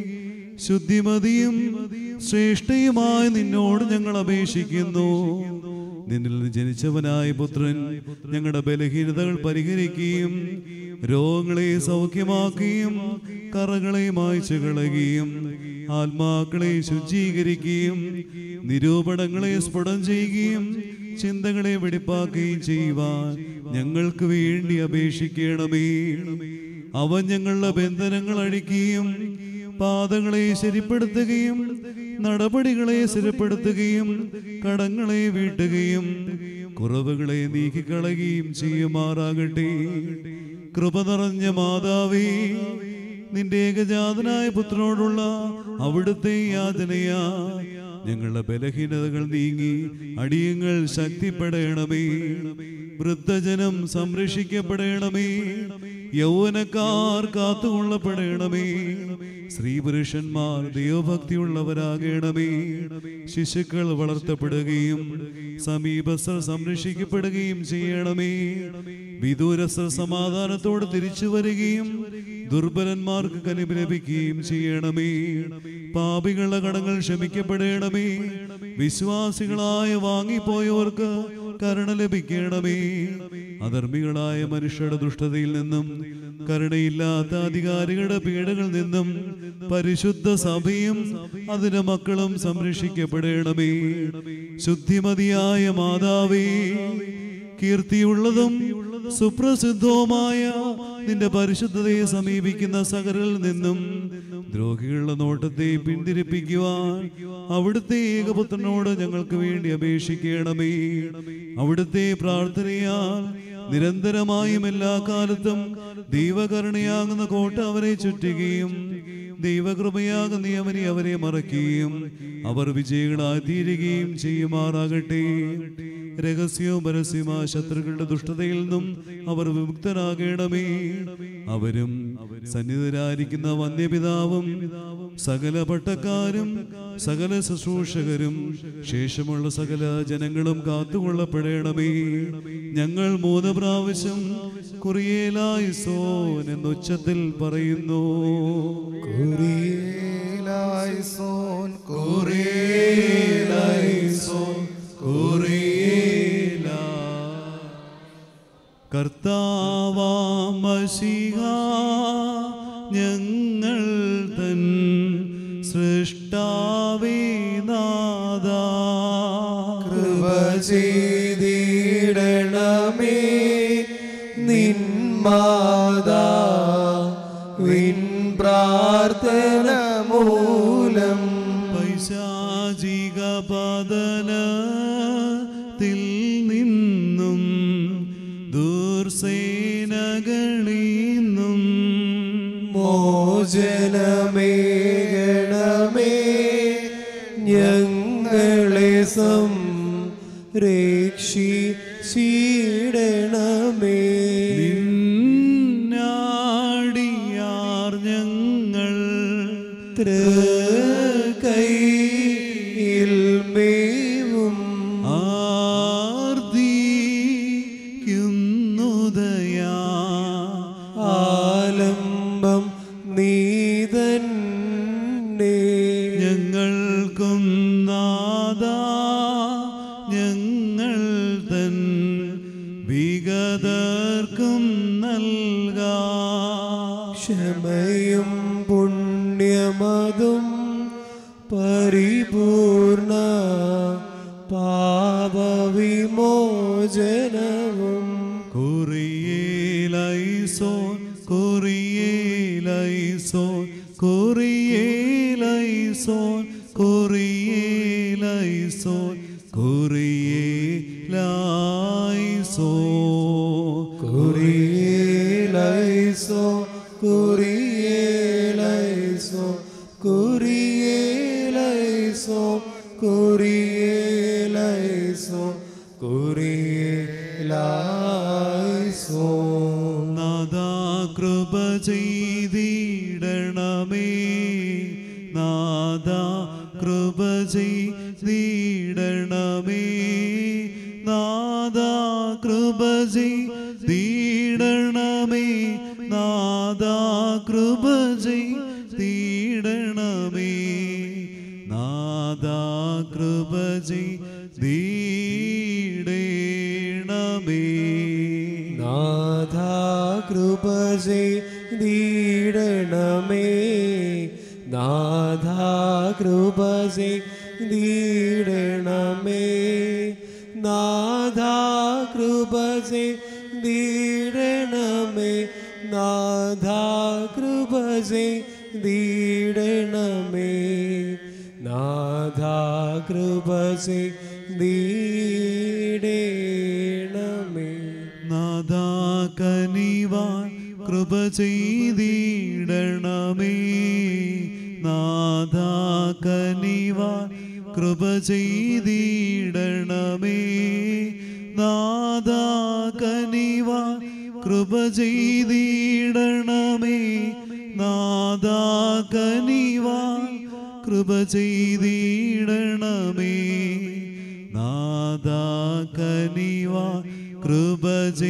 ശുദ്ധിമതിയും ശ്രേഷ്ഠയുമായി നിന്നോട് ഞങ്ങൾ അപേക്ഷിക്കുന്നു നിന്നിൽ നിന്ന് ജനിച്ചവനായ പുത്രൻ ഞങ്ങളുടെ ബലഹീനതകൾ പരിഹരിക്കുകയും രോഗങ്ങളെ സൗഖ്യമാക്കുകയും കറകളെ മായ്ച്ചു കളയുകയും ആത്മാക്കളെ ശുചീകരിക്കുകയും നിരൂപണങ്ങളെ സ്ഫുടം ചെയ്യുകയും ചിന്തകളെ വെടിപ്പാക്കുകയും ചെയ്യുവാൻ ഞങ്ങൾക്ക് വേണ്ടി അപേക്ഷിക്കണമേ അവൻ ഞങ്ങളുടെ ബന്ധനങ്ങൾ അഴിക്കുകയും പാതകളെ ശരിപ്പെടുത്തുകയും നടപടികളെ സ്ഥിരപ്പെടുത്തുകയും കടങ്ങളെ വീട്ടുകയും കുറവുകളെ നീക്കിക്കളയുകയും ചെയ്യുമാറാകട്ടെ കൃപ നിറഞ്ഞ മാതാവേ നിന്റെ ഏകജാതനായ പുത്രനോടുള്ള അവിടുത്തെ യാതനയാ ഞങ്ങളുടെ ബലഹീനതകൾ നീങ്ങി അടിയങ്ങൾ ശക്തിപ്പെടണമേ വൃദ്ധജനം സംരക്ഷിക്കപ്പെടണമേ യൗവനക്കാർ കാത്തുകൊള്ളപ്പെടണമേ സ്ത്രീ പുരുഷന്മാർ ദൈവഭക്തിയുള്ളവരാകണമേ ശിശുക്കൾ വളർത്തപ്പെടുകയും സമീപസ്ഥർ സംരക്ഷിക്കപ്പെടുകയും ചെയ്യണമേ വിദൂരസ്ഥർ സമാധാനത്തോടെ തിരിച്ചു വരികയും ദുർബലന്മാർക്ക് കനിവ് ലഭിക്കുകയും ചെയ്യണമേ പാപികളുടെ കടങ്ങൾ ക്ഷമിക്കപ്പെടണമേ വിശ്വാസികളായ വാങ്ങിപ്പോയവർക്ക് കരുണ ലഭിക്കണമേ അധർമ്മികളായ മനുഷ്യരുടെ ദുഷ്ടതയിൽ നിന്നും കരുണയില്ലാത്ത അധികാരികളുടെ പീഡകളിൽ നിന്നും പരിശുദ്ധ സഭയും അതിന്റെ മക്കളും സംരക്ഷിക്കപ്പെടണമേ ശുദ്ധിമതിയായ മാതാവേ കീർത്തിയുള്ളതും സുപ്രസിദ്ധവുമായ നിന്റെ പരിശുദ്ധതയെ സമീപിക്കുന്ന സകരിൽ നിന്നും ദ്രോഹികളുടെ നോട്ടത്തെ പിന്തിരിപ്പിക്കുവാൻ അവിടുത്തെ ഏകപുത്രനോട് ഞങ്ങൾക്ക് വേണ്ടി അപേക്ഷിക്കണമേ അവിടുത്തെ പ്രാർത്ഥനയാൽ നിരന്തരമായും എല്ലാ കാലത്തും ദൈവകരുണയാകുന്ന കോട്ട അവരെ ചുറ്റുകയും ദൈവകൃപയാകുന്ന അവനെ അവരെ മറക്കുകയും അവർ വിജയികളായി തീരുകയും ചെയ്യുമാറാകട്ടെ രഹസ്യവും പരസ്യമായ ശത്രുക്കളുടെ ദുഷ്ടതയിൽ നിന്നും അവർ വിമുക്തരാകണമേ അവരും സന്നിധരായിരിക്കുന്ന വന്യപിതാവും സകല പട്ടക്കാരും സകല ശുശ്രൂഷകരും ശേഷമുള്ള സകല ജനങ്ങളും കാത്തുകൊള്ളപ്പെടണമേ ഞങ്ങൾ മൂന്ന് പ്രാവശ്യം കുറിയേലായിസോൻ എന്നുച്ചത്തിൽ പറയുന്നു കുറിയേലായിസോൻ കുറിയേലായിസോൻ കുറിയേല കർത്താവാമശിഹ ഞങ്ങൾ തൻ സൃഷ്ടാവേ നാദ കൃപ ചെയ്തിടണമേ നിന്മാതാ വിൻ പ്രാർത്ഥന മൂലം പൈശാചിക പതനത്തിൽ നിന്നും ദൂർസേനകളിന്നും മോചനമേകണമേ ഞങ്ങളെ സംരക്ഷിച്ചിടണമേ നിന്നാടിയാർ ഞങ്ങൾ തൃക്കൈ പൂർണ്ണ പാപവിമോചനവും കുറിയേലൈസോൻ കുറിയേലൈസോൻ കുറിയേലൈസോൻ കുറിയേലൈസോൻ കുറിയേലൈസോൻ കുറിയേലൈസോ കുറിയേലൈസോ കുറിയേലൈസോ കുറിയേലൈസോ കുറിയേലൈസോ നാദാ കൃപ ചെയ്തിടണമേ നാദാ കൃപ ചെയ്തിടണമേ നാദാ കൃപ ചെയ്തിടണമേ നാദാ കൃപ ചെയ്തിടണമേ നാദാ കൃപ ചെയ്തിടണമേ നാഥ കൃപ ചെയ്തിടണമേ നാഥ കൃപ ചെയ്തിടണമേ നാഥ കൃപ ചെയ്തിടണമേ നാഥ കൃപ ചെയ്തിടണമേ നാഥ കൃപ ചെയ്തിടണമേ നാദാ കനിവാൻ കൃപ ചെയ്തിടണമേ നാദാ കനിവാൻ കൃപ ചെയ്തിടണമേ നാദാ കനിവാൻ കൃപ ചെയ്തിടണമേ നാദാ കനിവാൻ കൃപ ചെയ്തിടണമേ നാദാ കനിവാ കൃപ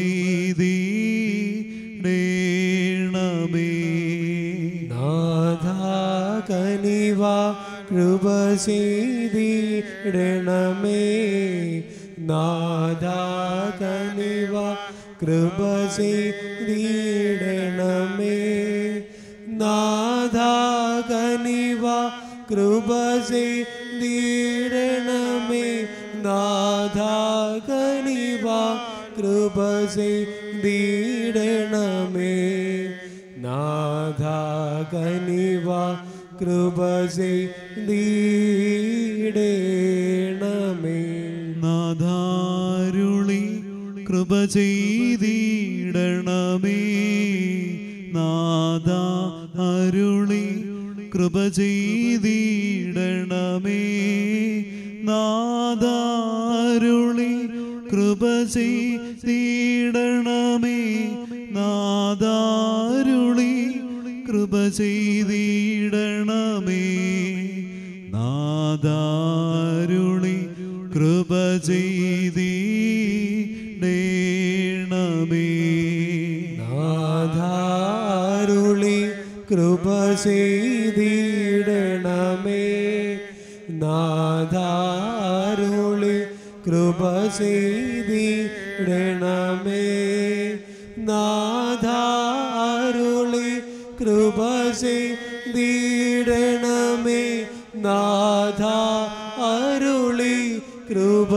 ചെയ്തിടണമേ നാഥ കനിവ കൃപ ചെയ്തിടണമേ നാഥ കനിവ കൃപ ചെയ്തിടണമേ നാഥ കനിവ കൃപ ചെയ്തിടണമേ നാഥ കനിവ കൃപ ചെയ്തിടണമേ നാഥ കനിവ കൃപ ചെയ്തിടണമേ നാദാരുളി കൃപ ചെയ്തിടണമേ നാദ അരുളി കൃപ ചെയ്തിടണമേ നാദാരുളി കൃപ ചെയ്തിടണമേ നാദാരുളി കൃപ ചെയ്തിടണമേ നാദാരുളി കൃപ ചെയ്തിടണമേ നാഥാരുളി കൃപ ചെയ്തിടണമേ നാഥാരുളി കൃപ ചെയ്തിടണമേ നാഥാരുളി കൃപ ചെയ്തിടണമേ നാഥ അരുളി കൃപ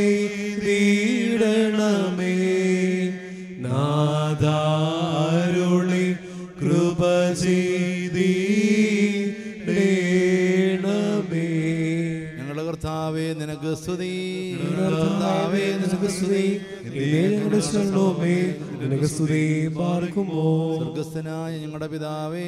ചെയ്തിടണമേ നാദാരുളി കൃപ ചെയ്തിടണമേ ഞങ്ങളുടെ കർത്താവേ നിനക്ക് സ്തുതി കർത്താവേ നിനക്ക് സ്തുതി ഇതേ ഞങ്ങളുടെ ശരണമേ നിനക്ക് സ്തുതി പാർക്കുമോ സ്വർഗസ്ഥനായ ഞങ്ങളുടെ പിതാവേ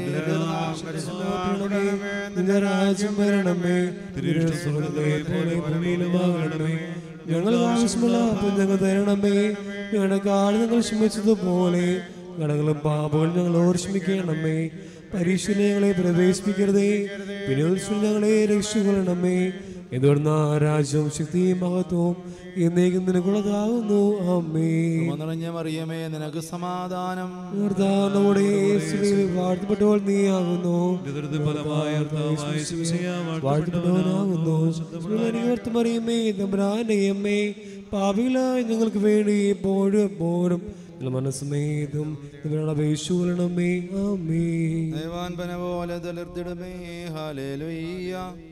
നിന്റെ രാജ്യം വരണമേ തിരുവനന്തപുരം സ്വർഗ്ഗത്തിലെ പോലെ ഭൂമിയിലുമാകണമേ ഞങ്ങൾ ആവശ്യമുള്ള അപ്പം ഞങ്ങൾ തരണമേ ഞങ്ങളുടെ കാട് ഞങ്ങൾ ക്ഷമിച്ചതുപോലെ കടകളും പാപങ്ങളും ഞങ്ങൾ ഓർമ്മിക്കണമേ പരീക്ഷയിൽ ഞങ്ങളെ പ്രവേശിപ്പിക്കരുതേ പിന്നെ ഞങ്ങളെ രക്ഷിക്കൊള്ളണമേ എന്തുകൊണ്ടാ രാജ്യവും ശക്തിയും മഹത്വവും എന്നേക്കും നിനക്കുള്ളതാകുന്നു അമ്മേ നിറഞ്ഞ മറിയമേ നിനക്ക് സമാധാനം നമ്മുടെ വാഴ്ത്തപ്പെട്ടവൾ നീയാകുന്നു ഫലമായ കർത്താവായ ശിവശിയ വാഴ്ത്തപ്പെട്ടവനാകുന്നു മറിയമ്മേ തമ്പുരാന്റെ അമ്മേ പാപികളായ ഞങ്ങൾക്ക് വേണ്ടി എപ്പോഴും എപ്പോഴും ഞങ്ങളുടെ മനസ്സമേതും ഇവരുടെ അപേക്ഷിക്കണമേ ആമേ ദേവാൻ പന പോലെ തളിർത്തിടുമേ ഹാലേലുയ്യ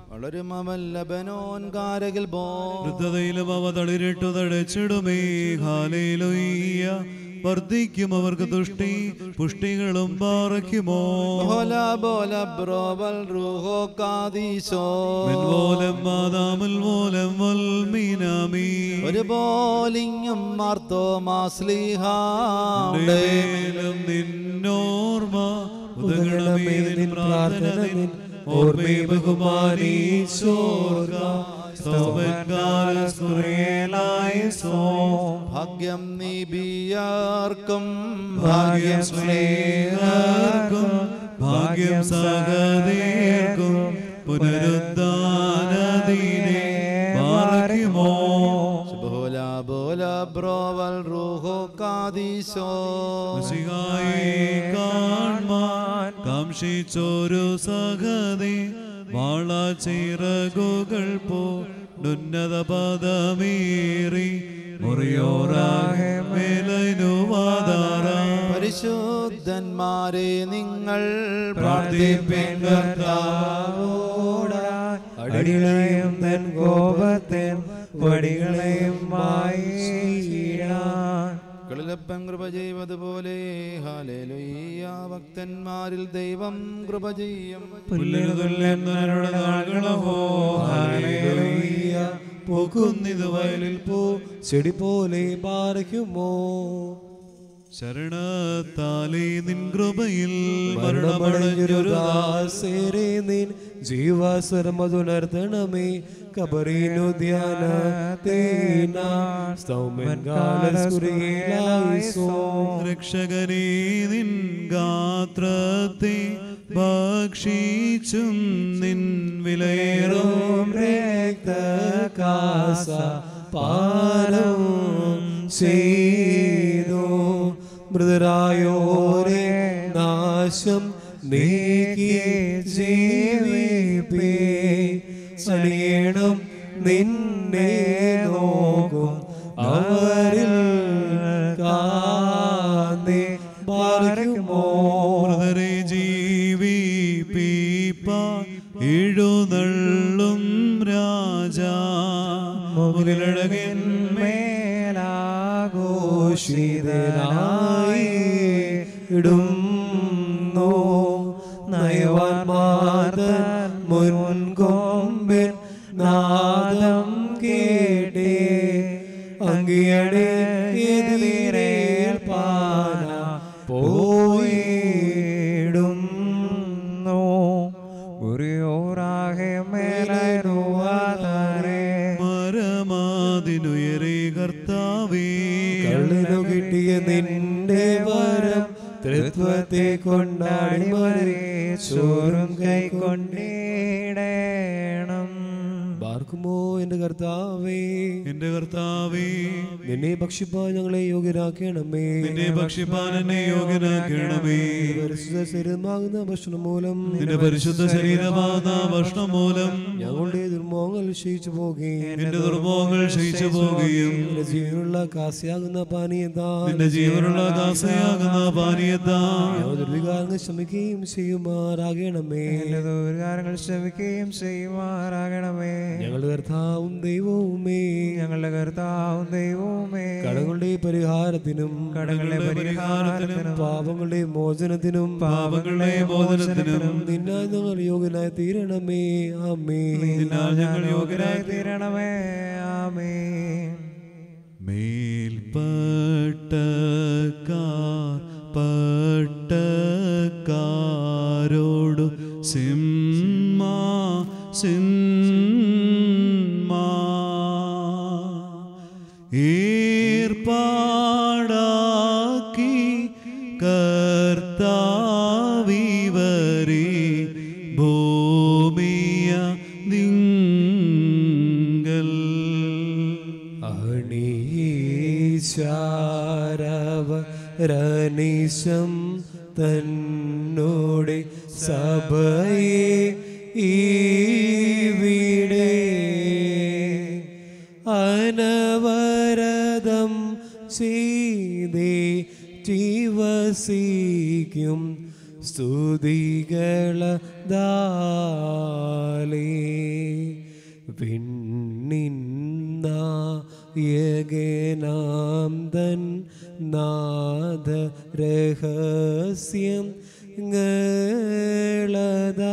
വളരും അവൻ ലബനോൻ കാരകിൽ പോ വൃദ്ധതയിലും അവ തളിരിട്ടു തടച്ചിടുമേ ഹാലേലുയ്യ വർദ്ധിക്കും അവർക്ക് തുഷ്ടി പുഷ്ടികളും പാറയ്ക്കുമോ ബോല ബോല ബ്രോവൽ റൂഹോ കാദീശോ മെൻവോലം മാതാമുൽ മോലം വൽമീനാമി ഒരു ബോലിങ്ങും മാർത്തോ മാസ്ലിഹാണ്ടേ മേലും നിന്നോർമ്മ ഉദകണമേ നിൻ പ്രാർത്ഥന നിൻ ഓർമ്മേ ബഹുമാനീശോർഗ സ്തോമൻകാല സ്തുരേലായിസോ ഭാഗ്യം നീ ബിയാർക്കും ഭാഗ്യം സ്നേഹർക്കും ഭാഗ്യം സഹതീർക്കും പുനരുദ്ധാനദീനെ മാറിക്കുമോ ബോല ബോല ബ്രോവൽ റൂഹോ കാദീശോ സിഹായി കാൺമാൻ കാംക്ഷിച്ചൊരു സഹതി വാളച്ചിറകുകൾ പോന്നുന്നത പദമീറി മുറിയോറാകെ മേലനുവാദാറ പരിശുദ്ധന്മാരെ നിങ്ങൾ പ്രാർത്ഥിപ്പിൻ അടികളെയും തൻ കോപത്തിൻ വടികളെയും മായിടാൻ കളിലപ്പൻ കൃപ ചെയ്വതുപോലെ ഹാലേലുയ്യ ഭക്തന്മാരിൽ ദൈവം കൃപ ചെയ്യും പുല്ലിനു തുല്യം നരുടെ നാളുകളഹോ ഹാലേലൂയ പൂക്കുന്നിത് വയലിൽ പൂ ചെടി പോലെ പാറയ്ക്കുമോ ശരണത്താലേ നിൻ കൃപയിൽ മരണമടഞ്ഞൊരു മരണമടഞ്ഞൊരു ദാസരെ നിൻ ജീവാസ്വരമതുണർത്തണമേ കബറീനു ധ്യാനത്തേന സ്തൗമൻ കാലസ്കുറിയിലായിസോ രക്ഷകനേ നിൻ ഗാത്രത്തെ ഭക്ഷിച്ചും നിൻ വിലയേറും രക്തകാസ പാനം ചെയ്തു മൃതരായോരെ നാശം നീക്കി ജീവിപ്പേ സണിയണം നിന്നെ നോക്കും അവരിൽ കാന്തി പാർക്കുമോ മൃതരെ ജീവിപ്പീപ്പ എഴുന്നള്ളും രാജാ മുകളിലഴകൻ ഘോഷിതനായി ഇടുന്നു നയവാൻമാർദ്ദൻ മുൻകൊമ്പിൻ നാദം കേട്ടേ അങ്കിയടെ എതിരേൽപ്പാന പോയിടുന്നു ഉറിയോറാകെ മേലരുവാതാരേ മരമാതിനുയരേ കർത്താവേ കള്ളിനു കിട്ടിയ നിന്റെ വരം തൃത്വത്തെ കൊണ്ടാടി മരേ ചോറും കൈക്കൊണ്ടിടേണം ബാർക്കുമോ എന്റെ കർത്താവേ എന്റെ കർത്താവേ നിന്നെ ഭക്ഷിപ്പാൻ ഞങ്ങളെ യോഗ്യരാക്കണമേ നിന്നെ ഭക്ഷിപ്പാൻ എന്നെ യോഗ്യനാക്കണമേ പരിശുദ്ധ ശരീരമാകുന്ന ഭക്ഷണം മൂലം നിന്റെ പരിശുദ്ധ ശരീരമാകുന്ന ഭക്ഷണം മൂലം ഞങ്ങളുടെ ദുർമോഹങ്ങൾ ക്ഷയിച്ചു പോകുകയും നിന്റെ ദുർമോഹങ്ങൾ ക്ഷയിച്ചു പോവുകയും നിന്റെ ജീവനുള്ള കാശയാകുന്ന പാനീയതാ നിന്റെ ജീവനുള്ള ദാസയാകുന്ന പാനീയത്താ ദുർവികാരങ്ങൾ ശ്രമിക്കുകയും ചെയ്യുമാറാകണമേ എന്റെ ദൂരകാരങ്ങൾ ശ്രമിക്കുകയും ചെയ്യുമാറാകണമേ ഞങ്ങളുടെ കർത്താവും ദൈവവുമേ ഞങ്ങളുടെ കർത്താവും ദൈവവുമേ കടങ്ങളുടെ പരിഹാരത്തിനും കടങ്ങളുടെ പരിഹാരത്തിനും പാപങ്ങളുടെ മോചനത്തിനും പാപങ്ങളുടെ മോചനത്തിനും നിന്നാൽ ഞങ്ങൾ യോഗ്യനായി തീരണമേ ആമേ നിന്നാൽ ഞങ്ങൾ യോഗ്യരായി തീരണമേ ആമേ മേൽപ്പട്ടക്കാർ പട്ടക്കാരോടു സിംമാ സിംമാ ഏർപ്പാടാക്കി കർത്താവിവരെ ഭൂമിയ നിങ്കൽ അണീശാരവരനിശം തന്നോടെ സഭയെ ഈവിടെ അനവരതം ചെയ്തേ ജീവസിക്കും സ്തുതികള ദാലേ വിണ്ണിന്നായകനാം തൻ നാദ രഹസ്യം ങ്ങളതാ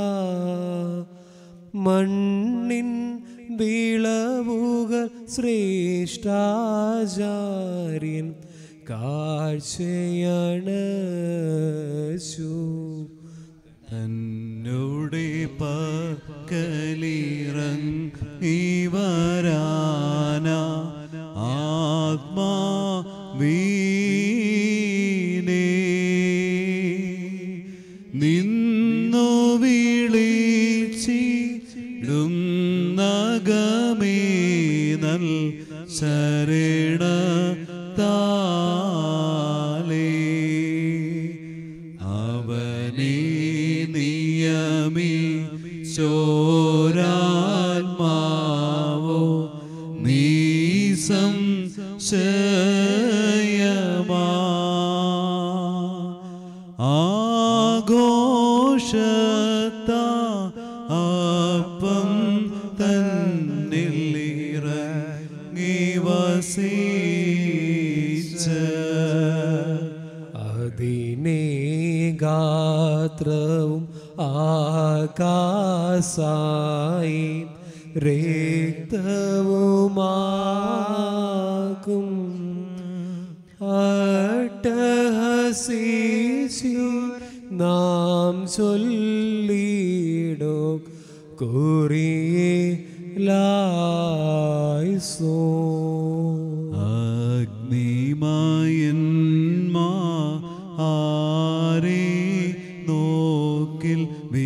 മണ്ണിൻ വിളവുകൾ ശ്രേഷ്ഠാചാര്യൻ കാഴ്ചയാണ് തന്നോടെ പക്കലിറങ്ങി വരാന ആത്മാ വീണേ നിന്നു വിളിച്ചിടും നഗമേ നൽ ശരണ താലേ അവനെ നിയമി ചോരാത്മാവോ നീസം ശയമാ ആഘോഷത്ത അപ്പം തന്നിൽ ഇറങ്ങി വസിച്ച് അതിനെ ഗാത്രവും ആകാശായി രക്തവുമാകും അട്ടഹസിച്ചു നാം ചൊല്ലിടോ കുറിയെ ലായ്സോ അഗ്നിമായന്മാ ആരെ നോക്കിൽ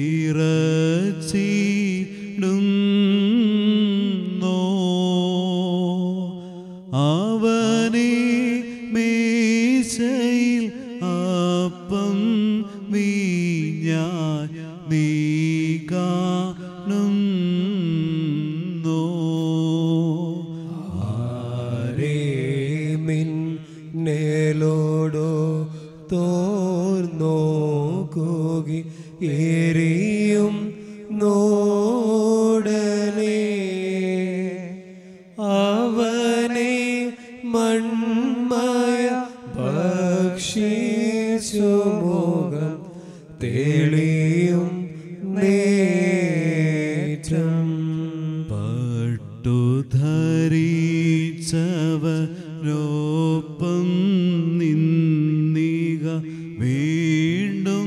വിറച്ചിടുന്നോ അവനെ മേശയിൽ അപ്പം വീഞ്ഞാ നീ കാണുന്നോ ആരേമിൻ നേലോടോ തോർന്നോക്കുകി എരിയും നോടനെ അവനെ മൺമയ ഭക്ഷിച്ചു മുഖം തെളിയും നേറ്റം പട്ടുധരിച്ചവരൊപ്പം നിന്നിക വീണ്ടും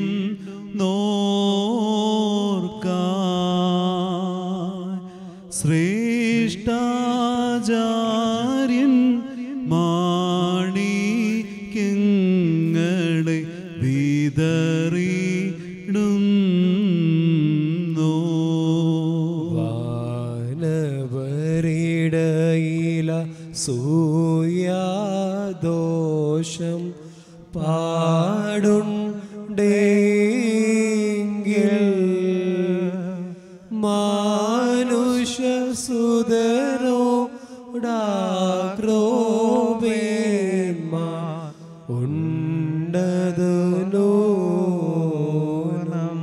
നോർക്കാ ശ്രേഷ്ഠാചാര്യൻ മാണിക്യങ്ങളെ വിതറിടുന്നു വാനവരിടയില സൂയാദോഷം പാടുണ്ടെങ്കിൽ മാനുഷസുതരോടാക്രോപേന്മാ ഉണ്ടതു നൂനം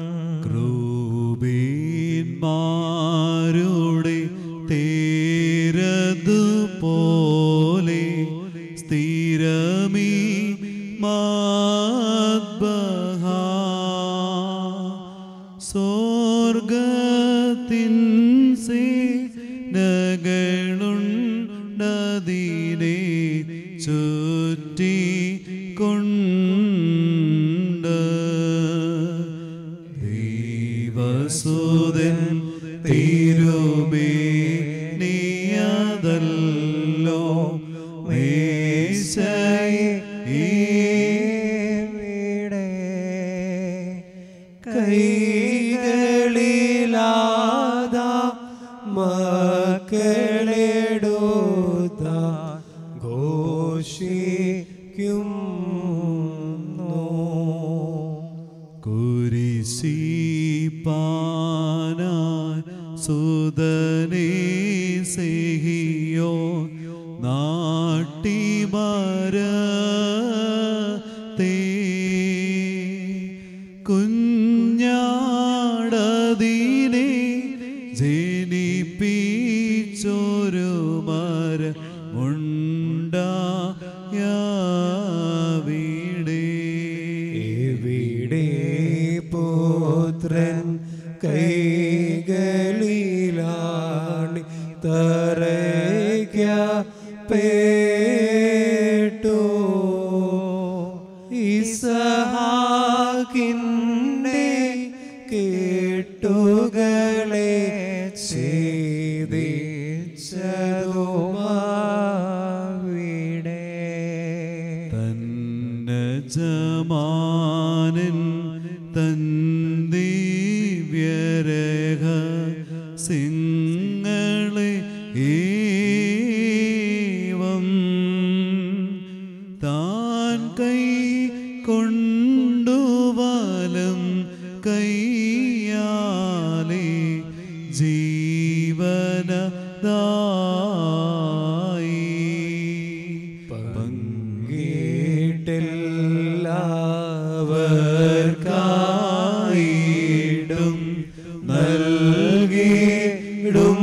ക്രൂബീന്മാരുടെ തേരതുപോലെ സ്ഥിരമീ മാദ്ബഹ സ്വർഗത്തിൻ സേനകളുണ്ടതിനെ ചുറ്റി കൊണ്ട് ദൈവസുതൻ തിരുമേ നീയതല്ലോ മേശയെ ഇവിടെ കൈകളിലാദാ മക്കളെടുത്ത ഘോഷിക്കുന്നു കുരിശിപ്പാനാൻ സുതനെ സെഹിയോ നാട്ടിമര തേ കുഞ്ഞാടതിനെ ജനിപ്പിച്ചിടും പിടിപ്പിച്ചൊരു മരമുണ്ടായവിടെ എവിടെ പുത്രൻ കൈകളിലാണി തറയ്ക്ക പേട്ടു ഇസഹാക്കിൻ്റെ കേട്ടുകളെ ഛേദിച്ചതുമാവിടെ തന്നെ ജമാനൻ തൻ ദിവ്യരേഖ സിങ്ങളെ ഏവം താൻ കൈ കൊണ്ടുവലം കൈയാലെ ജീവനദായി പങ്കിട്ടെല്ലാവർക്കായിടും നൽകിയിടും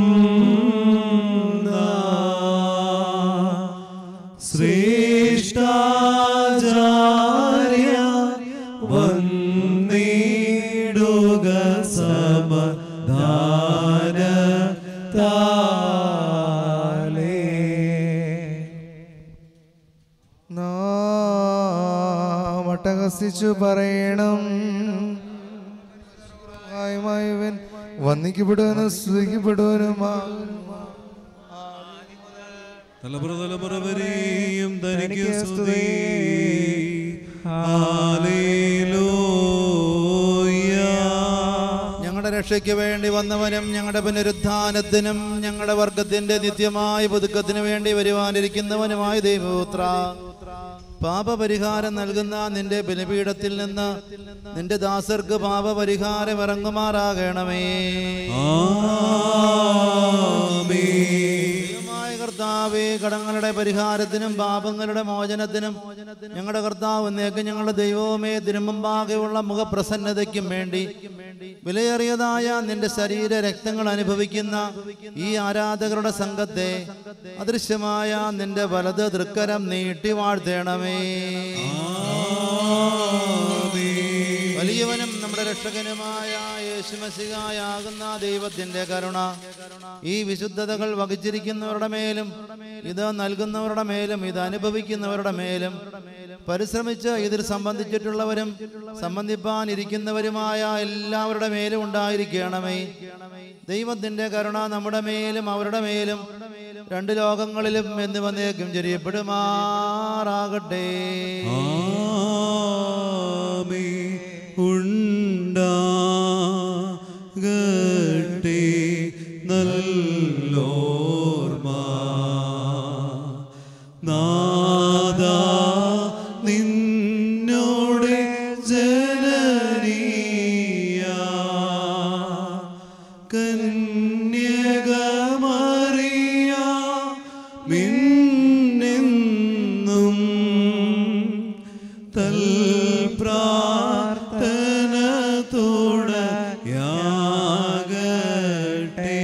ശ്രേഷ്ഠാചാര്യ വന്നിടുക സമദാന നാം അട്ടഹസിച്ചു പറയണം ായ്മയവൻ വന്ദിക്കപ്പെടുവാനും സ്തുതിക്കപ്പെടുവാനുമാ തലമുറ തലമുറ വരെയും തനിക്ക് തനിക്ക് സ്തുതി ഹല്ലേലൂയ. ഞങ്ങളുടെ രക്ഷയ്ക്ക് വേണ്ടി വന്നവനും ഞങ്ങളുടെ പുനരുത്ഥാനത്തിനും ഞങ്ങളുടെ വർഗത്തിന്റെ നിത്യമായ പുതുക്കത്തിനു വേണ്ടി വരുവാനിരിക്കുന്നവനുമായ ദൈവപുത്ര പാപപരിഹാരം നൽകുന്ന നിന്റെ ബലിപീഠത്തിൽ നിന്ന് നിന്റെ ദാസർക്ക് പാപപരിഹാരം ഇറങ്ങുമാറാകണമേ ദൈവമായ കർത്താവേ കടങ്ങളുടെ പരിഹാരത്തിനും പാപങ്ങളുടെ മോചനത്തിനും ഞങ്ങളുടെ കർത്താവ് നേക്ക് ഞങ്ങളുടെ ദൈവവുമേ തിരുമുമ്പാകെയുള്ള മുഖപ്രസന്നതയ്ക്കും വേണ്ടി വിലയേറിയതായ നിന്റെ ശരീര രക്തങ്ങൾ അനുഭവിക്കുന്ന ഈ ആരാധകരുടെ സംഘത്തെ അദൃശ്യമായ നിന്റെ വലത് തൃക്കരം നീട്ടി വാഴ്ത്തേണമേ വലിയവനും നമ്മുടെ രക്ഷകനുമായ യേശുമസികായാകുന്ന ദൈവത്തിന്റെ കരുണ ഈ വിശുദ്ധതകൾ വഹിച്ചിരിക്കുന്നവരുടെ മേലും ഇത് നൽകുന്നവരുടെ മേലും ഇത് അനുഭവിക്കുന്നവരുടെ മേലും പരിശ്രമിച്ച് ഇതിൽ സംബന്ധിച്ചിട്ടുള്ളവരും സംബന്ധിപ്പാനിരിക്കുന്നവരുമായ എല്ലാവരുടെ മേലും ഉണ്ടായിരിക്കണമേ ദൈവത്തിന്റെ കരുണ നമ്മുടെ മേലും അവരുടെ മേലും രണ്ട് ലോകങ്ങളിലും എന്ന് വന്നേക്കും ചെറിയപ്പെടുമാറാകട്ടെ ആമേ ഉണ്ടാകട്ടെ നല്ലോർമ്മ നാദ നിന്നോടെ ജനനീയ കന്യകമറിയ മിന്നെന്നും തൽ പ്രാർത്ഥന യാകട്ടെ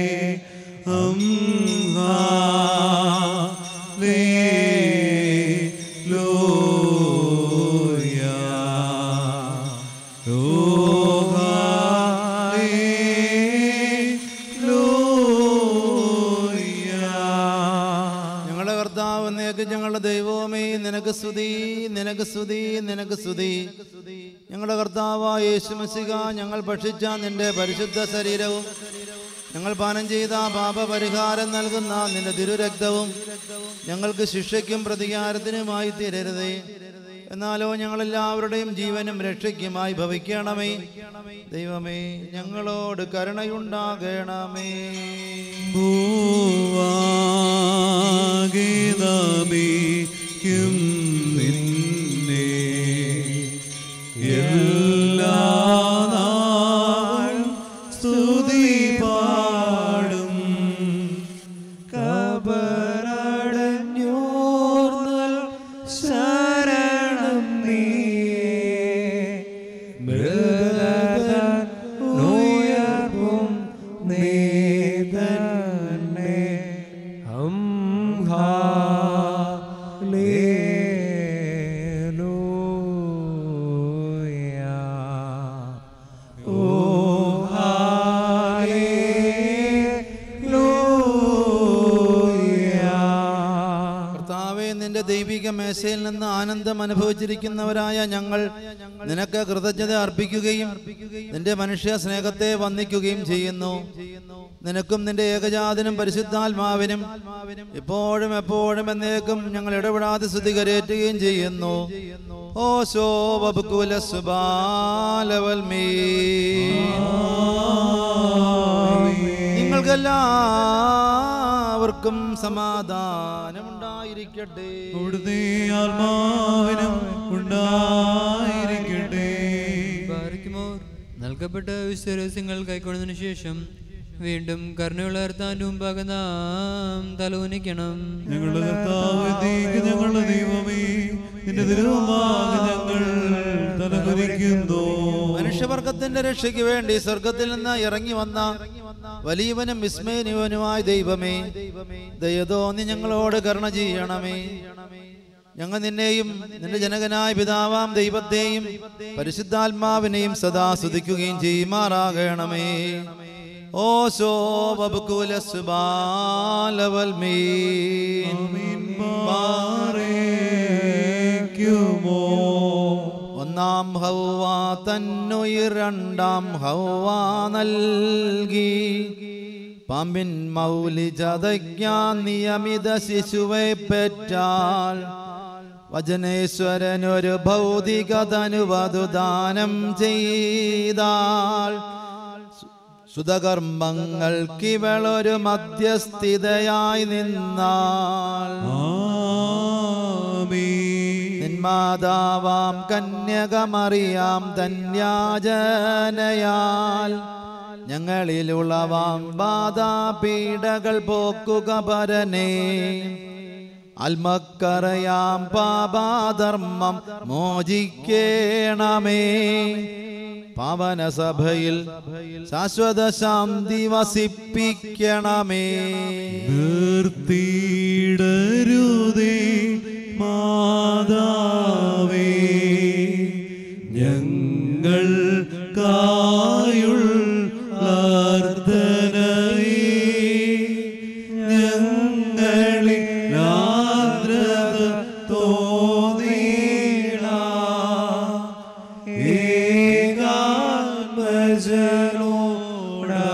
അംഹാ ലോയ ഞങ്ങളുടെ കർത്താവ് നേക്ക് ഞങ്ങളുടെ ദൈവമേ നിനക്ക് സ്തുതി നിനക്ക് സ്തുതി നിനക്ക് സ്തുതി ഞങ്ങളുടെ കർത്താവ് യേശുമസിക ഞങ്ങൾ ഭക്ഷിച്ച നിന്റെ പരിശുദ്ധ ശരീരവും ഞങ്ങൾ പാനം ചെയ്ത പാപപരിഹാരം നൽകുന്ന നിന്റെ തിരുരക്തവും ഞങ്ങൾക്ക് ശിക്ഷയ്ക്കും പ്രതികാരത്തിനുമായി തീരരുതേ എന്നാലോ ഞങ്ങളെല്ലാവരുടെയും ജീവനും രക്ഷയ്ക്കുമായി ഭവിക്കണമേ ദൈവമേ ഞങ്ങളോട് കരുണയുണ്ടാകണമേ ഭൂവാഗീതമേക്കും നിന്നെ എല്ലാ നാളും സ്തുതി പാടും കബറടഞ്ഞോർന്നൽ ശരണം നീയേ മൃദുലതൻ ഉയർപ്പും നീതൻ ദൈവിക മേശയിൽ നിന്ന് ആനന്ദം അനുഭവിച്ചിരിക്കുന്നവരായ ഞങ്ങൾ നിനക്ക് കൃതജ്ഞത അർപ്പിക്കുകയും നിന്റെ മനുഷ്യ സ്നേഹത്തെ വന്ദിക്കുകയും ചെയ്യുന്നു നിനക്കും നിന്റെ ഏകജാതനും പരിശുദ്ധാത്മാവിനും എപ്പോഴും എപ്പോഴും എന്നേക്കും ഞങ്ങൾ ഇടപെടാതെ സ്തുതികരേറ്റുകയും ചെയ്യുന്നു ഓ ശോഭകുല സുബാലവൽമീ നിങ്ങൾക്കെല്ലാവർക്കും സമാധാനമുണ്ടായിരിക്കട്ടെ അവിടുത്തെ ആത്മാവിനും ഉണ്ടായിരിക്കട്ടെ ബാരിക്കുമോ നൽകപ്പെട്ട വിശ്വരസ്യങ്ങൾ കൈക്കൊണ്ടതിനു ശേഷം വീണ്ടും കരുണയുള്ള അർത്ഥാൻ്റെ മുമ്പാകെ നാം തലൂനിക്കണം ഞങ്ങളുടെ കർത്താവ് നീക്ക് ഞങ്ങളുടെ ദൈവമേ നിന്റെ തിരുവമാകെ ഞങ്ങൾ തലകുനിക്കുന്നു മനുഷ്യവർഗത്തിന്റെ രക്ഷയ്ക്ക് വേണ്ടി സ്വർഗത്തിൽ നിന്ന് ഇറങ്ങി വന്ന വലിയവനും വിസ്മയനുവനുമായ ദൈവമേ ദയതോന്നി ഞങ്ങളോട് കരുണ ചെയ്യണമേ ഞങ്ങൾ നിന്നെയും നിന്റെ ജനകനായ പിതാവാം ദൈവത്തെയും പരിശുദ്ധാത്മാവിനെയും സദാ സ്തുതിക്കുകയും ചെയ്യുമാറാകണമേ ഓ ശോഭകുല സുബാലവൽമീ ഒന്നാം ഹൗവ തന്നുയിർ രണ്ടാം ഹൗവ നൽകി പാമ്പിൻ മൗലി ചതയ്ക്കാൻ നിയമിത ശിശുവെ പെറ്റാൽ വചനേശ്വരനൊരു ഭൗതികതനുവതു ദാനം ചെയ്താൽ സുതകർമ്മങ്ങൾക്കിവളൊരു മധ്യസ്ഥിതയായി നിന്നാൾ നിന്മാതാവാം കന്യകമറിയാം ധന്യാജനയാൽ ഞങ്ങളിലുളവാം ബാധാപീഡകൾ പോക്കുക പരനേ അൽമക്കറയാം പാപാധർമ്മം മോചിക്കേണമേ പാവനസഭയിൽ ശാശ്വത ശാന്തി വസിപ്പിക്കണമേ നിർത്തിയിടരുതേ മാതാവേ ഞങ്ങൾ ഞങ്ങളിൽ ആർദ്രത തോന്നീള ഏകാത്മജനോടാ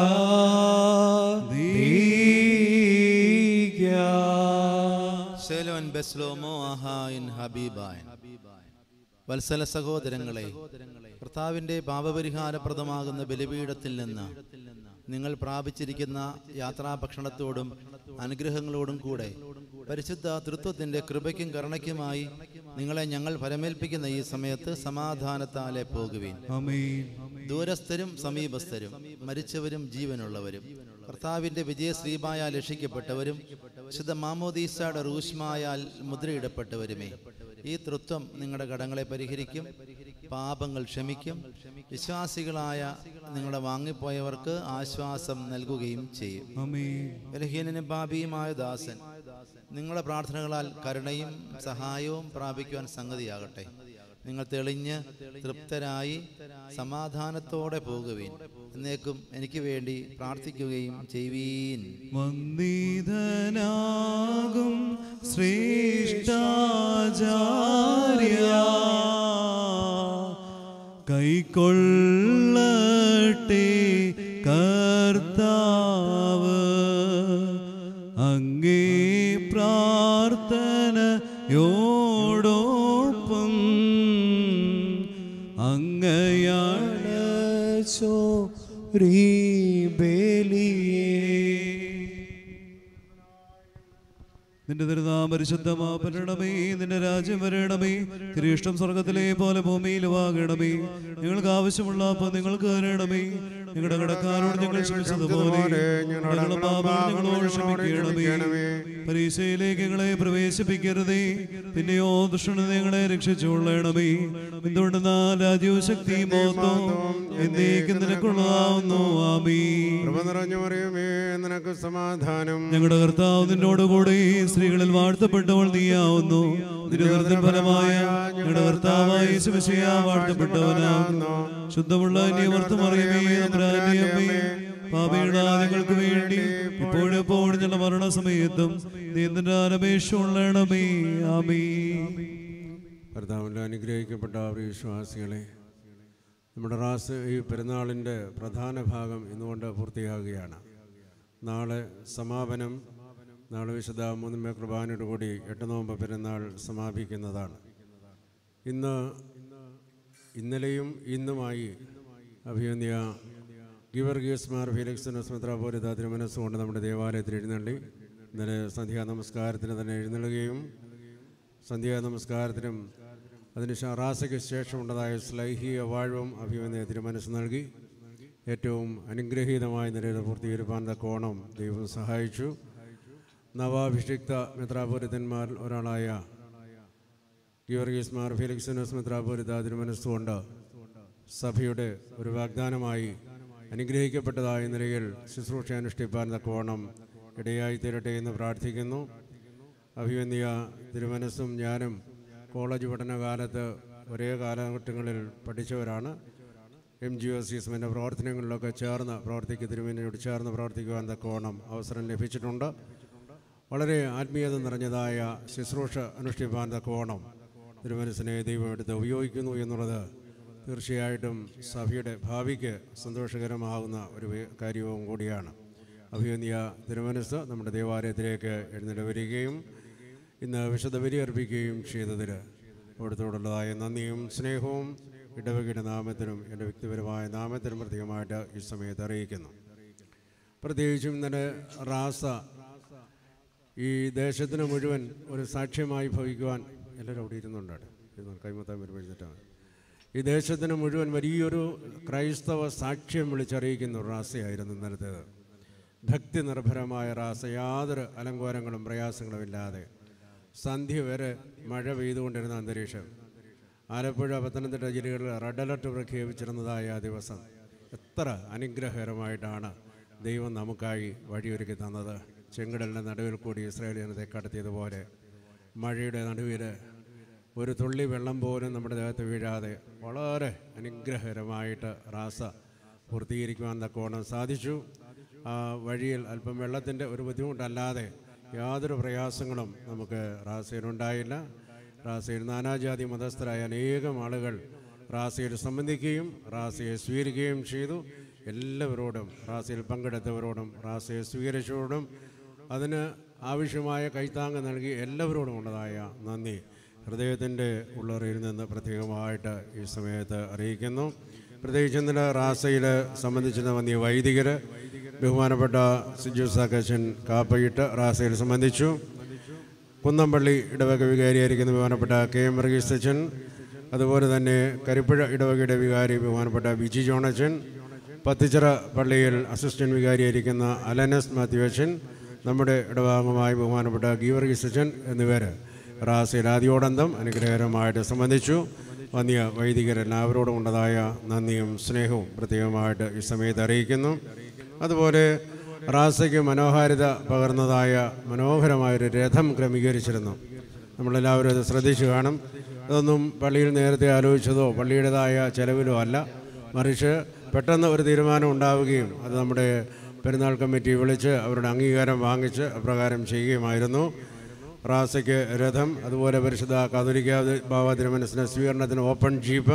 ശലോൻ ബെസ്ലോമോ ആഹായിൻ ഹബീബായൻ വത്സല സഹോദരങ്ങളെ കർത്താവിന്റെ പാപപരിഹാരപ്രദമാകുന്ന ബലിപീഠത്തിൽ നിന്ന് നിങ്ങൾ പ്രാപിച്ചിരിക്കുന്ന യാത്രാഭക്ഷണത്തോടും അനുഗ്രഹങ്ങളോടും കൂടെ പരിശുദ്ധ തൃത്വത്തിന്റെ കൃപയ്ക്കും കരുണയ്ക്കുമായി നിങ്ങളെ ഞങ്ങൾ ഫലമേൽപ്പിക്കുന്ന ഈ സമയത്ത് സമാധാനത്താലെ പോകുവീൻ ദൂരസ്ഥരും സമീപസ്ഥരും മരിച്ചവരും ജീവനുള്ളവരും കർത്താവിന്റെ വിജയശ്രീമായാൽ രക്ഷിക്കപ്പെട്ടവരും വിശുദ്ധ മാമോദീസയുടെ റൂഷ്മായാൽ മുദ്രയിടപ്പെട്ടവരുമേ ഈ തൃത്വം നിങ്ങളുടെ കടങ്ങളെ പരിഹരിക്കും പാപങ്ങൾ ക്ഷമിക്കും വിശ്വാസികളായ നിങ്ങളുടെ വാങ്ങിപ്പോയവർക്ക് ആശ്വാസം നൽകുകയും ചെയ്യും ബലഹീനനും പാപിയുമായ ദാസൻ നിങ്ങളുടെ പ്രാർത്ഥനകളാൽ കരുണയും സഹായവും പ്രാപിക്കുവാൻ സംഗതിയാകട്ടെ നിങ്ങൾ തെളിഞ്ഞ് തൃപ്തരായി സമാധാനത്തോടെ പോകുവീൻ എന്നേക്കും എനിക്ക് വേണ്ടി പ്രാർത്ഥിക്കുകയും ചെയ്യുവീൻ വന്ദിതനാകും ശ്രേഷ്ഠാചാര്യ കൈക്കൊള്ളട്ടെ കർത്താവ് അങ്ങേ പ്രാർത്ഥനയോടൊപ്പം അങ്ങയാണ് നിന്റെ തിരുനാം പരിശുദ്ധമാപ്പരണമേ നിന്റെ രാജ്യം വരണമേ തിരുഷ്ടം സ്വർഗത്തിലെ പോലെ ഭൂമിയിലുമാകണമേ ഞങ്ങൾക്ക് ആവശ്യമുള്ള അപ്പം നിങ്ങൾക്ക് തരണമേ ഞങ്ങളുടെ കടക്കാരോട് ഞങ്ങൾ ക്ഷമിച്ചതുപോലെ ഞങ്ങളുടെ പാപങ്ങൾ ഞങ്ങളോട് ക്ഷമിക്കണമേ പരീക്ഷയിലേക്ക് ഞങ്ങളെ പ്രവേശിപ്പിക്കരുതേ പിന്നെയോ ദുഷ്ടനെ ഞങ്ങളെ രക്ഷിച്ചുകൊള്ളണമേ എന്തുകൊണ്ടെന്നാൽ രാജ്യവും ശക്തിയും മോത്തവും എന്നേക്കും നിനക്കുള്ളതാവുന്നു ആമീ കൃപ നിറഞ്ഞു മറിയമേ നിനക്ക് സമാധാനം ഞങ്ങളുടെ കർത്താവ് നിന്നോടുകൂടി സ്ത്രീകളിൽ വാഴ്ത്തപ്പെട്ടവൾ നീയാവുന്നു നിരുദർത്തിൻ ഫലമായ ഞങ്ങളുടെ കർത്താവായ യേശുമിശിഹ വാഴ്ത്തപ്പെട്ടവനാകുന്നു ശുദ്ധമുള്ള നിയമർത്തമറിയമേ നമ്പ്രാന്റെ അമ്മേ പാപിയുടെ ഞങ്ങൾക്ക് വേണ്ടി ഇപ്പോഴെപ്പോഴും ഞങ്ങളുടെ മരണസമയത്തും നീന്തനാനപേക്ഷ ഉള്ളണമേ ആമേ കർത്താവിൻ്റെ അനുഗ്രഹിക്കപ്പെട്ട പ്രിയ വിശ്വാസികളെ നമ്മുടെ റാസ് ഈ പെരുന്നാളിൻ്റെ പ്രധാന ഭാഗം ഇന്നുകൊണ്ട് പൂർത്തിയാകുകയാണ് നാളെ സമാപനം നാളെ വിശുദ്ധ മൂന്നുമേ കുർബാനയോട് കൂടി എട്ട് നോമ്പ് പെരുന്നാൾ സമാപിക്കുന്നതാണ് ഇന്ന് ഇന്നലെയും ഇന്നുമായി അഭിയന്യ ഗിവർഗീസ് മാർ ഫിലിക്സിന് സ്മിത്രാപൂരിത തിരുമനസ്സുകൊണ്ട് നമ്മുടെ ദേവാലയത്തിൽ എഴുന്നള്ളി ഇന്നലെ സന്ധ്യാ നമസ്കാരത്തിന് തന്നെ എഴുന്നള്ളുകയും സന്ധ്യാ നമസ്കാരത്തിനും അതിന് റാസയ്ക്ക് ശേഷമുള്ളതായ സ്ലൈഹിക വാഴ്വും അഭിമന്യ തിരുമനസ് നൽകി ഏറ്റവും അനുഗ്രഹീതമായ നിലയിൽ പൂർത്തീകരിപ്പാൻ കോണം ദൈവം സഹായിച്ചു നവാഭിഷിക്ത മിത്രാപൂരിതന്മാരിൽ ഒരാളായ ഗിയോർഗീസ് മാർ ഫിലിക്സിനസ് മിത്രാപൂരിത തിരുമനസ്സുകൊണ്ട് സഭയുടെ ഒരു വാഗ്ദാനമായി അനുഗ്രഹിക്കപ്പെട്ടതായ നിലയിൽ ശുശ്രൂഷ അനുഷ്ഠിപ്പാൻ തക്കവണ്ണം ഇടയായി തീരട്ടെ എന്ന് പ്രാർത്ഥിക്കുന്നു അഭിമന്യ തിരുമനസ്സും ഞാനും കോളേജ് പഠനകാലത്ത് ഒരേ കാലഘട്ടങ്ങളിൽ പഠിച്ചവരാണ് എം ജി ഒ സി എസിൻ്റെ പ്രവർത്തനങ്ങളിലൊക്കെ ചേർന്ന് പ്രവർത്തിക്കുക തിരുമേനിയോട് ചേർന്ന് പ്രവർത്തിക്കുവാൻ തക്കവണ്ണം അവസരം ലഭിച്ചിട്ടുണ്ട് വളരെ ആത്മീയത നിറഞ്ഞതായ ശുശ്രൂഷ അനുഷ്ഠിപ്പാൻ തക്കവണ്ണം തിരുമനസിനെ ദൈവം എടുത്ത് ഉപയോഗിക്കുന്നു എന്നുള്ളത് തീർച്ചയായിട്ടും സഭയുടെ ഭാവിക്ക് സന്തോഷകരമാകുന്ന ഒരു വേ- കാര്യവും കൂടിയാണ് അഭിമന്യ തിരുമനസ് നമ്മുടെ ദേവാലയത്തിലേക്ക് എഴുന്നേറ്റ് വരികയും ഇന്ന് വിശുദ്ധ ബലി അർപ്പിക്കുകയും ചെയ്തതിൽ അവിടുത്തോടുള്ളതായ നന്ദിയും സ്നേഹവും ഇടവകയുടെ നാമത്തിനും എൻ്റെ വ്യക്തിപരമായ നാമത്തിനും പ്രത്യേകമായിട്ട് ഈ സമയത്ത് അറിയിക്കുന്നു പ്രത്യേകിച്ചും ഇന്നലെ റാസ ഈ ദേശത്തിന് മുഴുവൻ ഒരു സാക്ഷ്യമായി ഭവിക്കുവാൻ എല്ലാവരും അവിടെ ഇരുന്നുണ്ട് അവിടെ. ഇരുന്നു കൈമത്താൻ വരുമ്പോഴത്തേറ്റാണ് ഈ ദേശത്തിന് മുഴുവൻ വലിയൊരു ക്രൈസ്തവ സാക്ഷ്യം വിളിച്ചറിയിക്കുന്ന ഒരു റാസയായിരുന്നു ഇന്നലത്തേത് ഭക്തി നിർഭരമായ റാസ യാതൊരു അലങ്കോലങ്ങളും പ്രയാസങ്ങളും ഇല്ലാതെ സന്ധ്യ വരെ മഴ പെയ്തുകൊണ്ടിരുന്ന അന്തരീക്ഷം ആലപ്പുഴ പത്തനംതിട്ട ജില്ലകളിൽ റെഡ് അലർട്ട് പ്രഖ്യാപിച്ചിരുന്നതായ ആ ദിവസം എത്ര അനുഗ്രഹകരമായിട്ടാണ് ദൈവം നമുക്കായി വഴിയൊരുക്കി തന്നത് ചെങ്കടലിൻ്റെ നടുവിൽ കൂടി ഇസ്രായേൽ ജനത്തെ കടത്തിയതുപോലെ മഴയുടെ നടുവിൽ ഒരു തുള്ളി വെള്ളം പോലും നമ്മുടെ ദേഹത്ത് വീഴാതെ വളരെ അനുഗ്രഹകരമായിട്ട് റാസ പൂർത്തീകരിക്കുവാൻ തക്കവണ്ണം സാധിച്ചു ആ വഴിയിൽ അല്പം വെള്ളത്തിൻ്റെ ഒരു ബുദ്ധിമുട്ടല്ലാതെ യാതൊരു പ്രയാസങ്ങളും നമുക്ക് റാസയിലുണ്ടായില്ല റാസയിൽ നാനാജാതി മതസ്ഥരായ അനേകം ആളുകൾ റാസയിൽ സംബന്ധിക്കുകയും റാസയെ സ്വീകരിക്കുകയും ചെയ്തു എല്ലാവരോടും റാസയിൽ പങ്കെടുത്തവരോടും റാസയെ സ്വീകരിച്ചവരോടും അതിന് ആവശ്യമായ കൈത്താങ്ങ് നൽകി എല്ലാവരോടും ഉള്ളതായ നന്ദി ഹൃദയത്തിൻ്റെ ഉള്ളറയിൽ നിന്ന് പ്രത്യേകമായിട്ട് ഈ സമയത്ത് അറിയിക്കുന്നു പ്രത്യേകിച്ച് ഇന്നലെ റാസയിൽ സംബന്ധിച്ചിരുന്ന വന്നിയ വൈദികർ ബഹുമാനപ്പെട്ട സിജു സാക്കച്ചൻ കാപ്പയിട്ട് റാസയിൽ സംബന്ധിച്ചു കുന്നമ്പള്ളി ഇടവക വികാരിയായിരിക്കുന്ന ബഹുമാനപ്പെട്ട കെ എം വർഗീസ് അച്ഛൻ അതുപോലെ തന്നെ കരിപ്പുഴ ഇടവകയുടെ വികാരി ബഹുമാനപ്പെട്ട വിജി ജോണച്ചൻ പത്തിച്ചിറ പള്ളിയിൽ അസിസ്റ്റന്റ് വികാരിയായിരിക്കുന്ന അലനസ് മാത്യു അച്ഛൻ നമ്മുടെ ഇടവാംഗമായ ബഹുമാനപ്പെട്ട ഗീവർഗീസ് അച്ഛൻ എന്നിവർ റാസയിൽ ആദ്യോടന്തം അനുഗ്രഹകരമായിട്ട് സംബന്ധിച്ചു വന്നിയ വൈദികരെല്ലാവരോടും ഉള്ളതായ നന്ദിയും സ്നേഹവും പ്രത്യേകമായിട്ട് ഈ സമയത്ത് അറിയിക്കുന്നു അതുപോലെ റാസയ്ക്ക് മനോഹാരിത പകർന്നതായ മനോഹരമായൊരു രഥം ക്രമീകരിച്ചിരുന്നു നമ്മളെല്ലാവരും അത് ശ്രദ്ധിച്ചു കാണും അതൊന്നും പള്ളിയിൽ നേരത്തെ ആലോചിച്ചതോ പള്ളിയുടേതായ ചെലവിലോ അല്ല മറിച്ച് പെട്ടെന്ന് ഒരു തീരുമാനം ഉണ്ടാവുകയും അത് നമ്മുടെ പെരുന്നാൾ കമ്മിറ്റി വിളിച്ച് അവരുടെ അംഗീകാരം വാങ്ങിച്ച് അപ്രകാരം ചെയ്യുകയുമായിരുന്നു റാസയ്ക്ക് രഥം അതുപോലെ പരിശുദ്ധ കാതോലിക്ക ബാബ തിരുമനസിന് സ്വീകരണത്തിന് ഓപ്പൺ ജീപ്പ്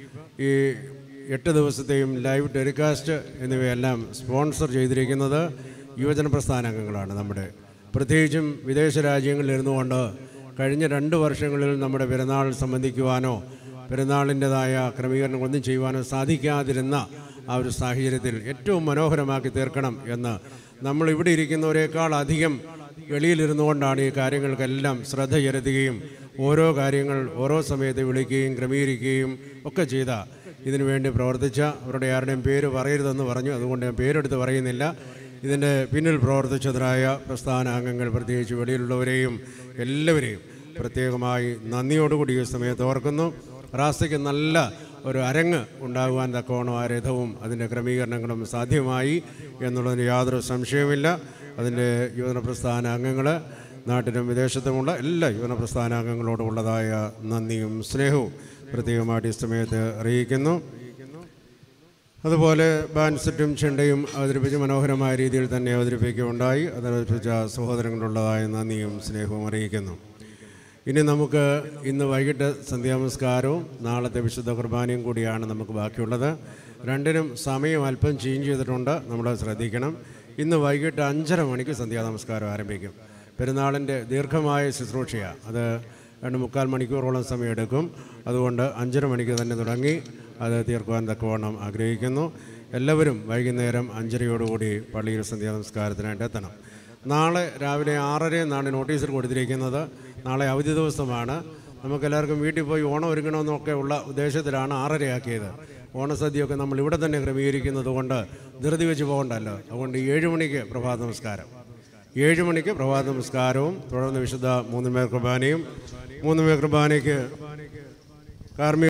ഈ എട്ട് ദിവസത്തെയും ലൈവ് ടെലികാസ്റ്റ് എന്നിവയെല്ലാം സ്പോൺസർ ചെയ്തിരിക്കുന്നത് യുവജന പ്രസ്ഥാനാംഗങ്ങളാണ് നമ്മുടെ പ്രത്യേകിച്ചും വിദേശ രാജ്യങ്ങളിൽ ഇരുന്നുകൊണ്ട് കഴിഞ്ഞ രണ്ട് വർഷങ്ങളിൽ നമ്മുടെ പെരുന്നാൾ സംബന്ധിക്കുവാനോ പെരുന്നാളിൻ്റെതായ ക്രമീകരണങ്ങളൊന്നും ചെയ്യുവാനോ സാധിക്കാതിരുന്ന ആ ഒരു സാഹചര്യത്തിൽ ഏറ്റവും മനോഹരമാക്കി തീർക്കണം എന്ന് നമ്മൾ ഇവിടെ ഇരിക്കുന്നവരെക്കാൾ അധികം വെളിയിലിരുന്നു കൊണ്ടാണ് ഈ കാര്യങ്ങൾക്കെല്ലാം ശ്രദ്ധ ചെലുത്തുകയും ഓരോ കാര്യങ്ങൾ ഓരോ സമയത്ത് വിളിക്കുകയും ക്രമീകരിക്കുകയും ഒക്കെ ചെയ്ത ഇതിനു വേണ്ടി പ്രവർത്തിച്ച അവരുടെ ആരുടെയും പേര് പറയരുതെന്ന് പറഞ്ഞു അതുകൊണ്ട് ഞാൻ പേരെടുത്ത് പറയുന്നില്ല ഇതിൻ്റെ പിന്നിൽ പ്രവർത്തിച്ചതായ പ്രസ്ഥാന അംഗങ്ങൾ പ്രത്യേകിച്ച് വെളിയിലുള്ളവരെയും എല്ലാവരെയും പ്രത്യേകമായി നന്ദിയോടുകൂടി ഈ സമയത്ത് ഓർക്കുന്നു റാസയ്ക്ക് നല്ല ഒരു അരങ്ങ് ഉണ്ടാകുവാൻ തക്കവണ്ണം ആ രഥവും അതിൻ്റെ ക്രമീകരണങ്ങളും സാധ്യമായി എന്നുള്ളതിന് യാതൊരു സംശയവുമില്ല അതിൻ്റെ യുവജന പ്രസ്ഥാന അംഗങ്ങൾ നാട്ടിലും വിദേശത്തുമുള്ള എല്ലാ യുവജന പ്രസ്ഥാന അംഗങ്ങളോടും ഉള്ളതായ നന്ദിയും സ്നേഹവും പ്രത്യേകമായിട്ട് ഈ സമയത്ത് അറിയിക്കുന്നു അതുപോലെ ബാൻസെറ്റും ചെണ്ടയും അവതരിപ്പിച്ച് മനോഹരമായ രീതിയിൽ തന്നെ അവതരിപ്പിക്കുകയുണ്ടായി അതനുസരിച്ച സഹോദരങ്ങളുള്ളതായ നന്ദിയും സ്നേഹവും അറിയിക്കുന്നു ഇനി നമുക്ക് ഇന്ന് വൈകിട്ട് സന്ധ്യാനമസ്കാരവും നാളത്തെ വിശുദ്ധ കുർബാനയും കൂടിയാണ് നമുക്ക് ബാക്കിയുള്ളത് രണ്ടിനും സമയം അല്പം ചേഞ്ച് ചെയ്തിട്ടുണ്ട് നമ്മൾ ശ്രദ്ധിക്കണം ഇന്ന് വൈകിട്ട് അഞ്ചര മണിക്ക് സന്ധ്യാനമസ്കാരം ആരംഭിക്കും പെരുന്നാളിൻ്റെ ദീർഘമായ ശുശ്രൂഷയാണ് അത് രണ്ട് മുക്കാൽ മണിക്കൂറോളം സമയമെടുക്കും അതുകൊണ്ട് അഞ്ചര മണിക്ക് തന്നെ തുടങ്ങി അത് തീർക്കുവാൻ തക്കവണ്ണം ആഗ്രഹിക്കുന്നു എല്ലാവരും വൈകുന്നേരം അഞ്ചരയോടുകൂടി പള്ളിയിൽ സന്ധ്യാ നമസ്കാരത്തിനായിട്ട് എത്തണം നാളെ രാവിലെ ആറര എന്നാണ് നോട്ടീസിൽ കൊടുത്തിരിക്കുന്നത് നാളെ അവധി ദിവസമാണ് നമുക്കെല്ലാവർക്കും വീട്ടിൽ പോയി ഓണം ഒരുങ്ങണമെന്നൊക്കെ ഉള്ള ഉദ്ദേശത്തിലാണ് ആറരയാക്കിയത് ഓണസദ്യയൊക്കെ നമ്മൾ ഇവിടെ തന്നെ ക്രമീകരിക്കുന്നത് കൊണ്ട് ധൃതി വെച്ച് പോകണ്ടല്ലോ അതുകൊണ്ട് ഏഴ് മണിക്ക് പ്രഭാത നമസ്കാരം ഏഴ് മണിക്ക് പ്രഭാത നമസ്കാരവും തുടർന്ന് വിശുദ്ധ മൂന്ന് പേർ കുർബാനയും മൂന്ന് പേർ കുർബാനയ്ക്ക് കാർമി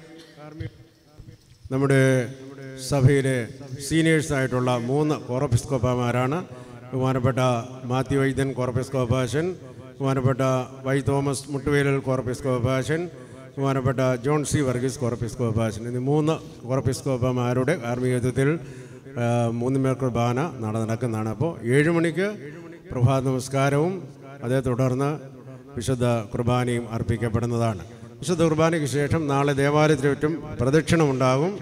നമ്മുടെ സഭയിലെ സീനിയേഴ്സായിട്ടുള്ള മൂന്ന് കോറപ്പിസ്കോപ്പമാരാണ് ബഹുമാനപ്പെട്ട മാത്യു വൈദ്യൻ കോറപ്പിസ്കോപ്പാശൻ ബഹുമാനപ്പെട്ട വൈ തോമസ് മുട്ടുവേലൽ കോറപ്പിസ്കോപ്പാശൻ ബഹുമാനപ്പെട്ട ജോൺ സി വർഗീസ് കോറപ്പിസ്കോപ്പാശൻ എന്നീ മൂന്ന് കോറപ്പിസ്കോപ്പമാരുടെ കാർമ്മികത്വത്തിൽ ആ, മൂന്ന് പേർ കുർബാന നാളെ നടക്കുന്നതാണ് അപ്പോൾ ഏഴ് മണിക്ക് പ്രഭാത നമസ്കാരവും അതേ തുടർന്ന് വിശുദ്ധ കുർബാനയും അർപ്പിക്കപ്പെടുന്നതാണ് വിശുദ്ധ കുർബാനയ്ക്ക് ശേഷം നാളെ ദേവാലയത്തിന് ചുറ്റും പ്രദക്ഷിണമുണ്ടാകും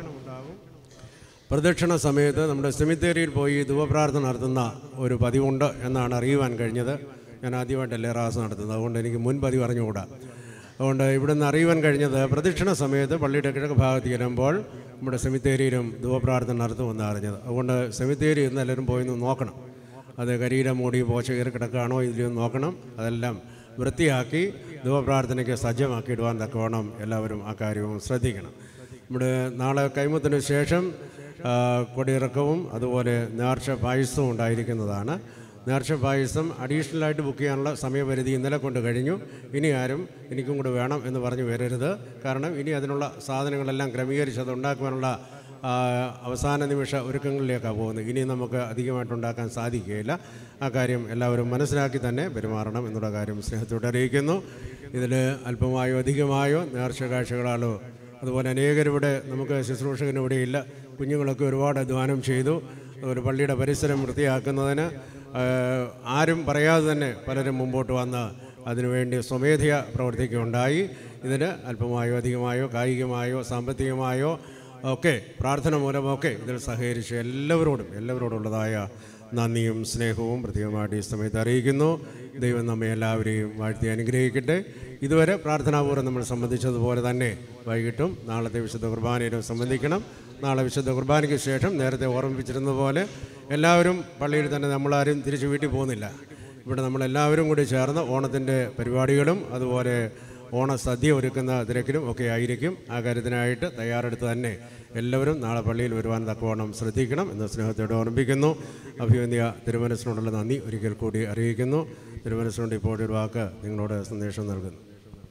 പ്രദക്ഷിണ സമയത്ത് നമ്മുടെ സെമിത്തേരിയിൽ പോയി ധുവപ്രാർത്ഥന നടത്തുന്ന ഒരു പതിവുണ്ട് എന്നാണ് അറിയുവാൻ കഴിഞ്ഞത് ഞാൻ ആദ്യമായിട്ടല്ലേ റാസ് നടത്തുന്നത് അതുകൊണ്ട് എനിക്ക് മുൻ പതിവ് അറിഞ്ഞുകൂടാ അതുകൊണ്ട് ഇവിടുന്ന് അറിയുവാൻ കഴിഞ്ഞത് പ്രദക്ഷിണ സമയത്ത് പള്ളിയുടെ കിഴക്ക് ഭാഗത്ത് ചെല്ലുമ്പോൾ നമ്മുടെ സെമിത്തേരിയിലും ധുവപ്രാർത്ഥന നടത്തുമെന്ന് അറിഞ്ഞത് അതുകൊണ്ട് സെമിത്തേരി ഇന്ന് എല്ലാവരും പോയി ഒന്ന് നോക്കണം അത് കരിയില മൂടി പോച്ച കയറി കിടക്കുകയാണോ ഇതിലും നോക്കണം അതെല്ലാം വൃത്തിയാക്കി ധുവപ്രാർത്ഥനയ്ക്ക് സജ്ജമാക്കി ഇടുവാൻ തക്കവണ്ണം എല്ലാവരും ആ കാര്യവും ശ്രദ്ധിക്കണം നമ്മുടെ നാളെ കൈമുത്തിന് ശേഷം ആ, കൊടിയിറക്കവും അതുപോലെ നേർച്ച പായസവും ഉണ്ടായിരിക്കുന്നതാണ് നേർച്ച പായസം അഡീഷണലായിട്ട് ബുക്ക് ചെയ്യാനുള്ള സമയപരിധി ഇന്നലെ കൊണ്ട് കഴിഞ്ഞു ഇനി ആരും എനിക്കും കൂടെ വേണം എന്ന് പറഞ്ഞു വരരുത് കാരണം ഇനി അതിനുള്ള സാധനങ്ങളെല്ലാം ക്രമീകരിച്ച് അത് ഉണ്ടാക്കുവാനുള്ള ആ, അവസാന നിമിഷ ഒരുക്കങ്ങളിലേക്കാണ് പോകുന്നത് ഇനി നമുക്ക് അധികമായിട്ട് ഉണ്ടാക്കാൻ സാധിക്കുകയില്ല ആ കാര്യം എല്ലാവരും മനസ്സിലാക്കി തന്നെ പെരുമാറണം എന്നുള്ള കാര്യം സ്നേഹത്തോടെ അറിയിക്കുന്നു ഇതിൽ അല്പമായോ അധികമായോ നേർച്ച കാഴ്ചകളാലോ അതുപോലെ അനേകരിവിടെ നമുക്ക് ശുശ്രൂഷകന് ഇവിടെയില്ല കുഞ്ഞുങ്ങളൊക്കെ ഒരുപാട് അധ്വാനം ചെയ്തു ഒരു പള്ളിയുടെ പരിസരം വൃത്തിയാക്കുന്നതിന് ആ, ആരും പറയാതെ തന്നെ പലരും മുമ്പോട്ട് വന്ന് അതിനുവേണ്ടി സ്വമേധയ പ്രവർത്തിക്കുകയുണ്ടായി ഇതിന് അല്പമായോ അധികമായോ കായികമായോ സാമ്പത്തികമായോ ഒക്കെ പ്രാർത്ഥന മൂലമൊക്കെ ഇതിൽ സഹകരിച്ച് എല്ലാവരോടും എല്ലാവരോടുള്ളതായ നന്ദിയും സ്നേഹവും പ്രത്യേകമായിട്ട് ഈ സമയത്ത് അറിയിക്കുന്നു ദൈവം നമ്മെ എല്ലാവരെയും വാഴ്ത്തി അനുഗ്രഹിക്കട്ടെ ഇതുവരെ പ്രാർത്ഥനാപൂർവ്വം നമ്മൾ സംബന്ധിച്ചതുപോലെ തന്നെ വൈകിട്ടും നാളത്തെ വിശുദ്ധ കുർബാനയിലും സംബന്ധിക്കണം നാളെ വിശുദ്ധ കുർബാനയ്ക്ക് ശേഷം നേരത്തെ ഓർമ്മിപ്പിച്ചിരുന്നതുപോലെ എല്ലാവരും പള്ളിയിൽ തന്നെ നമ്മളാരും തിരിച്ച് വീട്ടിൽ പോകുന്നില്ല ഇവിടെ നമ്മളെല്ലാവരും കൂടി ചേർന്ന് ഓണത്തിൻ്റെ പരിപാടികളും അതുപോലെ ഓണസദ്യ ഒരുക്കുന്ന തിരക്കിലും ഒക്കെ ആയിരിക്കും ആ കാര്യത്തിനായിട്ട് തയ്യാറെടുത്ത് തന്നെ എല്ലാവരും നാളെ പള്ളിയിൽ വരുവാൻ തക്കവണ്ണം ശ്രദ്ധിക്കണം എന്ന് സ്നേഹത്തോടെ ഓർമ്മിപ്പിക്കുന്നു അഭിവന്യ തിരുമനസിനോടുള്ള നന്ദി ഒരിക്കൽ കൂടി അറിയിക്കുന്നു തിരുമനസിനോട് ഇപ്പോൾ ഒരു വാക്ക് നിങ്ങളോട് സന്ദേശം നൽകുന്നു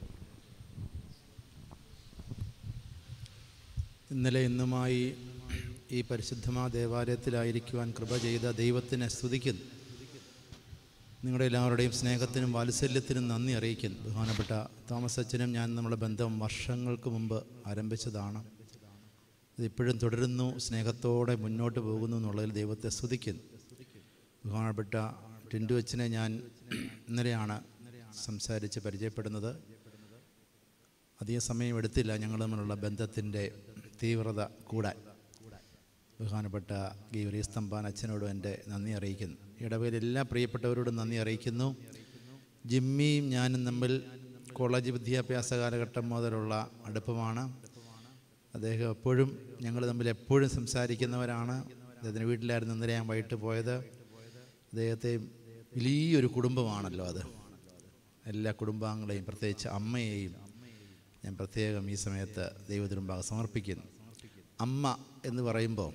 ഇന്നലെ ഇന്നുമായി ഈ പരിശുദ്ധമാ ദേവാലയത്തിലായിരിക്കുവാൻ കൃപ ചെയ്ത ദൈവത്തിനെ സ്തുതിക്കുന്നു നിങ്ങളുടെ എല്ലാവരുടെയും സ്നേഹത്തിനും വാത്സല്യത്തിനും നന്ദി അറിയിക്കുന്നു ബഹുമാനപ്പെട്ട തോമസ് അച്ഛനും ഞാൻ നമ്മുടെ ബന്ധം വർഷങ്ങൾക്ക് മുമ്പ് ആരംഭിച്ചതാണ് ഇതിപ്പോഴും തുടരുന്നു സ്നേഹത്തോടെ മുന്നോട്ട് പോകുന്നു എന്നുള്ളതിൽ ദൈവത്തെ സ്തുതിക്കുന്നു ബഹുമാനപ്പെട്ട ടിൻഡു അച്ഛനെ ഞാൻ ഇന്നലെയാണ് സംസാരിച്ച് പരിചയപ്പെടുന്നത് അധിക സമയം എടുത്തില്ല ഞങ്ങൾ തമ്മിലുള്ള ബന്ധത്തിൻ്റെ തീവ്രത കൂടാൻ ബഹുമാനപ്പെട്ട ഗീവരി സ്തംഭാൻ അച്ഛനോടും എൻ്റെ നന്ദി അറിയിക്കുന്നു ഇടവയിൽ എല്ലാ പ്രിയപ്പെട്ടവരോടും നന്ദി അറിയിക്കുന്നു ജിമ്മിയും ഞാനും തമ്മിൽ കോളേജ് വിദ്യാഭ്യാസ കാലഘട്ടം മുതലുള്ള അടുപ്പമാണ് അദ്ദേഹം എപ്പോഴും ഞങ്ങൾ തമ്മിൽ എപ്പോഴും സംസാരിക്കുന്നവരാണ് അദ്ദേഹത്തിൻ്റെ വീട്ടിലായിരുന്നു ഇന്നലെ ഞാൻ വൈകിട്ട് പോയത് അദ്ദേഹത്തെ വലിയൊരു കുടുംബമാണല്ലോ അത് എല്ലാ കുടുംബാംഗങ്ങളെയും പ്രത്യേകിച്ച് അമ്മയെയും ഞാൻ പ്രത്യേകം ഈ സമയത്ത് ദൈവത്തിനുമ്പാകെ സമർപ്പിക്കുന്നു അമ്മ എന്ന് പറയുമ്പോൾ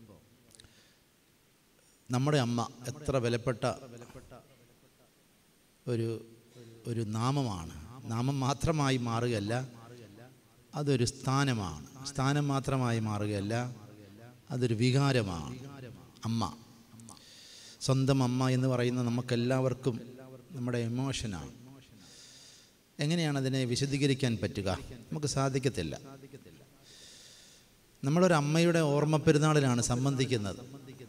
നമ്മുടെ അമ്മ എത്ര വിലപ്പെട്ട ഒരു ഒരു നാമമാണ് നാമം മാത്രമായി മാറുകയല്ല അതൊരു സ്ഥാനമാണ് സ്ഥാനം മാത്രമായി മാറുകയല്ല അതൊരു വികാരമാണ് അമ്മ സ്വന്തം അമ്മ എന്ന് പറയുന്ന നമുക്കെല്ലാവർക്കും നമ്മുടെ എമോഷനാണ് എങ്ങനെയാണ് അതിനെ വിശദീകരിക്കാൻ പറ്റുക നമുക്ക് സാധിക്കത്തില്ല നമ്മളൊരു അമ്മയുടെ ഓർമ്മ പെരുന്നാളിലാണ് സംബന്ധിക്കുന്നത്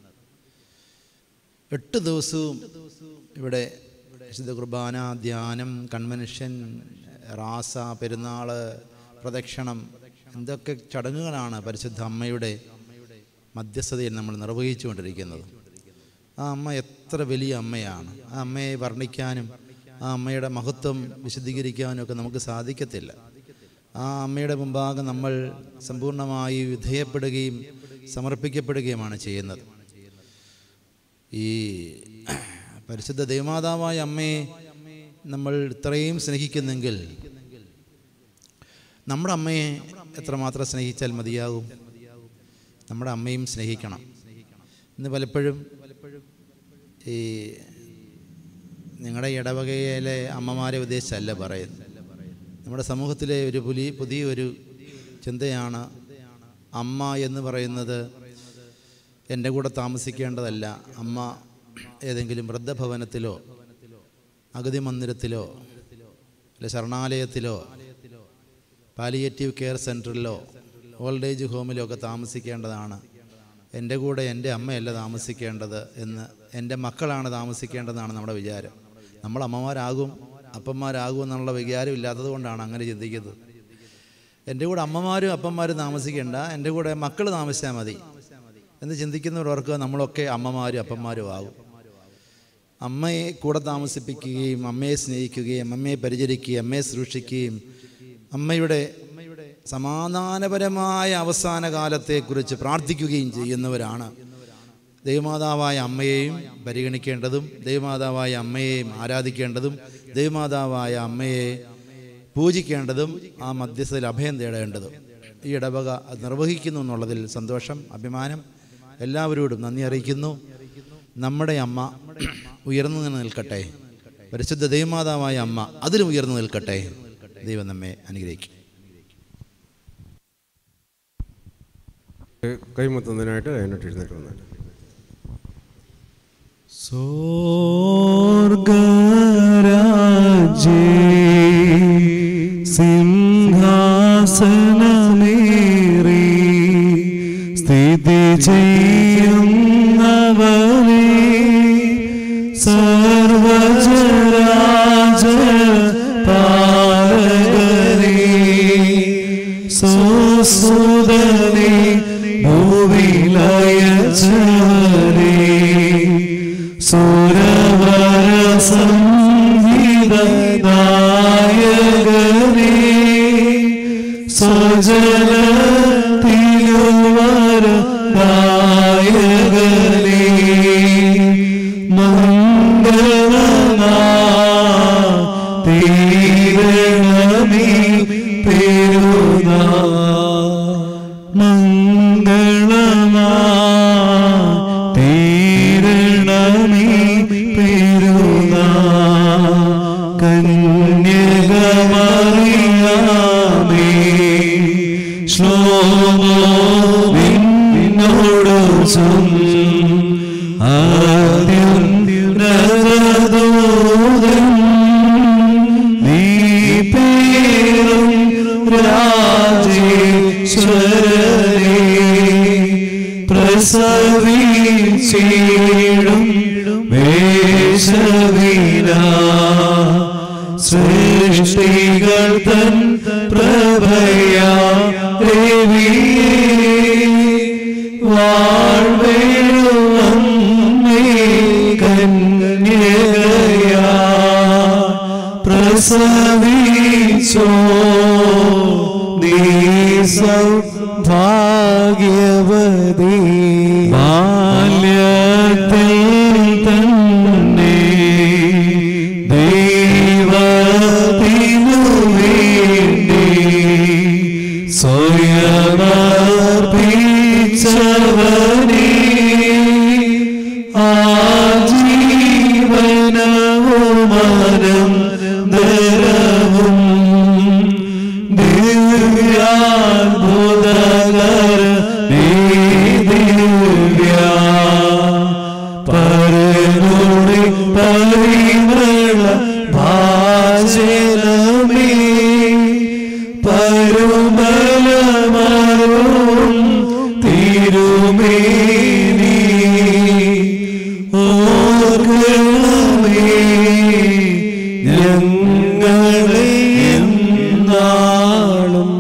എട്ട് ദിവസവും ഇവിടെ വിശുദ്ധ കുർബാന ധ്യാനം കൺവെൻഷൻ റാസ പെരുന്നാൾ പ്രദക്ഷിണം എന്തൊക്കെ ചടങ്ങുകളാണ് പരിശുദ്ധ അമ്മയുടെ മധ്യസ്ഥതയിൽ നമ്മൾ നിർവഹിച്ചുകൊണ്ടിരിക്കുന്നത് ആ അമ്മ എത്ര വലിയ അമ്മയാണ് ആ അമ്മയെ വർണ്ണിക്കാനും ആ അമ്മയുടെ മഹത്വം വിശദീകരിക്കാനും ഒക്കെ നമുക്ക് സാധിക്കത്തില്ല ആ അമ്മയുടെ മുമ്പാകെ നമ്മൾ സമ്പൂർണ്ണമായി വിധേയപ്പെടുകയും സമർപ്പിക്കപ്പെടുകയുമാണ് ചെയ്യുന്നത് ഈ പരിശുദ്ധ ദൈവമാതാവായ അമ്മയെ നമ്മൾ ഇത്രയും സ്നേഹിക്കുന്നെങ്കിൽ നമ്മുടെ അമ്മയെ എത്രമാത്രം സ്നേഹിച്ചാൽ മതിയാകും നമ്മുടെ അമ്മയും സ്നേഹിക്കണം ഇന്ന് പലപ്പോഴും ഈ നിങ്ങളുടെ ഇടവകയിലെ അമ്മമാരെ ഉദ്ദേശിച്ചല്ല പറയുന്നത് നമ്മുടെ സമൂഹത്തിലെ ഒരു പുലി പുതിയൊരു ചിന്തയാണ് അമ്മ എന്ന് പറയുന്നത് എൻ്റെ കൂടെ താമസിക്കേണ്ടതല്ല അമ്മ ഏതെങ്കിലും വൃദ്ധഭവനത്തിലോ അഗതി മന്ദിരത്തിലോ അല്ലെ ശരണാലയത്തിലോ പാലിയേറ്റീവ് കെയർ സെൻറ്ററിലോ ഓൾഡ് ഏജ് ഹോമിലോ ഒക്കെ താമസിക്കേണ്ടതാണ് എൻ്റെ കൂടെ എൻ്റെ അമ്മയല്ല താമസിക്കേണ്ടത് എന്ന് എൻ്റെ മക്കളാണ് താമസിക്കേണ്ടതെന്നാണ് നമ്മുടെ വിചാരം നമ്മൾ അമ്മമാരാകും അപ്പന്മാരാകും എന്നുള്ള വിചാരം ഇല്ലാത്തത് കൊണ്ടാണ് അങ്ങനെ ചിന്തിക്കുന്നത് എൻ്റെ കൂടെ അമ്മമാരും അപ്പന്മാരും താമസിക്കേണ്ട എൻ്റെ കൂടെ മക്കൾ താമസിച്ചാൽ മതി എന്ന് ചിന്തിക്കുന്നവർക്ക് നമ്മളൊക്കെ അമ്മമാരും അപ്പന്മാരും ആകും അമ്മയെ കൂടെ താമസിപ്പിക്കുകയും അമ്മയെ സ്നേഹിക്കുകയും അമ്മയെ പരിചരിക്കുകയും അമ്മയെ സൂക്ഷിക്കുകയും അമ്മയുടെ സമാധാനപരമായ അവസാന കാലത്തെക്കുറിച്ച് പ്രാർത്ഥിക്കുകയും ചെയ്യുന്നവരാണ് ദൈവമാതാവായ അമ്മയെയും പരിഗണിക്കേണ്ടതും ദൈവമാതാവായ അമ്മയെയും ആരാധിക്കേണ്ടതും ദൈവമാതാവായ അമ്മയെ പൂജിക്കേണ്ടതും ആ മധ്യസ്ഥയിൽ അഭയം തേടേണ്ടതും ഈ ഇടവക അത് നിർവഹിക്കുന്നു എന്നുള്ളതിൽ സന്തോഷം അഭിമാനം എല്ലാവരോടും നന്ദി അറിയിക്കുന്നു നമ്മുടെ അമ്മ ഉയർന്നു നിന്ന് നിൽക്കട്ടെ പരിശുദ്ധ ദൈവമാതാവായ അമ്മ അതിലും ഉയർന്നു നിൽക്കട്ടെ ദൈവം നമ്മെ അനുഗ്രഹിക്കും കൈമുത്തുന്നതിനായിട്ട് അതിനോട്ട് എഴുന്നേറ്റ് വന്നാൽ സ്വർഗരാജ്യേ സിംഹാസനമേറി സ്ഥിതി ചെയ്യുന്നവനെ സർവജരാജ പാലകനെ സുസുതനെ ഭൂവിലയച്ചവനെ സുരവര സംഗീത നായകനെ സ്വജന തിരുവര നായകനെ മംഗളനാ തീരണമേ പെരുനാ മംഗളമാ തീരണമേ പെരുനാ കന്യകമറിയാമേ ശ്ലോമോ നിന്നോട് ചൊൽ ആദ്യം നരദൂതൻ നീ പേരും രാജേശ്വരനെ പ്രസവിച്ചിടും വേഷവിന സൃഷ്ടികൾ തൻ പ്രഭയാ വാഴ്വേഴുവമ്മേ കന്യകയാ പ്രസവിച്ചോ നീ സൗഭാഗ്യവതി ബാല്യത്തിൽ തന്നെ ദൈവത്തിനു വേണ്ടി സ്വയമർപ്പിച്ചവനെ ആജീവനവുമാനം നിറവും ദിവ്യാത്ഭുതകര നീ ദിവ്യ പരനോടി പരിമള ഭാജനമേ പരുമലമരും ഞങ്ങളെ എന്നാളും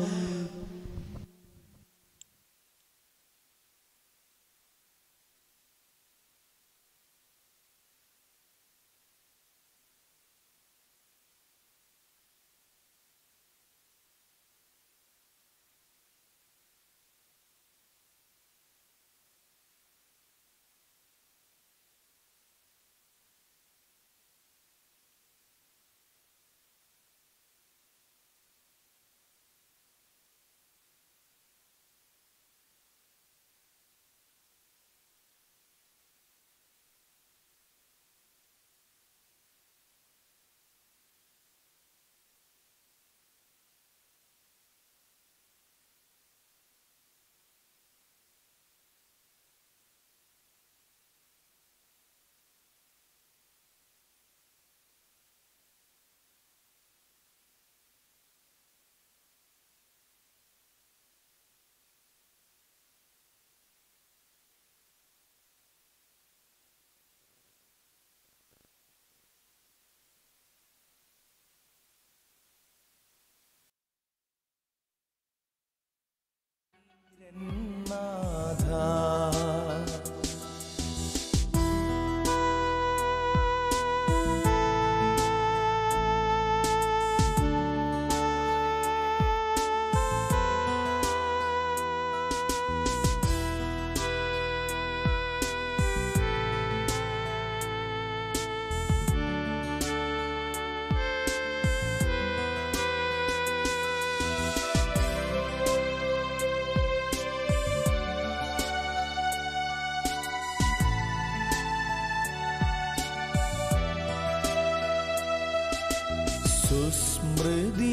സുസ്മൃതി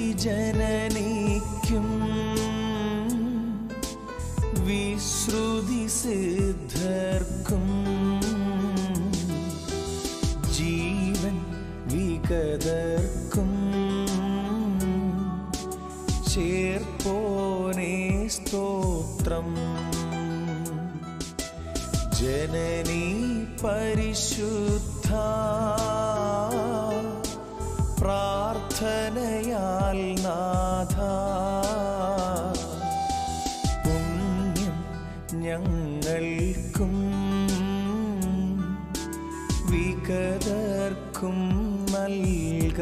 ജനനിക്കും വിശ്രുതി സിദ്ധർക്കും ജീവൻ വിഗതർക്കും ചേർപ്പോനേ സ്തോത്രം ജനനി പരിശുദ്ധ പ്രാർത്ഥനയാൽ നാഥ പുണ്യം ഞങ്ങൾക്കും വിഗതർക്കും നൽക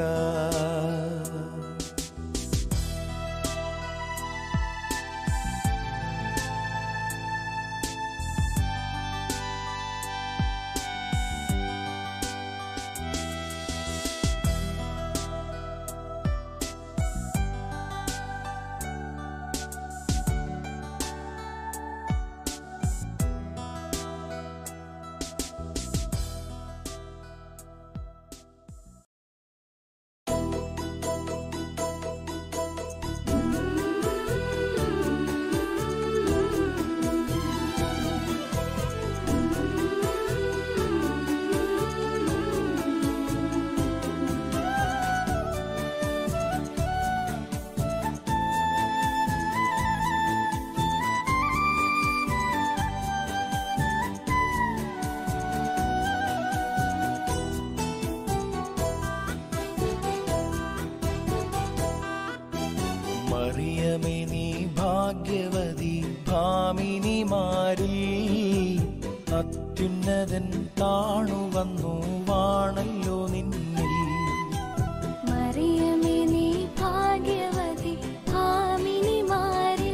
മറിയമേ നീ ഭാഗ്യവതി ഭാമിനിമാരിൽ അത്യുന്നതൻ താണു വന്നു വാണല്ലോ നിന്നിൽ മറിയമേ നീ ഭാഗ്യവതി ഭാമിനിമാരിൽ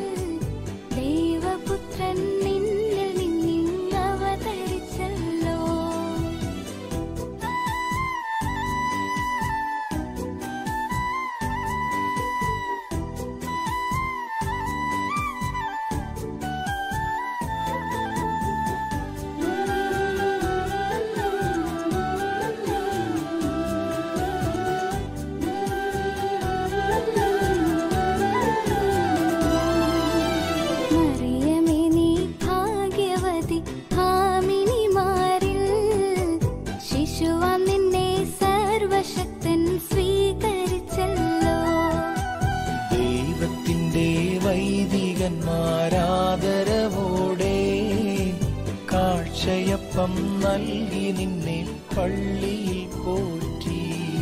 ദൈവപുത്രൻ നിന്നിൽ നിന്നിങ്ങവതരിച്ചല്ലോ മറിയമേ നീ ഭാഗ്യവതി ഭാമിനിമാരിൽ ശിശുവാം നിന്നെ സർവശക്തൻ സ്വീകരിച്ചല്ലോ ദൈവത്തിൻ്റെ വൈദികന്മാരാദരവോടെ കാഴ്ചയപ്പ അപ്പം നൽകി നിന്നെ പള്ളിയിൽ പോറ്റി